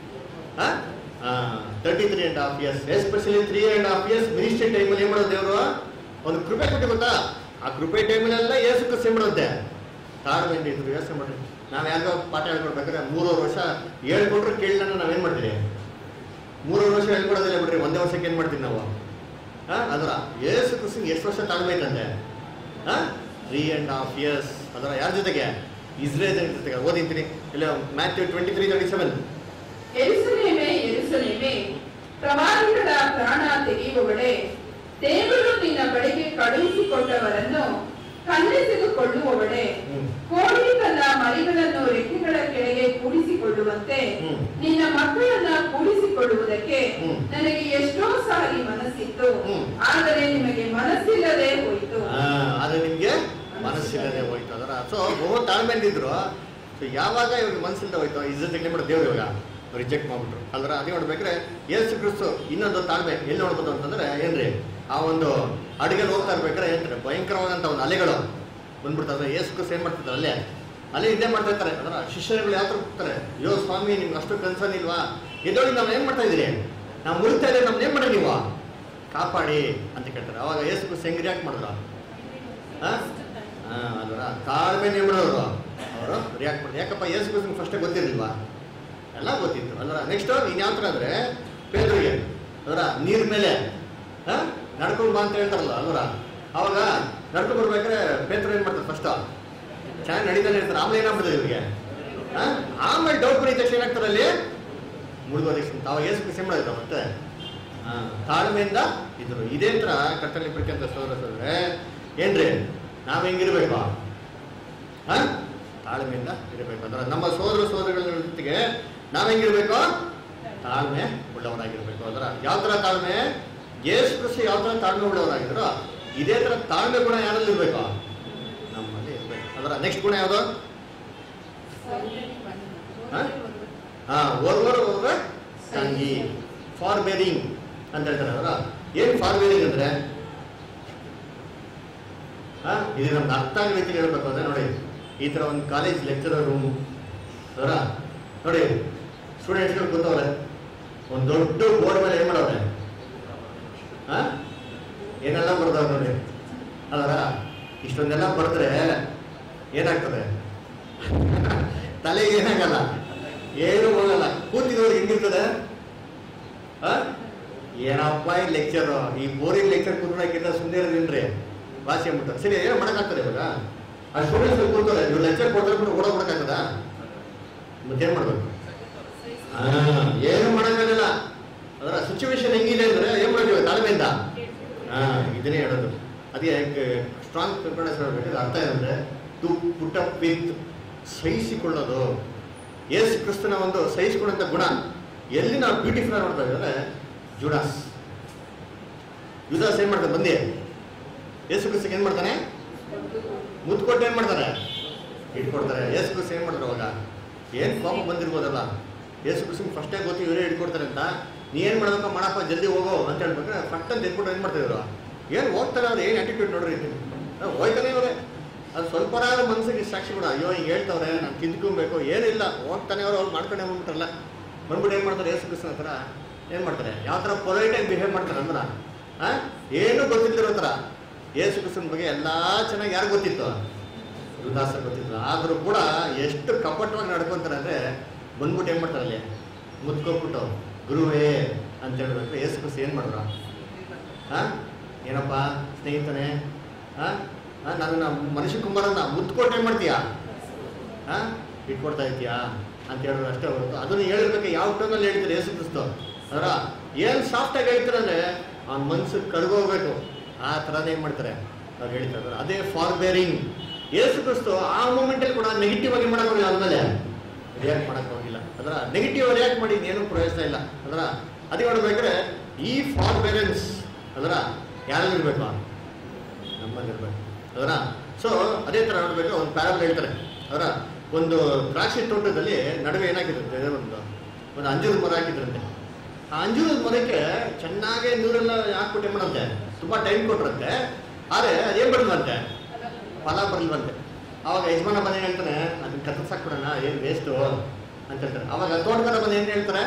thirty three and half years especially three and half years ministry ಟೈಮಲ್ಲಿ ಏನ್ ಮಾಡೋದು ದೇವರು ಒಂದು ಕೃಪೆ ಕೊಟ್ಟು ಗೊತ್ತಾ ಆ ಕೃಪೆ ಟೈಮಲ್ಲೆಲ್ಲ ಏಸು ಕ್ರಿಸ್ತ ಏನ್ ಮಾಡೋದೆ ತಾಳ್ಮೆಯಿಂದ ಇದ್ರು ಯೋಚನೆ ಮಾಡಿ ನಾವು ಯಾರಿಗೋ ಪಾಠ ಹೇಳ್ಕೊಡ್ಬೇಕಾದ್ರೆ ಮೂರುವರೆ ವರ್ಷ ಹೇಳ್ಕೊಟ್ರು ಕೇಳಿಲ್ಲ ನಾವೇನ್ ಮಾಡ್ತೀವಿ ಮೂರುವರೆ ವರ್ಷ ಹೇಳ್ಕೊಡೋದಿಲ್ಲ ಬಿಡ್ರಿ ಒಂದೇ ವರ್ಷಕ್ಕೆ ಏನ್ ಮಾಡ್ತೀವಿ ನಾವು ಹಾ ಅದರ ಏಸು ಕ್ರಿಸ್ತನ್ ಎಷ್ಟು ವರ್ಷ ತಾಳ್ಮೆ ಐತಂತೆ ಹಾ ತ್ರೀ ಅಂಡ್ ಹಾಫ್ ಇಯರ್ಸ್ ಅದರ ಯಾರ ಜೊತೆಗೆ ಇಸ್ರೇಲ್ ಜೊತೆಗೆ ಓದಿಂತೀನಿ ಇಲ್ಲ Matthew twenty three thirty seven ಎರುಸಲೇಮೇ ಎರುಸಲೇಮೇ ಪ್ರವಾದಿಗಳ ಪ್ರಾಣ ತೆಗೆಯುವವಳೆ ದೇವರು ನಿನ್ನ ಬಳಿಗೆ ಕಳುಹಿಸಿಕೊಟ್ಟವರನ್ನು ಕಣ್ಣೆಸೆದುಕೊಳ್ಳುವವಳೆ ಹ್ಮ್. ಕೋಳಿ ತನ್ನ ಮರಿಗಳನ್ನು ರೆಕ್ಕೆಗಳ ಕೆಳಗೆ ಕೂಡಿಸಿಕೊಳ್ಳುವಂತೆ ಹ್ಮ್. ನಿನ್ನ ಮಕ್ಕಳನ್ನ ಕೂಡಿಸಿಕೊಳ್ಳುವುದಕ್ಕೆ ಹ್ಮ್. ನನಗೆ ಎಷ್ಟೋ ಸಾರಿ ಮನಸ್ಸಿತ್ತು ಹ್ಮ್. ಆದರೆ ನಿಮಗೆ ಮನಸ್ಸಿಲ್ಲದೆ ಹೋಯಿತು ಆದ್ರೆ ನಿಮ್ಗೆ ಮನಸ್ಸಿಲ್ಲದೆ ಹೋಯ್ತು ಅದರ ಸೊ ಬಹು ತಾಳ್ಮೆಯಿಂದ ಇದ್ರು ಸೊ ಯಾವಾಗ ಇವ್ರಿಗೆ ಮನಸ್ಸಿಲ್ಲದೆ ಹೋಯ್ತು ಇಜ್ಜತ್ ಮಾಡೋ ದೇವ್ರು ಇವಾಗ ರಿಜೆಕ್ಟ್ ಮಾಡ್ಬಿಟ್ರು ಅಲ್ರ ಅದೇ ನೋಡ್ಬೇಕ್ರೆ ಯೇಸು ಕ್ರಿಸ್ತು ಇನ್ನೊಂದು ತಾಳ್ಮೆ ಎಲ್ಲಿ ನೋಡ್ಬೋದು ಅಂತಂದ್ರೆ ಏನ್ರಿ ಆ ಒಂದು ಅಡಿಗೆಲ್ ಹೋಗ್ತಾ ಇರ್ಬೇಕಾದ್ರೆ ಹೇಳ್ತಾರೆ ಭಯಂಕರವಾದಂತ ಒಂದು ಅಲೆಗಳು ಬಂದ್ಬಿಡ್ತಾರೆ ಯೇಸು ಕ್ರಿಸ್ತು ಏನ್ ಮಾಡ್ತಿದ್ದಾರೆ ಅಲ್ಲೇ ಅಲ್ಲೇ ಇದೇ ಮಾಡ್ತಾ ಇರ್ತಾರೆ ಅದರ ಶಿಷ್ಯರುಗಳು ಯಾವ ಥರ ಹೋಗ್ತಾರೆ ಅಯ್ಯೋ ಸ್ವಾಮಿ ನಿಮ್ಗೆ ಅಷ್ಟು ಕನ್ಸರ್ನ್ ಇಲ್ವಾ ಎದೋಳಿ ನಾವು ಏನ್ ಮಾಡ್ತಾ ಇದೀರಿ ನಾವು ಮುರಿತಾ ಇದ್ರೆ ನಮ್ದು ಏನ್ ಮಾಡಿ ನೀವು ಕಾಪಾಡಿ ಅಂತ ಕೇಳ್ತಾರೆ ಅವಾಗ ಯೇಸು ಕ್ರಿಸ್ತು ಹೆಂಗ್ ರಿಯಾಕ್ಟ್ ಮಾಡಿದ್ರು ಹಾ? ಹಾ, ಅಲ್ವರ ತಾಳ್ಮೆ ನಿಮ್ಮಡೋರು ಅವರು ರಿಯಾಕ್ಟ್ ಮಾಡಿದ್ರು ಯಾಕಪ್ಪ ಯೇಸು ಕ್ರಿಸ್ತನ್ ಫಸ್ಟೇ ಗೊತ್ತಿರಲಿಲ್ವಾ ಎಲ್ಲ ಗೊತ್ತಿತ್ತು ಅಲ್ವರ ನೆಕ್ಸ್ಟ್ ಇನ್ ಯಾವ ಥರ ಅಂದ್ರೆ ಪೇದ್ರಿಗೆ ಅದರ ನೀರ್ ಮೇಲೆ ಹಾ ನಡ್ಕೊಂಡು ಬಾ ಅಂತ ಹೇಳ್ತಾರಲ್ಲ ಅಲ್ವರ ಅವಾಗ ನಡ್ಕೊಂಡು ಬರ್ಬೇಕಾದ್ರೆ ಪೇತ್ರ ಏನ್ ಮಾಡ್ತಾರೆ ಫಸ್ಟ್ ಚೆನ್ನಾಗಿ ನಡೀತಾನೆ ಇರ್ತಾರೆ ಆಮೇಲೆ ಏನಾಗ್ಬಿಡ್ತದೆ ಇವ್ರಿಗೆ ಹಾ? ಆಮೇಲೆ ಡೌಟ್ ಬರೀ ತಕ್ಷಣ ಏನಾಗ್ತಾರೆ ಅಲ್ಲಿ ಮುಳುಗೋದಕ್ಕೆ ತಾವ ಯೇಸು ಕ್ರಿಸ್ತ ಏನ್ ಮಾಡಿದ್ರು ಮತ್ತೆ ಹಾ, ತಾಳ್ಮೆಯಿಂದ ಇದ್ರು ಇದೇ ತರ ಕರ್ತಲ್ಲಿ ಬಿಡ್ಕಂತ ಸೋದರ ಏನ್ರಿ ನಾವ್ ಹೆಂಗಿರ್ಬೇಕು ಹಾ ತಾಳ್ಮೆಯಿಂದ ಇರಬೇಕು ಅಂದ್ರೆ ನಮ್ಮ ಸೋದರ ಸೋದರಗಳ ಜೊತೆಗೆ ನಾವ್ ಹೆಂಗಿರ್ಬೇಕು ತಾಳ್ಮೆ ಉಳ್ಳವರಾಗಿರ್ಬೇಕು ಅಂದ್ರ ಯಾವ ತರ ತಾಳ್ಮೆ ಯೇಸು ಕ್ರಿಸ್ತ ಯಾವ ತರ ತಾಳ್ಮೆ ಉಳ್ಳವರಾಗಿದ್ರು ಇದೇ ತರ ತಾಳ್ಮೆ ಗುಣ ಯಾರಲ್ಲಿ ಇರ್ಬೇಕು ನಮ್ಮಲ್ಲಿ ಇರ್ಬೇಕು ಅದರ ನೆಕ್ಸ್ಟ್ ಗುಣ ಯಾವುದು ಹಾ? ಹಾ ಓರ್ವರ್ ಓರ್ವರ್ ತಂಗಿ ಫಾರ್ ಬೇರಿಂಗ್ ಅಂತ ಹೇಳ್ತಾರೆ ಅವರ ಏನ್ ಫಾರ್ ಬೇರಿಂಗ್ ಅಂದ್ರೆ ಹಾ ಇದು ನಮ್ಗೆ ಅರ್ಥ ಆಗೋ ರೀತಿಯಲ್ಲಿ ಹೇಳ್ಬೇಕು ಅಂದ್ರೆ ನೋಡಿ ಈ ತರ ಒಂದು ಕಾಲೇಜ್ ಲೆಕ್ಚರರ್ ರೂಮ್ ಅವರ ನೋಡಿ ಸ್ಟೂಡೆಂಟ್ಸ್ಗಳು ಕೂತವ್ರೆ ಒಂದು ದೊಡ್ಡ ಬೋರ್ಡ್ ಮೇಲೆ ಏನ್ ಮಾಡವ್ರೆ ಹಾ ಏನೆಲ್ಲ ಬರ್ದವ್ರೆ ನೋಡಿ ಅದರ ಇಷ್ಟೊಂದೆಲ್ಲ ಬರ್ದ್ರೆ ಏನಾಗ್ತದೆ ತಲೆಗೆ ಏನಾಗಲ್ಲ ಏನು ಹೋಗಲ್ಲ ಕೂತಿದವ್ರು ಹೆಂಗಿರ್ತದೆ ಆ? ಏನಪ್ಪ ಈ ಲೆಕ್ಚರ್ ಈ ಬೋರಿಂಗ್ ಲೆಕ್ಚರ್ ಕೂತ್ಕೊಳಕ್ಕಿಂತ ಸುಮ್ಮನೆ ಇರೋದಿಲ್ರಿ ವಾಸಿ ಅಂದ್ಬಿಟ್ಟು ಸರಿ ಏನೋ ಮಾಡಕ್ಕಾಗ್ತದೆ ಇವಾಗ ಆ ಸ್ಟೂಡೆಂಟ್ಸ್ ಕೂತ್ತಾರೆ ಇವ್ರು ಲೆಕ್ಚರ್ ಕೊಡ್ತಾರೆ ಬಿಟ್ಟು ಓಡೋಗ್ಬಿಡಕ್ಕಾಗದ ಮತ್ತೇನ್ ಮಾಡ್ಬೇಕು ಆ, ಏನು ಮಾಡಕ್ಕಾಗಲ್ಲ ಅದರ ಸಿಚುವೇಶನ್ ಹೆಂಗಿದೆ ಅಂದ್ರೆ ಏನ್ ಮಾಡ್ತೀವಿ ತಾಳ್ಮೆಯಿಂದ ಹಾ ಇದನ್ನೇ ಹೇಳೋದು ಅದೇ ಸ್ಟ್ರಾಂಗ್ ಪ್ರಿಪೇರ್ನೆಸ್ ಹೇಳ್ಬೇಕು ಅರ್ಥ ಏನಂದ್ರೆ ಟು ಪುಟ್ ಅಪ್ ವಿತ್ ಸಹಿಸಿಕೊಳ್ಳೋದು ಯೇಸು ಕ್ರಿಸ್ತನ ಒಂದು ಸಹಿಸಿಕೊಳ್ಳುವಂತ ಗುಣ ಎಲ್ಲಿ ನಾವು ಬ್ಯೂಟಿಫುಲ್ ನೋಡ್ತಾ ಇದ್ದಾರೆ ಜುಡಾಸ್ ಯುದಾಸ್ ಏನ್ ಮಾಡ್ತಾನೆ ಬಂದಿ ಯೇಸು ಕ್ರಿಸ್ತಕ್ಕೆ ಏನ್ ಮಾಡ್ತಾನೆ ಮುತ್ತು ಕೊಟ್ಟು ಏನ್ ಮಾಡ್ತಾರೆ ಇಟ್ಕೊಡ್ತಾರೆ ಯೇಸು ಕ್ರಿಸ್ತ ಏನ್ ಮಾಡ್ತಾರೆ ಅವಾಗ ಏನ್ ಕೋಪ ಬಂದಿರ್ಬೋದಲ್ಲ ಯೇಸು ಕ್ರಿಸ್ತನ್ ಫಸ್ಟೇ ಗೊತ್ತು ಇವರೇ ಇಟ್ಕೊಡ್ತಾರೆ ಅಂತ ನೀ ಏನ್ ಮಾಡ್ಬೇಕು ಮಾಡಪ್ಪ ಜಲ್ದಿ ಹೋಗೋ ಅಂತ ಹೇಳ್ಬೇಕಾದ್ರೆ ಫಸ್ಟ್ ಅಂತ ಎತ್ಬಿಟ್ಟು ಏನ್ ಮಾಡ್ತಿದ್ರು ಏನ್ ಹೋಗ್ತಾರೆ ಅವ್ರು ಏನ್ ಆಟಿಟ್ಯೂಡ್ ನೋಡ್ರಿ ಆ, ಹೋಯ್ತಾನೆ ಇವ್ರೆ ಅದು ಸ್ವಲ್ಪ ಮನ್ಸಿಗೆ ಸಾಕ್ಷಿ ಕೂಡ ಅಯ್ಯೋ ಹಿಂಗೆ ಹೇಳ್ತವ್ರೆ ನಾನು ತಿಂದ್ಕೊಬೇಕು ಏನಿಲ್ಲ ಹೋಗ್ತಾನೆ ಅವ್ರು ಅವ್ರು ಮಾಡ್ಕೊಂಡೆ ಬಂದ್ಬಿಟ್ರಲ್ಲ ಬಂದ್ಬಿಟ್ಟು ಏನ್ ಮಾಡ್ತಾರೆ ಯೇಸು ಕ್ರಿಸ್ತನ ಹತ್ರ ಏನ್ ಮಾಡ್ತಾರೆ ಯಾವ ಥರ ಪೊಲೈಟಾಗಿ ಬಿಹೇವ್ ಮಾಡ್ತಾರೆ ಅಂದ್ರ ಆ ಏನು ಗೊತ್ತಿಲ್ದಿರೋ ಥರ ಯೇಸು ಕ್ರಿಸ್ತನ ಬಗ್ಗೆ ಎಲ್ಲಾ ಚೆನ್ನಾಗಿ ಯಾರು ಗೊತ್ತಿತ್ತು ಯುದಾಸ ಗೊತ್ತಿತ್ತು ಆದ್ರೂ ಕೂಡ ಎಷ್ಟು ಕಪಟವಾಗಿ ನಡ್ಕೊಂತಾರೆ ಅಂದ್ರೆ ಬಂದ್ಬಿಟ್ಟು ಏನ್ ಮಾಡ್ತಾರೆ ಅಲ್ಲಿ ಮುತ್ಕೊಟ್ಬಿಟ್ಟು ಗುರುವೇ ಅಂತ ಹೇಳ್ಬೇಕು ಯೇಸು ಕ್ರಿಸ್ತ ಏನ್ ಮಾಡಿದ್ರು ಹಾ ಏನಪ್ಪ ಸ್ನೇಹಿತನೇ ಹಾ ಹಾ ನನ್ನ ಮನುಷ್ಯ ಕುಮಾರನ್ನ ಮುತ್ಕೊಟ್ಟು ಏನ್ ಮಾಡ್ತೀಯಾ ಹಾ ಇಟ್ಕೊಡ್ತಾ ಇದೀಯಾ ಅಂತ ಹೇಳಿದ್ರು ಅಷ್ಟೇ ಹೊರತು ಅದನ್ನ ಹೇಳಿರ್ಬೇಕು ಯಾವ ಟೋನಲ್ಲಿ ಹೇಳ್ತಾರೆ ಯೇಸು ಕ್ರಿಸ್ತು ಅದರ ಏನ್ ಸಾಫ್ಟ್ ಆಗಿ ಹೇಳ್ತಾರೆ ಅಂದ್ರೆ ಅವ್ನ ಮನ್ಸು ಕರ್ಗೋಗ್ಬೇಕು ಆ ಥರನೇ ಏನ್ ಮಾಡ್ತಾರೆ ಅವ್ರು ಹೇಳ್ತಾ ಇದ್ದಾರೆ ಅದೇ ಫಾರ್ ಬೇರಿಂಗ್ ಯೇಸು ಕ್ರಿಸ್ತು ಆ ಮೂಮೆಂಟಲ್ಲಿ ಕೂಡ ನೆಗೆಟಿವ್ ಆಗಿ ಮಾಡಕ್ ಹೋಗಿಲ್ಲ ಆದ್ಮೇಲೆ ರಿಯಾಕ್ಟ್ ಮಾಡಕ್ ಹೋಗಿಲ್ಲ ಅದರ ನೆಗೆಟಿವ್ ರಿಯಾಕ್ಟ್ ಮಾಡಿ ಏನು ಪ್ರಯೋಜನ ಇಲ್ಲ ಅದರ ಅದೇ ನೋಡ್ಬೇಕಾದ್ರೆ ಈ ಫಾರ್ ಬೇರೆನ್ಸ್ ಅದರ ಯಾರಲ್ಲಿರ್ಬೇಕು ನಮ್ಮಲ್ಲಿರ್ಬೇಕು ಅದರ ಸೊ ಅದೇ ತರ ನೋಡ್ಬೇಕು ಒಂದು ಪ್ಯಾರಲ್ ಹೇಳ್ತಾರೆ ಅದರ ಒಂದು ದ್ರಾಕ್ಷಿ ತೋಟದಲ್ಲಿ ನಡುವೆ ಏನಾಗಿರುತ್ತೆ ಒಂದು ಒಂದು ಅಂಜೂರದ ಮರ ಹಾಕಿದ್ರಂತೆ ಆ ಅಂಜೂರದ ಮರಕ್ಕೆ ಚೆನ್ನಾಗಿ ನೀರೆಲ್ಲ ಹಾಕ್ಬಿಟ್ಟು ಏನ್ ಮಾಡಂತೆ ತುಂಬಾ ಟೈಮ್ ಕೊಟ್ರಂತೆ ಆದ್ರೆ ಅದೇನ್ ಬರಲ್ವಂತೆ ಫಲ ಬರಲ್ವಂತೆ ಅವಾಗ ಯಜಮಾನ ಬಂದು ಏನ್ ಹೇಳ್ತಾನೆ ಅದನ್ನ ಕತ್ತರ್ಸಾಕ್ಬಿಡೋಣ ಏನ್ ವೇಸ್ಟು ಅಂತ ಹೇಳ್ತಾರೆ ಅವಾಗ ತೋಟಗಾರ ಬಂದು ಏನ್ ಹೇಳ್ತಾರೆ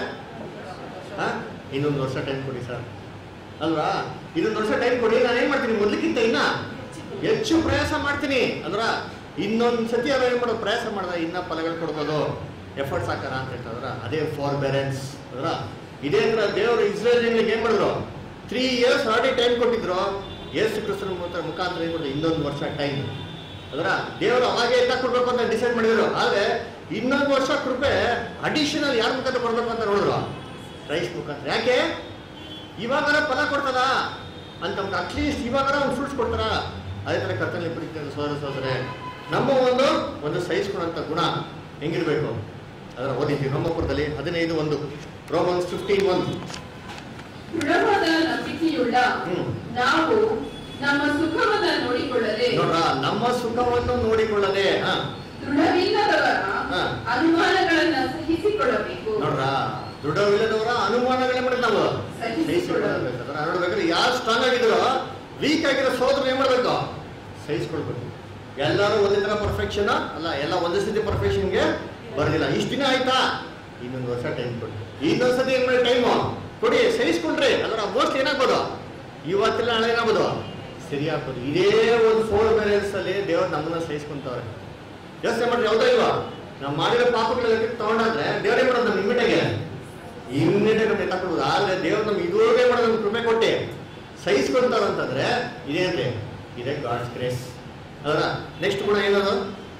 ಹಾ ಇನ್ನೊಂದು ವರ್ಷ ಟೈಮ್ ಕೊಡಿ ಸರ್ ಅಲ್ವಾ ಇನ್ನೊಂದು ವರ್ಷ ಟೈಮ್ ಕೊಡಿ ನಾನು ಏನ್ ಮಾಡ್ತೀನಿ ಮೊದ್ಲಿಕ್ಕಿಂತ ಇನ್ನ ಹೆಚ್ಚು ಪ್ರಯಾಸ ಮಾಡ್ತೀನಿ ಅಂದ್ರ ಇನ್ನೊಂದ್ ಸತಿ ಅವ್ರು ಏನ್ ಮಾಡೋದು ಪ್ರಯಾಸ ಮಾಡಿದ ಇನ್ನ ಫಲಗಳು ಕೊಡ್ಬೋದು ಎಫರ್ಟ್ಸ್ ಹಾಕಾರ ಅಂತ ಹೇಳ್ತಾರ ಅದೇ ಫಾರ್ ಬೇರೆನ್ಸ್ ಅದ್ರ ಇದೇ ತರ ದೇವರು ಇಸ್ರೇಲಿಗಳಿಗೆ ಏನ್ ಮಾಡಿದ್ರು ತ್ರೀ ಇಯರ್ಸ್ ಆಲ್ರೆಡಿ ಟೈಮ್ ಕೊಟ್ಟಿದ್ರು ಯೇಸು ಕ್ರಿಸ್ತನ ಮುಖ- ಮುಖಾಂತರ ಏನ್ ಮಾಡಿದ್ರು ಇನ್ನೊಂದು ವರ್ಷ ಟೈಮ್ ಅದರ ದೇವರು ಅವಾಗೆ ಎಲ್ಲ ಕೊಡ್ಬೇಕು ಅಂತ ಡಿಸೈಡ್ ಮಾಡಿದ್ರು ಆದ್ರೆ ಇನ್ನೊಂದು ವರ್ಷ ಕೃಪೆ ಅಡಿಷನಲ್ ಯಾರ ಮುಖಾಂತರ ಕೊಡ್ಬೇಕು ಅಂತ ನೋಡಿದ್ರು ರೈಸ್ ಮುಖಾಂತರ ಯಾಕೆ ಇವಾಗಾರ ಫಲ ಕೊಡ್ತಾರ ಅಂತ ಅಟ್ಲೀಸ್ಟ್ ಇವಾಗಾರ ಒಂದು ಫ್ರೂಟ್ಸ್ ಕೊಡ್ತಾರ ಅದೇ ತರ ಕರ್ತನಲ್ಲಿ ಪ್ರೀತಿ ಸೋದರ ಸೋದರೇ ನಮ್ಮ ಒಂದು ಒಂದು ಸಹಿಸ್ಕೊಳ್ಳುವಂಥ ಗುಣ ಹೆಂಗಿರ್ಬೇಕು ಅದರ ಓದಿದ್ವಿ ರೋಮಪುರದಲ್ಲಿ ಹದಿನೈದು ಒಂದು ರೋಮನ್ಸ್ ಫಿಫ್ಟೀನ್ ಒನ್ ದೃಢವಾದ ನಂಬಿಕೆಯುಳ್ಳ ಹ್ಮ್. ನಾವು ನಮ್ಮ ಸುಖವನ್ನ ನೋಡಿಕೊಳ್ಳದೆ ನೋಡ್ರ ನಮ್ಮ ಸುಖವನ್ನು ನೋಡಿಕೊಳ್ಳದೆ ಹಾ ದೃಢವಿಲ್ಲದವರ ಹಾ. ಅನುಮಾನಗಳನ್ನ ಸಹಿಸಿಕೊಳ್ಳಬೇಕು ನೋಡ್ರ ದೃಢವಿಲ್ಲದವರ ಅನುಮಾನಗಳೇ ಮಾಡಿ ನಾವು ಸಹಿಸಿಕೊಳ್ಳಬೇಕು. ಸಹಿಸಿಕೊಳ್ಳಬೇಕು ಅದನ್ನ ನೋಡ್ಬೇಕಾದ್ರೆ ಯಾರು ಸ್ಟ್ರಾಂಗ್ ಆಗಿದ್ರು ವೀಕ್ ಆಗಿರೋ ಸೋದರ ಏನ್ ಮಾಡ್ಬೇಕು ಸಹಿಸ್ಕೊಳ್ಬೇಕು ಎಲ್ಲರೂ ಒಂದೇ ತರ ಪರ್ಫೆಕ್ಷನ್ ಅಲ್ಲ ಎಲ್ಲ ಒಂದೇ ಸತಿ ಪರ್ಫೆಕ್ಷನ್ಗೆ ಬರೋದಿಲ್ಲ ಇಷ್ಟ ದಿನ ಆಯ್ತಾ ಇನ್ನೊಂದು ವರ್ಷ ಟೈಮ್ ಕೊಡಿ ಇನ್ನೊಂದು ಸತಿ ಏನ್ ಮಾಡಿ ಟೈಮು ಕೊಡಿ ಸಹಿಸ್ಕೊಂಡ್ರಿ ಅದರ ಮೋಸ್ಟ್ ಏನಾಗ್ಬೋದು ಇವತ್ತೆಲ್ಲ ನಾಳೆ ಏನಾಗ್ಬೋದು ಸರಿಯಾಗ್ಬೋದು ಇದೇ ಒಂದು ಫೋರ್ ಬ್ಯಾಲೆನ್ಸ್ ಅಲ್ಲಿ ದೇವ್ರು ನಮ್ಮನ್ನ ಸಹಿಸ್ಕೊಂತವ್ರೆ ಯೋಚನೆ ಮಾಡ್ರಿ ಯಾವ್ದೋ ಇಲ್ವಾ ನಾವು ಮಾಡಿರೋ ಪಾಪಗಳ ತಗೊಂಡಾದ್ರೆ ದೇವರೇ ಮಾಡೋದು ನಮ್ಮ ಇಮ್ಮಿಡಿಯಾಗೆ ಇಮ್ಮಿಡಿಯೇಟ್ ನಮ್ಗೆ ತಕ್ಕೊಬೋದು ಆದ್ರೆ ದೇವ್ರು ನಮ್ಗೆ ಇದುವರೆಗೆ ಮಾಡೋದು ನಮ್ಗೆ ಕೃಪೆ ಕೊಟ್ಟೆ ಸಹಿಸ್ಕೊಂತಾರ ಅಂತಂದ್ರೆ ಇದೇನ್ರಿ ಇದೇ ಗಾಡ್ಸ್ ಗ್ರೇಸ್ ಅದರ ನೆಕ್ಸ್ಟ್ ಗುಣ ಏನದು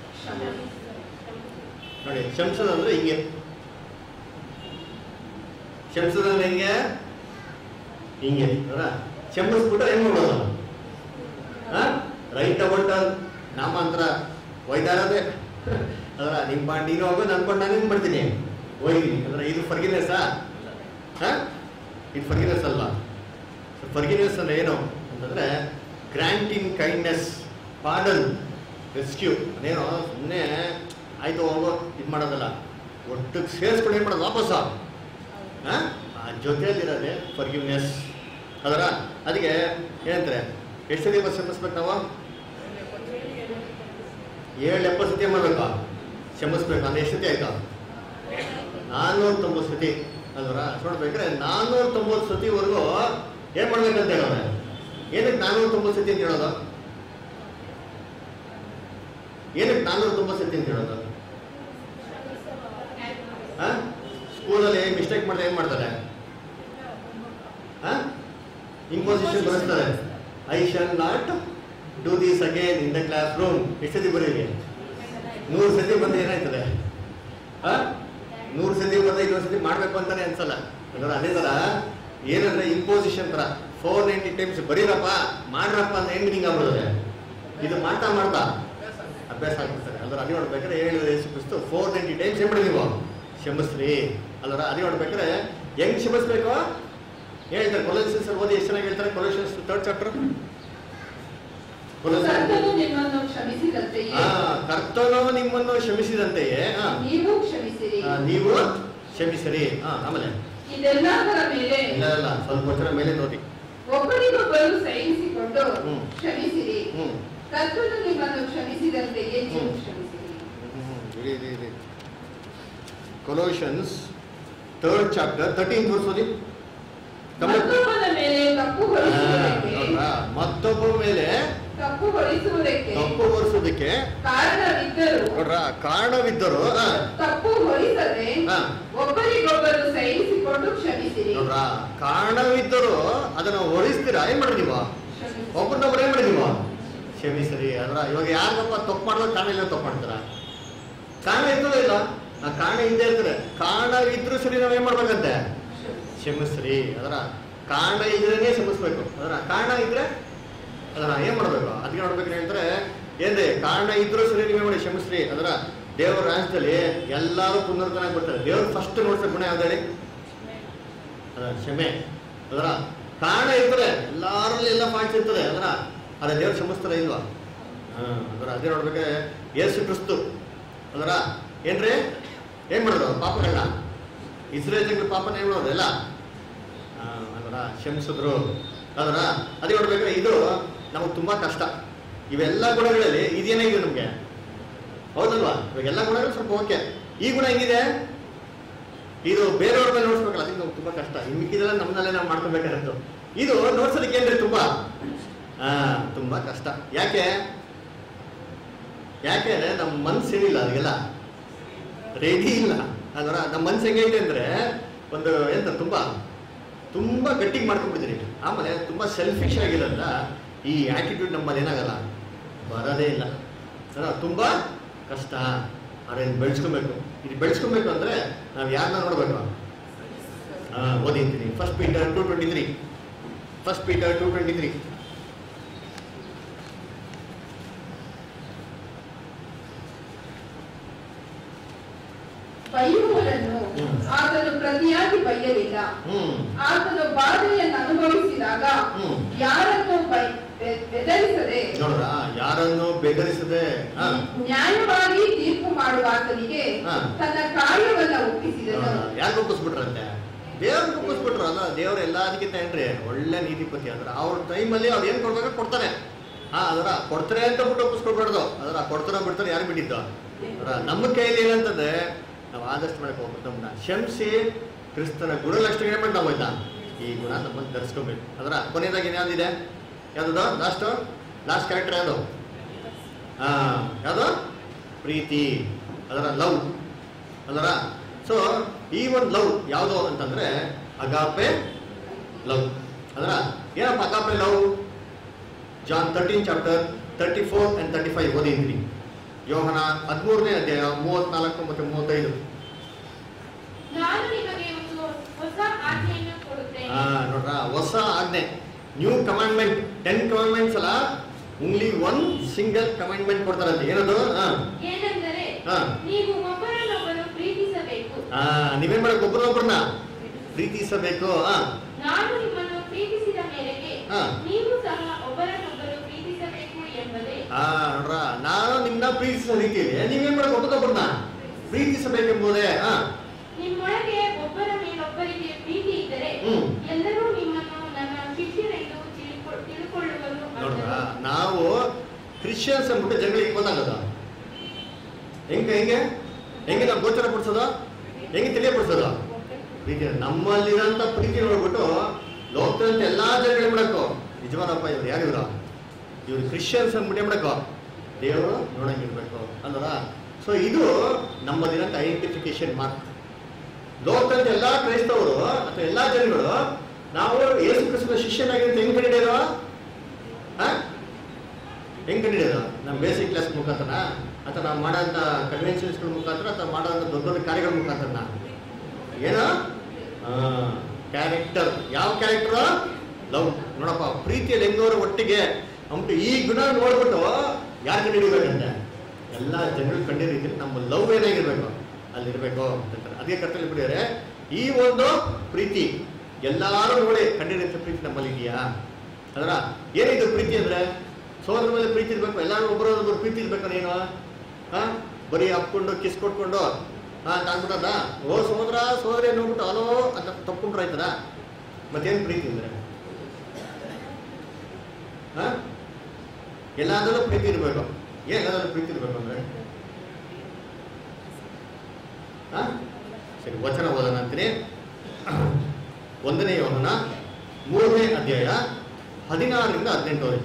ನೋಡಿ ಶಂಸದಂದ್ರೆ ಹಿಂಗೆ ಶಂಸದಂದ್ರೆ ಹೆಂಗೆ ಹಿಂಗೆ ಅದರ ಶಂಬಿಸ್ಬಿಟ್ರೆ ಹೆಂಗ್ ಮಾಡೋದು ರೈಟ್ ಅಬೌಟ್ ನಾಮಾಂತರ ಒಯ್ದಾರದೆ ಅದರ ನಿಮ್ಮ ಪಾಂಡ್ ನೀನು ಹೋಗು ನನ್ನ ಪಾಂಡ್ ನಾನು ಹಿಂಗೆ ಮಾಡ್ತೀನಿ ಒಯ್ದೀನಿ ಅಂದ್ರೆ ಇದು ಫರ್ಗಿನೆಸ್ ಹಾ ಇದು ಫರ್ಗಿನೆಸ್ ಅಲ್ವಾ ಫರ್ಗಿನೆಸ್ ಅಂದ್ರೆ ಏನು ಅಂತಂದ್ರೆ ಗ್ರಾಂಟಿಂಗ್ ಕೈಂಡ್ನೆಸ್ ಪಾರ್ಡನ್ ರೆಸ್ಕ್ಯೂ ಅದೇನೋ ಸುಮ್ಮನೆ ಆಯ್ತು ಹೋಗೋ ಇದು ಮಾಡೋದಲ್ಲ ಒಟ್ಟಿಗೆ ಸೇರಿಸ್ಕೊಂಡು ಏನು ಮಾಡೋದು ವಾಪಸ್ ಆ ಜೊತೆಯಲ್ಲಿರೋದೆ ಫರ್ಗಿವ್ನೆಸ್ ಅದರ ಅದಕ್ಕೆ ಏನಂತಾರೆ ಎಷ್ಟು ಸತಿ ಬಸ್ ಕ್ಷಮಿಸ್ಬೇಕು ನಾವು ಏಳು ಎಪ್ಪತ್ತು ಸತಿ ಏನ್ ಮಾಡ್ಬೇಕು ಕ್ಷಮಿಸ್ಬೇಕು ಅಂದ್ರೆ ಎಷ್ಟು ಸತಿ ಆಯ್ತು ನಾನ್ನೂರ ತೊಂಬತ್ತು ಸತಿ ಅಲ್ವರ ನೋಡ್ಬೇಕಾದ್ರೆ ನಾನ್ನೂರ ತೊಂಬತ್ತು ಸತಿವರೆಗೂ ಏನ್ ಮಾಡ್ಬೇಕಂತ ಹೇಳೋದು ಏನಕ್ಕೆ ನಾನ್ನೂರ ತೊಂಬತ್ತು ಸತಿ ಅಂತ ಹೇಳೋದು ಏನಕ್ಕೆ ನಾನ್ನೂರ ತೊಂಬತ್ತು ಸತಿ ಅಂತ ಹೇಳೋದು ಆ? ಸ್ಕೂಲಲ್ಲಿ ಮಿಸ್ಟೇಕ್ ಮಾಡಿದ್ರೆ ಏನ್ ಮಾಡ್ತಾರೆ ಇಂಪೋಸಿಷನ್ ಬರೆಸ್ತಾರೆ I shall not do this again in the classroom ಎಷ್ಟು ಸತಿ ಬರೀರಿ ನೂರು ಸತಿ ಬಂದ್ರೆ ಏನಾಯ್ತದೆ ಆ? ನೂರು ಸತಿ ಬಂದ್ರೆ ಇನ್ನೊಂದು ಸತಿ ಮಾಡ್ಬೇಕು ಅಂತಾನೆ ಅನ್ಸಲ್ಲ ಅಂದ್ರೆ ಅದೇ ತರ ಏನಂದ್ರೆ ಇಂಪೋಸಿಷನ್ ತರ ಫೋರ್ ನೈಂಟಿ ಟೈಮ್ಸ್ ಬರೀರಪ್ಪ ಮಾಡ್ರಪ್ಪ ಅಂತ ಏನ್ ಮೀನಿಂಗ್ ಆಗ್ಬಿಡುತ್ತೆ ಇದು ಮಾಡ್ತಾ ಮಾಡ್ತಾ ಅಭ್ಯಾಸ ಆಗ್ಬಿಡ್ತಾರೆ ಅಂದ್ರೆ ಅದೇ ನೋಡ್ಬೇಕಾದ್ರೆ ಹೇಳಿದ್ರೆ ಯೇಸು ಕ್ರಿಸ್ತು ಫೋರ್ ನೈಂಟಿ ಟೈಮ್ಸ್ ಏನ್ ಮಾಡಿ ನೀವು ಕ್ಷಮಿಸ್ರಿ ಅಲ್ವರ ಅದೇ ನೋಡ್ಬೇಕಾದ್ರೆ ಹೆಂಗ್ ಕ್ಷಮಿಸ್ಬೇಕು ಹೇಳ್ತಾರೆ ಕೊಲೋಸಿಯನ್ಸ್ ಓದಿ ಎಷ್ಟು ಚೆನ್ನಾಗಿ ಹೇಳ್ತಾರೆ ಕೊಲೋಸಿಯನ್ಸ್ ಥರ್ಡ್ ಚಾಪ್ಟರ್ ಕರ್ತನು ನಿಮ್ಮನ್ನು ಕ್ಷಮಿಸಿದಂತೆಯೇ ಆ ಕರ್ತನು ನಿಮ್ಮನ್ನು ಕ್ಷಮಿಸಿದಂತೆಯೇ ಆ, ನೀವು ಕ್ಷಮಿಸಿರಿ ಆ, ನೀವು ಕ್ಷಮಿಸಿರಿ ಆ, ಆಮೇಲೆ ಇದೆಲ್ಲದರ ಮೇಲೆ ಇಲ್ಲ ಇಲ್ಲ ಸ್ವಲ್ಪ ವರ್ಷದ ಮೇಲೆ ನೋಡಿ ಒಬ್ಬರಿಗೊಬ್ಬರು ಸಹಿಸಿಕೊಂಡು ಹ್ಮ್. ಕ್ಷಮಿಸಿರಿ ಹ್ಮ್ ಕರ್ತನು ನಿಮ್ಮನ್ನು ಕ್ಷಮಿಸಿದಂತೆಯೇ ನೀವು ಹ್ಮ್. ಕ್ಷಮಿಸಿರಿ ಇರಿ ಇರಿ ಇರಿ Colossians third chapter thirteen verse ಓದಿ ಕಮ್ಮಿ- ಮತ್ತೊಬ್ಬನ ಮೇಲೆ ತಪ್ಪು ಆ, ಹೊರಿಸುವುದಕ್ಕೆ ನೋಡ್ರಾ? ಮತ್ತೊಬ್ಬ ಮೇಲೆ ತಪ್ಪು ಹೊರಿಸುವುದಕ್ಕೆ ತಪ್ಪು ಹೊರಿಸೋದಕ್ಕೆ ಕಾರಣವಿದ್ದರೂ ನೋಡ್ರ ಕಾರಣವಿದ್ದರು ಆ, ತಪ್ಪು ಹೊರಿಸದೆ ಹಾ. ಒಬ್ಬರಿಗೊಬ್ಬರು ಸಹಿಸಿಕೊಂಡು ಕ್ಷಮಿಸಿರಿ ನೋಡ್ರ ಕಾರಣವಿದ್ದರು ಅದನ್ನ ಹೊರಿಸ್ತೀರಾ ಏನ್ ಮಾಡ್ರಿ ನೀವು ಕ್ಷಮಿಸಿರಿ. ಒಬ್ಬರನ್ನೊಬ್ರು ಏನ್ ಮಾಡಿ ನೀವು ಕ್ಷಮಿಸ್ರಿ ಅದ್ರ ಇವಾಗ ಯಾರಿಗಪ್ಪ ತಪ್ಪು ಮಾಡಿದ್ರೆ ಕಾರಣ ಇಲ್ಲ ತಪ್ಪು ಮಾಡ್ತಾರ ಕಾರಣ ಇರ್ತದೆ ಇಲ್ಲ ಆ ಕಾರಣ ಇದ್ದೇ ಇರ್ತದೆ ಕಾರಣ ಇದ್ರೂ ಸರಿ ನಾವ್ ಏನ್ ಮಾಡ್ಬೇಕಂತೆ ಕ್ಷಮಿಸ್ರಿ ಅದರ ಕಾರಣ ಇದ್ರೇನೆ ಕ್ಷಮಿಸ್ಬೇಕು ಅದರ ಕಾರಣ ಇದ್ರೆ ಅದನ್ನ ಏನ್ ಮಾಡ್ಬೇಕು ಅದಕ್ಕೆ ನೋಡ್ಬೇಕು ಹೇಳ್ತಾರೆ ಏನ್ರಿ ಕಾರಣ ಇದ್ರೂ ಸರಿ ನೀವೇ ಮಾಡಿ ಕ್ಷಮಿಸ್ರಿ ಅದರ ದೇವರ ರಾಜ್ಯದಲ್ಲಿ ಎಲ್ಲರೂ ಪುನರ್ತನ ಬರ್ತಾರೆ ದೇವ್ರ ಫಸ್ಟ್ ನೋಡ್ಸೋ ಗುಣ ಯಾವ್ದು ಹೇಳಿ ಅದರ ಕ್ಷಮೆ ಅದರ ಕಾರಣ ಇರ್ತದೆ ಎಲ್ಲಾರಲ್ಲಿ ಎಲ್ಲ ಪಾಯಿಂಟ್ಸ್ ಇರ್ತದೆ ಅದರ ಅದೇ ದೇವ್ರು ಕ್ಷಮಿಸ್ತಾರ ಇಲ್ವಾ ಹಾ ಅದರ ಅದೇ ನೋಡ್ಬೇಕಾದ್ರೆ ಏಸು ಕ್ರಿಸ್ತು ಅದರ ಏನ್ರಿ ಏನ್ ಮಾಡಿದ್ರು ಪಾಪಗಳನ್ನ ಇಸ್ರೇಲ್ ಜನಗಳ ಪಾಪನ ಏನ್ ಮಾಡೋದು ಎಲ್ಲ ಆ, ಅದರ ಕ್ಷಮಿಸಿದ್ರು ಅದರ ಅದೇ ನೋಡ್ಬೇಕಾದ್ರೆ ಇದು ನಮಗೆ ತುಂಬಾ ಕಷ್ಟ ಇವೆಲ್ಲ ಗುಣಗಳಲ್ಲಿ ಇದೇನಾಗಿದೆ ನಮ್ಗೆ ಹೌದಲ್ವಾ ಇವಾಗ ಎಲ್ಲ ಗುಣಗಳು ಸ್ವಲ್ಪ ಓಕೆ ಈ ಗುಣ ಹೆಂಗಿದೆ ಇದು ಬೇರೆಯವ್ರ ಮೇಲೆ ನೋಡ್ಸ್ಬೇಕಲ್ಲ ಅದಕ್ಕೆ ನಮ್ಗೆ ತುಂಬಾ ಕಷ್ಟ ಇನ್ನು ಮಿಕ್ಕಿದೆಲ್ಲ ನಮ್ಮನ್ನಲ್ಲೇ ನಾವು ಮಾಡ್ಕೋಬೇಕಾಗಿತ್ತು ಇದು ನೋಡ್ಸೋದಕ್ಕೆ ಏನ್ರಿ ತುಂಬಾ ಆ ತುಂಬಾ ಕಷ್ಟ ಯಾಕೆ ಯಾಕೆ ಅಂದ್ರೆ ನಮ್ಮ ಮನ್ಸು ಏನಿಲ್ಲ ಅದಕ್ಕೆಲ್ಲ ರೆಡಿ ಇಲ್ಲ ಅದರ ನಮ್ಮ ಮನ್ಸು ಹೆಂಗೈತೆ ಅಂದ್ರೆ ಒಂದು ಎಂತ ತುಂಬಾ ತುಂಬಾ ಗಟ್ಟಿಗೆ ಮಾಡ್ಕೊಂಡ್ಬಿಡ್ತೀನಿ ಆಮೇಲೆ ತುಂಬಾ ಸೆಲ್ಫಿಶ್ ಆಗಿರೋದ್ರಿಂದ ಈ ಆಟಿಟ್ಯೂಡ್ ನಮ್ಮಲ್ಲಿ ಏನಾಗಲ್ಲ ಬರೋದೇ ಇಲ್ಲ ಅಲ್ಲ ತುಂಬಾ ಕಷ್ಟ ಆದ್ರೆ ಇದು ಬೆಳೆಸ್ಕೊಬೇಕು ಇದು ಬೆಳೆಸ್ಕೊಬೇಕು ಅಂದ್ರೆ ನಾವು ಯಾರನ್ನ ನೋಡ್ಬೇಕು ಹಾ ಓದಿದ್ದೀನಿ first Peter two twenty three first Peter two twenty three ಬೈಯುವವರನ್ನು ಹ್ಮ್. ಆತನು ಪ್ರತಿಯಾಗಿ ಬೈಯಲಿಲ್ಲ ಹ್ಮ್ ಆತನು ಬಾಧೆಯನ್ನು ಅನುಭವಿಸಿದಾಗ ಹ್ಮ್. ಯಾರನ್ನು ಬೈ- ಬೆ- ಬೆದರಿಸದೆ ನೋಡ್ರ ಯಾರನ್ನು ಬೆದರಿಸದೆ ಹಾ ನ್ಯಾಯವಾಗಿ ತೀರ್ಪು ಮಾಡುವ ಆತನಿಗೆ ಹಾ. ತನ್ನ ಕಾರ್ಯವನ್ನ ಒಪ್ಪಿಸಿದನು ಯಾರು ಒಪ್ಪಿಸ್ಬಿಟ್ರಂತೆ ದೇವ್ರಿಗೆ ಒಪ್ಪಿಸ್ಬಿಟ್ರು ಅಲ್ಲ ದೇವ್ರು ಎಲ್ಲದಕ್ಕಿಂತ ಏನ್ರಿ ಒಳ್ಳೆ ನೀತಿಪತಿ ಅಂದ್ರೆ ಅವ್ರ ಟೈಮಲ್ಲಿ ಅವ್ರು ಏನ್ ಕೊಡ್ಬೇಕು ಕೊಡ್ತಾನೆ ಹಾ ಅದರ ಕೊಡ್ತಾರೆ ಅಂತ ಬಿಟ್ಟು ಒಪ್ಪಿಸ್ಕೊಡ್ಬಾರ್ದು ಅದರ ಕೊಡ್ತಾರ ಬಿಡ್ತಾರೆ ಯಾರು ಬಿಟ್ಟಿದ್ದು ಅದರ ನಮ್ಮ ಕೈಯಲ್ಲಿ ಏನಂತಂದ್ರೆ ನಾವು ಆದಷ್ಟು ಮಾಡಕ್ಕೆ ಹೋಗ್ಬೇಕು ನಮ್ಮನ್ನ ಕ್ಷಮಿಸಿ ಕ್ರಿಸ್ತನ ಗುಣಲಕ್ಷಣ ಏನ್ ಮಾಡಿ ನಾವು ಆಯ್ತಾ ಈ ಗುಣ ನಮ್ಮನ್ನು ಧರಿಸ್ಕೋಬೇಕು ಅದರ ಕೊನೆಯದಾಗಿ ಯಾವ್ದಿದೆ ಯಾವ್ದು ಲಾಸ್ಟ್ ಲಾಸ್ಟ್ ಕ್ಯಾರೆಕ್ಟರ್ ಯಾವುದು ಹಾ ಯಾವುದು ಪ್ರೀತಿ ಅದರ ಲವ್ ಅದರ ಸೊ ಈ ಒಂದು ಲವ್ ಯಾವುದು ಅಂತಂದ್ರೆ ಅಗಾಪೆ ಲವ್ ಅದರ ಏನಪ್ಪ agape love John thirteen chapter thirty four and thirty five ಓದಿದ್ರಿ ಯೋಹನ ಹದಿಮೂರನೇ ಅಧ್ಯಾಯ ಮೂವತ್ನಾಲ್ಕು ಮತ್ತು ಮೂವತ್ತೈದು ನಾನು ನಿಮಗೆ ಒಂದು ಹೊಸ ಆಜ್ಞೆಯನ್ನು ಕೊಡುತ್ತೇನೆ ಹಾ ನೋಡ್ರ ಹೊಸ ಆಜ್ಞೆ ನ್ಯೂ ಕಮಾಂಡ್ಮೆಂಟ್ ಟೆನ್ ಕಮಾಂಡ್ಮೆಂಟ್ಸ್ ಅಲ್ಲ ಓನ್ಲಿ ಒನ್ ಸಿಂಗಲ್ ಕಮಾಂಡ್ಮೆಂಟ್ ಕೊಡ್ತಾರಂತೆ ಏನದು ಹಾ ಏನೆಂದರೆ ಹಾ. ನೀವು ಒಬ್ಬರನ್ನೊಬ್ಬರು ಪ್ರೀತಿಸಬೇಕು ಹಾ ನೀವೇನ್ ಮಾಡಬೇಕು ಒಬ್ಬರೊಬ್ಬರನ್ನ ಪ್ರೀತಿಸಬೇಕು ಹಾ ನಾನು ನಿಮ್ಮನ್ನು ಪ್ರೀತಿಸಿದ ಮೇರೆಗೆ ಹಾ. ನೀವು ಸಹ ಒಬ್ಬರನ್ನೊಬ್ಬರು ಪ್ರೀತಿಸಬೇಕು ಎಂಬುದೇ ಹಾ ನೋಡ್ರ ನಾನು ನಿಮ್ಮನ್ನ ಪ್ರೀತಿಸೋ ರೀತಿಯಲ್ಲಿ ನೀವೇನ್ ಮಾಡಬೇಕು ಒಬ್ಬರೊಬ್ಬರನ್ನ ಪ್ರೀತಿಸಬೇಕೆಂಬುದೇ ಹಾ ನಿಮ್ಮೊಳಗೆ ಒಬ್ಬರ ಮೇಲೊಬ್ಬರಿಗೆ ಪ್ರೀತಿ ಇದ್ದರೆ ಹ್ಮ್. ಎಲ್ಲರೂ ನಿಮ್ಮನ್ನು ನನ್ನ ಶಿಷ್ಯರೆಂದು ತಿಳ್ಕೊ- ತಿಳ್ಕೊಳ್ಳುವರು ನೋಡ್ರ ಅಂದನು. ನಾವು ಕ್ರಿಶ್ಚಿಯನ್ಸ್ ಅಂದ್ಬಿಟ್ಟು ಜನಗಳಿಗೆ ಗೊತ್ತಾಗದ ಹೆಂಗೆ ಹೆಂಗೆ ಹೆಂಗೆ ನಾವು ಗೋಚರ ಪಡಿಸೋದು ಹೆಂಗೆ ತಿಳಿಯಪಡಿಸೋದು ಪ್ರೀತಿ ನಮ್ಮಲ್ಲಿರೋಂಥ ಪ್ರೀತಿ ನೋಡ್ಬಿಟ್ಟು ಲೋಕದಂತ ಎಲ್ಲಾ ಜನಗಳಿಗೆ ಮಾಡಬೇಕು ನಿಜವಾನಪ್ಪ ಇವ್ರು ಯಾರು ಇವ್ರು ಇವ್ರು ಕ್ರಿಶ್ಚಿಯನ್ಸ್ ಅಂದ್ಬಿಟ್ಟು ಏನ್ ಮಾಡಬೇಕು ದೇವರು ನೋಡಂಗಿರ್ಬೇಕು ಅಲ್ವರ ಸೊ ಇದು ನಮ್ಮಲ್ಲಿರೋಂಥ ಐಡೆಂಟಿಫಿಕೇಶನ್ ಮಾರ್ಕ್ ಲೋಕದಂತ ಎಲ್ಲಾ ಕ್ರೈಸ್ತವರು ಅಥವಾ ಎಲ್ಲಾ ಜನಗಳು ನಾವು ಯೇಸು ಕ್ರಿಸ್ತನ ಶಿಷ್ಯನಾಗಿರುತ್ತೆ ಹೆಂಗ್ ಕಂಡಿಡಿಯೋದು ಹಾ ಹೆಂಗ್ ಕಂಡಿಡಿಯೋದು ನಮ್ಮ ಬೇಸಿಕ್ ಕ್ಲಾಸ್ ಮುಖಾಂತರ ಅಥವಾ ನಾವು ಮಾಡೋಂಥ ಕನ್ವೆನ್ಷನ್ಸ್ಗಳ ಮುಖಾಂತರ ಅಥವಾ ಮಾಡೋಂಥ ದೊಡ್ಡ ದೊಡ್ಡ ಕಾರ್ಯಗಳ ಮುಖಾಂತರ ಏನೋ ಕ್ಯಾರೆಕ್ಟರ್ ಯಾವ ಕ್ಯಾರೆಕ್ಟರ್ ಲವ್ ನೋಡಪ್ಪ ಪ್ರೀತಿಯಲ್ಲಿ ಹೆಂಗವರು ಒಟ್ಟಿಗೆ ಅಂದ್ಬಿಟ್ಟು ಈ ಗುಣ ನೋಡ್ಬಿಟ್ಟು ಯಾರು ಕಂಡುಹಿಡಿಬೇಕಂತೆ ಎಲ್ಲ ಜನಗಳು ಕಂಡಿರೋ ರೀತಿಯಲ್ಲಿ ನಮ್ಮ ಲವ್ ಏನಾಗಿರ್ಬೇಕು ಅಲ್ಲಿರ್ಬೇಕು ಅಂತಾರೆ ಅದೇ ಕರ್ತಲ್ಲಿ ಬಿಡಿದ್ರೆ ಈ ಒಂದು ಪ್ರೀತಿ ಎಲ್ಲಾರು ನೋಡಿ ಕಂಡಿರೋ ಪ್ರೀತಿ ನಮ್ಮಲ್ಲಿ ಇದೆಯಾ ಅದರ ಏನಿದು ಪ್ರೀತಿ ಅಂದ್ರೆ ಸೋದರ ಮೇಲೆ ಪ್ರೀತಿ ಇರ್ಬೇಕು ಎಲ್ಲಾರು ಒಬ್ಬರೊಬ್ಬರು ಪ್ರೀತಿ ಇರ್ಬೇಕು ನೀನು ಹಾ ಬರೀ ಅಪ್ಕೊಂಡು ಕಿಸ್ ಕೊಟ್ಕೊಂಡು ಹಾ ಅಂತ ಅಂದ್ಬಿಟ್ಟದ ಓ ಸೋದರ ಸೋದರಿ ನೋಡ್ಬಿಟ್ಟು ಅಲೋ ಅಂತ ತಪ್ಕೊಂಡ್ರೆ ಆಯ್ತದ ಮತ್ತೇನು ಪ್ರೀತಿ ಅಂದ್ರೆ ಹಾ ಎಲ್ಲಾದ್ರೂ ಪ್ರೀತಿ ಇರ್ಬೇಕು ಏನ್ ಎಲ್ಲಾದ್ರೂ ಪ್ರೀತಿ ಇರ್ಬೇಕು ಅಂದ್ರೆ ಹಾ ಸರಿ ವಚನ ಓದೋಣ ಅಂತೀನಿ ಒಂದನೇ ಯೋಹನ ಮೂರನೇ ಅಧ್ಯಾಯ ಹದಿನಾರರಿಂದ ಹದಿನೆಂಟುವರೆಗೆ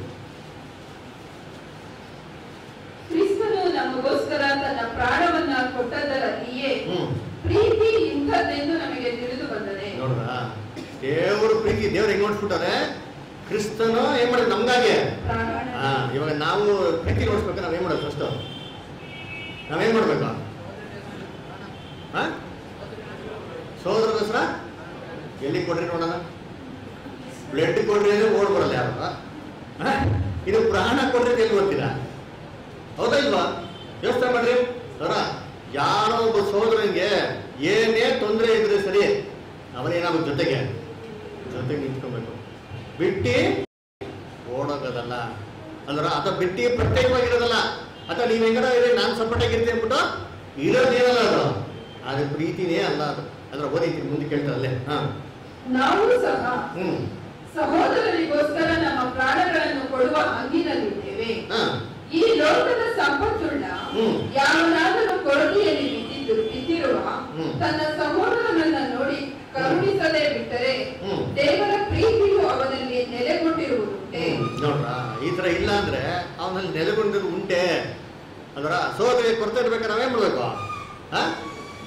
ಕ್ರಿಸ್ತನು ನಮಗೋಸ್ಕರ ತನ್ನ ಪ್ರಾಣವನ್ನ ಕೊಟ್ಟದರಲ್ಲಿಯೇ ಹ್ಮ್ ಪ್ರೀತಿ ಇಂಥದ್ದೆಂದು ನಮಗೆ ತಿಳಿದು ಬಂದದೆ ನೋಡ್ರ ದೇವರು ಪ್ರೀತಿ ದೇವ್ರು ಹೆಂಗ್ ನೋಡ್ಸ್ಬಿಟ್ಟಾರೆ ಕ್ರಿಸ್ತನು ಏನ್ ಮಾಡಿದ್ ನಮ್ಗಾಗೆ ಪ್ರಾಣ ಹಾ ಇವಾಗ ನಾವು ಪ್ರೀತಿ ನೋಡ್ಸ್ಬೇಕು ನಾವೇನ್ ಮಾಡೋದು ಫಸ್ಟ್ ನಾವೇನ್ ಮಾಡ್ಬೇಕು ಹಾ ಸೋದರಗೋಸ್ಕರ ಎಲ್ಲಿ ಕೊಡ್ರಿ ನೋಡೋಣ ಬ್ಲಡ್ ಕೊಡ್ರಿ ಅಂದ್ರೆ ಓಡ್ ಬರಲ್ಲ ಯಾರು ಹಾ? ಇದು ಪ್ರಾಣ ಕೊಡ್ರಿ ಅಂತ ಎಲ್ಲಿ ಓದ್ತೀರಾ ಹೌದಾ ಇಲ್ವಾ ಯೋಚನೆ ಮಾಡ್ರಿ ಅವರ ಯಾರೋ ಒಬ್ಬ ಸೋದರನಿಗೆ ಏನೇ ತೊಂದರೆ ಇದ್ರೆ ಸರಿ ಅವನೇನಾಗಬೇಕು ಜೊತೆಗೆ ಜೊತೆಗೆ ನಿಂತ್ಕೊಬೇಕು ಬಿಟ್ಟಿ ಓಡೋಗೋದಲ್ಲ ಅಂದ್ರ ಅಥವಾ ಬಿಟ್ಟಿ ಪ್ರತ್ಯೇಕವಾಗಿರೋದಲ್ಲ ಅಥವಾ ನೀವ್ ಹೆಂಗಾರ ಇರಿ ನಾನು ಸಪೋರ್ಟ್ ಆಗಿರ್ತೀನಿ ಅಂದ್ಬಿಟ್ಟು ಇರೋದೇನಲ್ಲ ಅದು ಅದು ಪ್ರೀತಿನೇ ಅಲ್ಲ ಅದು ಅದ್ರ ಓದಿದ್ದೀನಿ ಮುಂದೆ ಕೇಳ್ತಾರಲ್ಲೇ ಹಾ ನಾವು ಸಹ ಹ್ಮ್ ಸಹೋದರರಿಗೋಸ್ಕರ ನಮ್ಮ ಪ್ರಾಣಗಳನ್ನು ಕೊಡುವ ಹಂಗಿನಲ್ಲಿದ್ದೇವೆ ಹಾ ಈ ಲೋಕದ ಸಂಪತ್ತುಳ್ಳ ಹ್ಮ್. ಯಾವನಾದರೂ ಕೊರತೆಯಲ್ಲಿ ಬಿದ್ದಿದ್ದು ಬಿದ್ದಿರುವ ಹ್ಮ್. ತನ್ನ ಸಹೋದರನನ್ನ ನೋಡಿ ಕರುಣಿಸದೆ ಬಿಟ್ಟರೆ ಹ್ಮ್. ದೇವರ ಪ್ರೀತಿಯು ಅವನಲ್ಲಿ ನೆಲೆಗೊಂಡಿರುವುದುಂಟೆ ಹ್ಮ್. ನೋಡ್ರ ಈ ತರ ಇಲ್ಲ ಅಂದ್ರೆ ಅವನಲ್ಲಿ ನೆಲೆಗೊಂಡಿರೋ ಉಂಟೆ ಅದರ ಸೋದರಿಗೆ ಕೊರತೆ ಇರ್ಬೇಕಾದ್ರೆ ನಾವೇನ್ ಮಾಡ್ಬೇಕು ಹಾ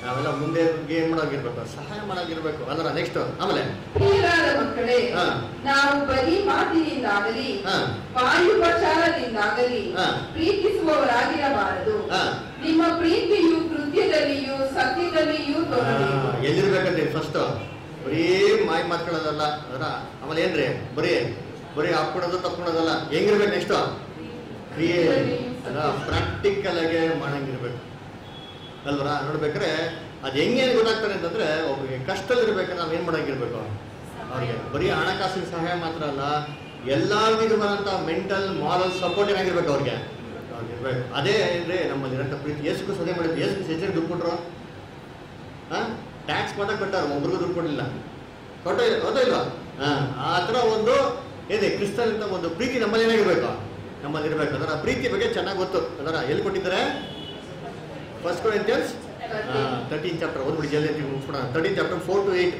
ನಾವೆಲ್ಲ ಮುಂದೆ ಏನ್ ಮಾಡೋಗಿರ್ಬೇಕು ಸಹಾಯ ಮಾಡೋಗಿರ್ಬೇಕು ಅದರ ನೆಕ್ಸ್ಟ್ ಆಮೇಲೆ ಪ್ರಿಯರಾದ ಮಕ್ಕಳೇ ಹಾ. ನಾವು ಬರೀ ಮಾತಿನಿಂದಾಗಲಿ ಹಾ. ವಾಯುಪಚಾರದಿಂದಾಗಲಿ ಹಾ. ಪ್ರೀತಿಸುವವರಾಗಿರಬಾರದು ಹಾ. ನಿಮ್ಮ ಪ್ರೀತಿಯು ಕೃತ್ಯದಲ್ಲಿಯೂ ಸತ್ಯದಲ್ಲಿಯೂ ತೋರಬೇಕು ಎಲ್ಲಿರ್ಬೇಕಂದ್ರೆ ಫಸ್ಟ್ ಬರೀ ಮಾಯಿ ಮಾತ್ಕೊಳ್ಳೋದಲ್ಲ ಅದರ ಆಮೇಲೆ ಏನ್ರಿ ಬರೀ ಬರೀ ಹಾಕ್ಕೊಡೋದು ತಪ್ಕೊಳೋದಲ್ಲ ಹೆಂಗಿರ್ಬೇಕು ನೆಕ್ಸ್ಟ್ ಕ್ರಿಯೆ ಅದ ಪ್ರಾಕ್ಟಿಕಲ್ ಆಗಿ ಮಾಡಂಗಿರ್ಬೇಕು ಅಲ್ವರ ನೋಡ್ಬೇಕಾದ್ರೆ ಅದು ಹೆಂಗೆ ಅಂತ ಗೊತ್ತಾಗ್ತದೆ ಅಂತಂದ್ರೆ ಒಬ್ಬರಿಗೆ ಕಷ್ಟದಲ್ಲಿರ್ಬೇಕಾದ್ರೆ ನಾವ್ ಏನ್ ಮಾಡಂಗಿರ್ಬೇಕು ಅವ್ರಿಗೆ ಬರೀ ಹಣಕಾಸಿನ ಸಹಾಯ ಮಾತ್ರ ಅಲ್ಲ ಎಲ್ಲಾ ವಿಧವಾದಂತ ಮೆಂಟಲ್ ಮಾರಲ್ ಸಪೋರ್ಟ್ ಏನಾಗಿರ್ಬೇಕು ಅವ್ರಿಗೆ ಅವ್ರಿಗಿರ್ಬೇಕು ಅದೇ ಅಂದ್ರೆ ನಮ್ಮಲ್ಲಿರಂತ ಪ್ರೀತಿ ಏಸು ಸದೇ ಮಾಡಿದ್ರು ಏಸು ಹೆಚ್ಚಿಗೆ ದುಡ್ಡು ಕೊಟ್ರು ಟ್ಯಾಕ್ಸ್ ಮಾತ್ರ ಕಟ್ಟಾರ ಒಬ್ರಿಗೂ ದುಡ್ಡು ಕೊಡಲಿಲ್ಲ ಕೊಟ್ಟ ಹೌದಾ ಇಲ್ವಾ ಹಾ, ಆ ಥರ ಒಂದು ಏನೇ ಕ್ರಿಸ್ತನ್ ಅಂತ ಒಂದು ಪ್ರೀತಿ ನಮ್ಮಲ್ಲಿ ಏನಾಗಿರ್ಬೇಕು ನಮ್ಮಲ್ಲಿ ಇರ್ಬೇಕು ಅದರ ಪ್ರೀತಿ ಬಗ್ಗೆ ಚೆನ್ನಾಗಿ ಗೊತ್ತು ಅದರ ಎಲ್ಲಿ ಕೊಟ್ಟಿದ್ದಾರೆ ಫಸ್ಟ್ ಕೊರಿಂಥಿಯನ್ಸ್ ತರ್ಟೀನ್ ಚಾಪ್ಟರ್ ಓದ್ಬಿಡಿ ಜಲ್ದಿ ಮುಗಿಸ್ಬಿಡೋಣ thirteen chapter four to eight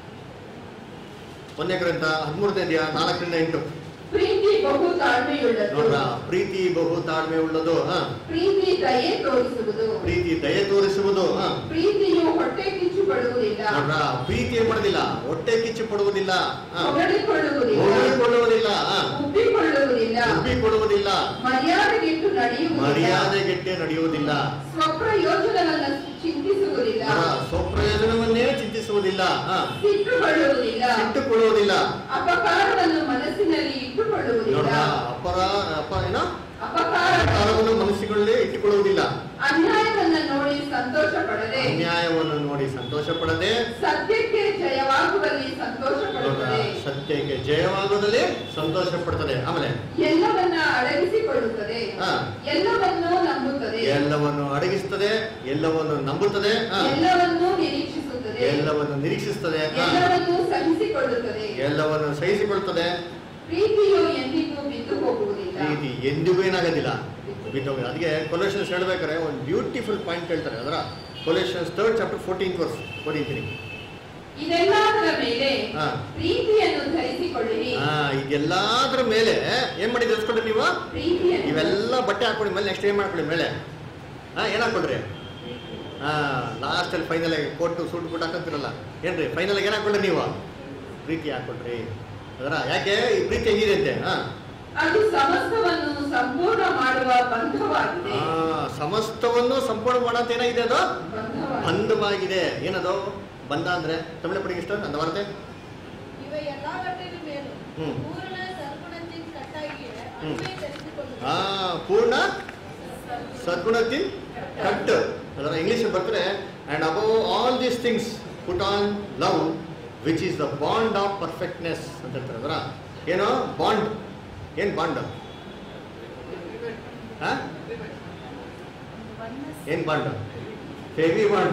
ಒಂದನೇ ಗ್ರಂಥ ಹದಿಮೂರನೇ ಅಧ್ಯಾಯ ನಾಲ್ಕರಿಂದ ಎಂಟು ಪ್ರೀತಿ ಬಹು ತಾಳ್ಮೆಯುಳ್ಳದು ನೋಡ್ರ ಪ್ರೀತಿ ಬಹು ತಾಳ್ಮೆ ಉಳ್ಳದು ಹಾ ಪ್ರೀತಿ ದಯೆ ತೋರಿಸುವುದು ಪ್ರೀತಿ ದಯೆ ತೋರಿಸುವುದು ಹಾ ಪ್ರೀತಿಯು ಹೊಟ್ಟೆ ಕಿಚ್ಚು ಪಡುವುದಿಲ್ಲ ನೋಡ್ರ ಪ್ರೀತಿ ಏನ್ ಮಾಡೋದಿಲ್ಲ ಹೊಟ್ಟೆ ಕಿಚ್ಚು ಪಡುವುದಿಲ್ಲ ಹಾ ಹೊಗಳಿಕೊಳ್ಳುವುದಿಲ್ಲ ಹೊಗಳಿಕೊಳ್ಳುವುದಿಲ್ಲ ಹಾ ಉಬ್ಬಿಕೊಳ್ಳುವುದಿಲ್ಲ ಉಬ್ಬಿಕೊಡುವುದಿಲ್ಲ ಮರ್ಯಾದೆಗೆಟ್ಟು ನಡೆಯುವುದಿಲ್ಲ ಮರ್ಯಾದೆಗೆಟ್ಟೆ ನಡೆಯುವುದಿಲ್ಲ ಸ್ವಪ್ರಯೋಜನವನ್ನು ಚಿಂತಿಸುವುದಿಲ್ಲ ಹಾ, ಸ್ವಪ್ರಯೋಜನವನ್ನೇ ಚಿಂತಿಸುವುದಿಲ್ಲ ಹಾ, ಸಿಟ್ಟುಕೊಳ್ಳುವುದಿಲ್ಲ ಸಿಟ್ಟುಕೊಳ್ಳುವುದಿಲ್ಲ ಅಪಕಾರವನ್ನು ಮನಸ್ಸಿನಲ್ಲಿ ಇಟ್ಟುಕೊಳ್ಳುವುದಿಲ್ಲ ನೋಡ್ರ ಅಪರ ಅಪ ಏನೋ ಅಪಕಾರ ಅಪಕಾರವನ್ನು ಮನಸ್ಸುಗಳಲ್ಲಿ ಇಟ್ಟುಕೊಳ್ಳುವುದಿಲ್ಲ ಅನ್ಯಾಯವನ್ನ ನೋಡಿ ಸಂತೋಷ ಪಡದೆ ಅನ್ಯಾಯವನ್ನು ನೋಡಿ ಸಂತೋಷ ಪಡದೆ ಸತ್ಯಕ್ಕೆ ಜಯವಾಗುವಲ್ಲಿ ಸಂತೋಷ ನೋಡ್ರ ಪಡುತ್ತದೆ ಸತ್ಯಕ್ಕೆ ಜಯವಾಗುವುದಲ್ಲಿ ಸಂತೋಷ ಪಡ್ತದೆ ಆಮೇಲೆ ಎಲ್ಲವನ್ನ ಅಡಗಿಸಿಕೊಳ್ಳುತ್ತದೆ ಹಾ. ಎಲ್ಲವನ್ನೂ ನಂಬುತ್ತದೆ ಎಲ್ಲವನ್ನು ಅಡಗಿಸ್ತದೆ ಎಲ್ಲವನ್ನು ನಂಬುತ್ತದೆ ಹಾ, ಎಲ್ಲವನ್ನೂ ನಿರೀಕ್ಷಿಸುತ್ತದೆ ಎಲ್ಲವನ್ನು ನಿರೀಕ್ಷಿಸ್ತದೆ ಹಾ, ಎಲ್ಲವನ್ನೂ ಸಹಿಸಿಕೊಳ್ಳುತ್ತದೆ ಎಲ್ಲವನ್ನು ಸಹಿಸಿಕೊಳ್ತದೆ ಪ್ರೀತಿಯು ಎಂದಿಗೂ ಬಿದ್ದು ಹೋಗುವುದಿಲ್ಲ ಪ್ರೀತಿ ಎಂದಿಗೂ ಏನಾಗೋದಿಲ್ಲ ಬಿದ್ದೋಗ ಅದಕ್ಕೆ ಕೊಲೇಷನ್ಸ್ ಹೇಳ್ಬೇಕಾದ್ರೆ ಒಂದು ಬ್ಯೂಟಿಫುಲ್ ಪಾಯಿಂಟ್ ಹೇಳ್ತಾರೆ ಅದರ Colossians third chapter fourteen verse ಓದಿದ್ದೀನಿ ಇದೆಲ್ಲದರ ಮೇಲೆ ಹಾ. ಪ್ರೀತಿಯನ್ನು ಧರಿಸಿಕೊಳ್ಳಿರಿ ಹಾ ಇದೆಲ್ಲದ್ರ ಮೇಲೆ ಏನ್ ಮಾಡಿ ಧರಿಸ್ಕೊಂಡ್ರಿ ನೀವು ಪ್ರೀತಿಯನ್ನು ಇವೆಲ್ಲ ಬಟ್ಟೆ ಹಾಕೊಳ್ಳಿ ಮೇಲೆ ನೆಕ್ಸ್ಟ್ ಏನ್ ಮಾಡ್ಕೊಳ್ಳಿ ಮೇಲೆ ಹಾ ಏನ್ ಹಾಕೊಳ್ರಿ ಹಾ ಲಾಸ್ಟ್ ಅಲ್ಲಿ ಫೈನಲ್ ಆಗಿ ಕೋಟು ಸೂಟ್ ಬುಟ್ ಹಾಕಂತಿರಲ್ಲ ಏನ್ರಿ ಫೈನಲ್ ಆಗಿ ಏನ್ ಹಾಕೊಳ್ರಿ ನೀವು ಪ್ರೀತಿ ಹಾಕೊಳ್ರಿ ಅದರ ಯಾಕೆ ಈ ಪ್ರೀತಿ ಹೆಂಗಿದೆ ಅಂತೆ ಹಾ ಅದು ಸಮಸ್ತವನ್ನು ಸಂಪೂರ್ಣ ಮಾಡುವ ಬಂಧವಾಗಿದೆ ಆ, ಸಮಸ್ತವನ್ನು ಸಂಪೂರ್ಣ ಮಾಡಂತ ಏನಾಗಿದೆ ಅದು ಬಂಧವಾಗಿದೆ ಬಂಧವಾಗಿದೆ ಏನದು ಬಂಧ ಅಂದ್ರೆ ತಮಿಳು ಪಡಿಗೆ ಇಷ್ಟ ಅಂದ ವಾರ್ತೆ ಇವ ಎಲ್ಲವற்றிನ ಮೇಲೂ ಹ್ಮ್. ಪೂರ್ಣ ಸರ್ಗುಣத்தின் ಕಟ್ಟಾಗಿಯೇ ಹ್ಮ್. ಅನ್ವಯ ಧರಿಸಿಕೊಳ್ಳುವುದು. ಆ ಪೂರ್ಣ ಸದ್ಗುಣತಿ ಕಟ್ ಅದರ ಇಂಗ್ಲಿಷ್ ಬರ್ತಾರೆ and above all these things put on love which is the bond of perfectness ಅಂತ ಹೇಳ್ತಾರೆ ಅದರ ಏನು ಬಾಂಡ್ ಏನ್ ಬಾಂಡ್ ಏನ್ ಬಾಂಡ್ ಹೆವಿ ಬಾಂಡ್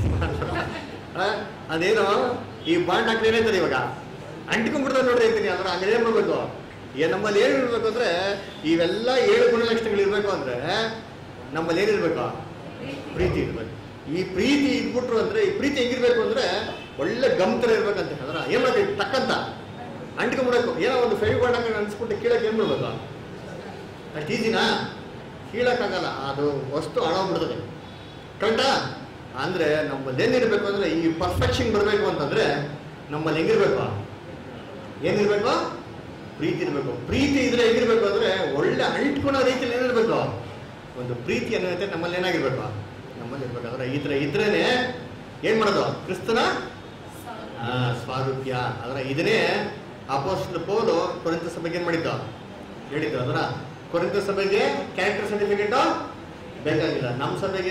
ಅದೇನು ಈ ಬಾಂಡ್ ಹಾಕಿ ಏನಾಯ್ತದೆ ಇವಾಗ ಅಂಟ್ಕೊಂಡ್ಬಿಡ್ತಾರೆ ನೋಡ್ರಿ ಅಂತೀನಿ ಅದ್ರ ಹಂಗೆ ಏನ್ ಮಾಡ್ಬೇಕು ಏ ನಮ್ಮಲ್ಲಿ ಏನ್ ಇರ್ಬೇಕು ಅಂದ್ರೆ ಇವೆಲ್ಲ ಏಳು ಗುಣಲಕ್ಷಣಗಳು ಇರ್ಬೇಕು ಅಂದ್ರೆ ನಮ್ಮಲ್ಲಿ ಏನಿರ್ಬೇಕು ಪ್ರೀತಿ ಇರ್ಬೇಕು ಈ ಪ್ರೀತಿ ಇದ್ಬಿಟ್ರು ಅಂದ್ರೆ ಈ ಪ್ರೀತಿ ಹೆಂಗಿರ್ಬೇಕು ಅಂದ್ರೆ ಒಳ್ಳೆ ಗಮ್ತರ ಇರ್ಬೇಕಂತೆ ಅದ್ರ ಏನ್ ಮಾಡ್ಬೇಕು ತಕ್ಕಂತ ಅಂಟ್ಕೊಂಡ್ಬಿಡ್ಬೇಕು ಏನೋ ಒಂದು ಫೈವ್ ಬಾಂಡ್ ಹಾಕಿ ಅನ್ಸ್ಬಿಟ್ಟು ಕೀಳಕ್ಕೆ ಏನ್ ಮಾಡ್ಬೇಕು ಅಷ್ಟು ಈಸಿನಾ ಕೀಳಕ್ಕಾಗಲ್ಲ ಅದು ವಸ್ತು ಹಾಳಾಗ್ಬಿಡ್ತದೆ ಕರೆಕ್ಟಾ ಅಂದ್ರೆ ನಮ್ಮಲ್ಲಿ ಏನಿರ್ಬೇಕು ಅಂದ್ರೆ ಈ ಪರ್ಫೆಕ್ಷನ್ ಬರಬೇಕು ಅಂತಂದ್ರೆ ನಮ್ಮಲ್ಲಿ ಹೆಂಗಿರ್ಬೇಕು ಏನಿರ್ಬೇಕು ಪ್ರೀತಿ ಇರ್ಬೇಕು ಪ್ರೀತಿ ಇದ್ರೆ ಹೆಂಗಿರ್ಬೇಕು ಅಂದ್ರೆ ಒಳ್ಳೆ ಅಂಟ್ಕೊಳೋ ರೀತಿಯಲ್ಲಿ ಏನಿರ್ಬೇಕು ಒಂದು ಪ್ರೀತಿ ಅನ್ನೋದೈತೆ ನಮ್ಮಲ್ಲಿ ಏನಾಗಿರ್ಬೇಕು ನಮ್ಮಲ್ಲಿ ಇರ್ಬೇಕು ಅಂದ್ರೆ ಈ ತರ ಇದ್ರೇನೆ ಏನ್ ಮಾಡೋದು ಕ್ರಿಸ್ತನ ಆ, ಸ್ವಾರೂಪ್ಯ ಅದರ ಇದನ್ನೇ ಅಪೋಸ್ಟಲ್ ಪೌಲು ಕೊರಿಂತ ಸಭೆಗೆ ಏನ್ ಮಾಡಿದ್ದು ಹೇಳಿದ್ದು ಅದರ ಕೊರಿಂತ ಸಭೆಗೆ ಕ್ಯಾರೆಕ್ಟರ್ ಸರ್ಟಿಫಿಕೇಟ್ ಬೇಕಾಗಿಲ್ಲ ನಮ್ಮ ಸಭೆಗೆ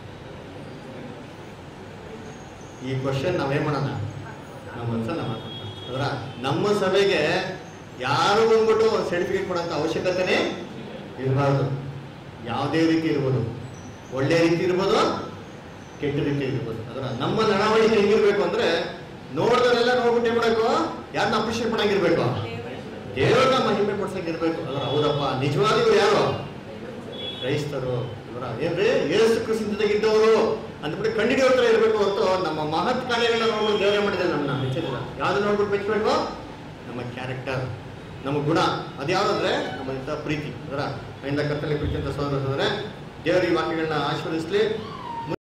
ಈ ಕ್ವಶನ್ ನಾವೇನ್ ಮಾಡೋಣ ನಮ್ಮ ಮನ್ಸಲ್ಲಿ ನಾವು ಹಾಕೋಣ. ಅದರ ನಮ್ಮ ಸಭೆಗೆ ಯಾರು ಬಂದ್ಬಿಟ್ಟು ಸರ್ಟಿಫಿಕೇಟ್ ಕೊಡೋಂಥ ಅವಶ್ಯಕತೆನೇ ಇರಬಾರ್ದು ಯಾವುದೇ ರೀತಿ ಇರ್ಬೋದು ಒಳ್ಳೆ ರೀತಿ ಇರ್ಬೋದು ಕೆಟ್ಟ ರೀತಿ ಇರ್ಬೋದು ಅದರ ನಮ್ಮ ನಡವಳಿಕೆ ಹೆಂಗಿರ್ಬೇಕು ಅಂದ್ರೆ ನೋಡಿದರೆಲ್ಲ ನೋಡ್ಬಿಟ್ಟು ಏನ್ ಮಾಡಬೇಕು ಯಾರನ್ನ ಅಪ್ರಿಷಿಯೇಟ್ ಮಾಡಂಗಿರ್ಬೇಕು ದೇವರನ್ನ ಮಹಿಮೆ ಪಡ್ಸಂಗಿರ್ಬೇಕು ಅದರ ಹೌದಪ್ಪ ನಿಜವಾಗ್ಲೂ ಯಾರು ಕ್ರೈಸ್ತರು ಇವರ ಏನ್ರಿ ಏಸು ಕ್ರಿಸ್ತಗಿದ್ದವರು ಅಂದ್ಬಿಟ್ಟು ಕಂಡಿಡಿಯೋ ಹತ್ರ ಇರಬೇಕು ಹೊರತು ನಮ್ಮ ಮಹತ್ ಕಾರ್ಯಗಳನ್ನ ನೋಡ್ಬಿಟ್ಟು ದೇವರೇ ಮಾಡಿದ್ರೆ ನಮ್ಮನ್ನ ಮೆಚ್ಚಿಲ್ಲ ಯಾವ್ದು ನೋಡ್ಬಿಟ್ಟು ಮೆಚ್ಚಬೇಕು ನಮ್ಮ ಕ್ಯಾರೆಕ್ಟರ್ ನಮ್ಮ ಗುಣ ಅದ್ಯಾವ್ದಂದ್ರೆ ನಮ್ಮ ಇಂಥ ಪ್ರೀತಿ ಅದರ ಇಂದ ಕರ್ತಲ್ಲಿ ಪ್ರೀತಿ ಅಂತ ಸೋದರ ಸೋದರ ದೇವರ ಈ ವಾಕ್ಯಗಳನ್ನ ಆಶೀರ್ವದಿಸ್ಲಿ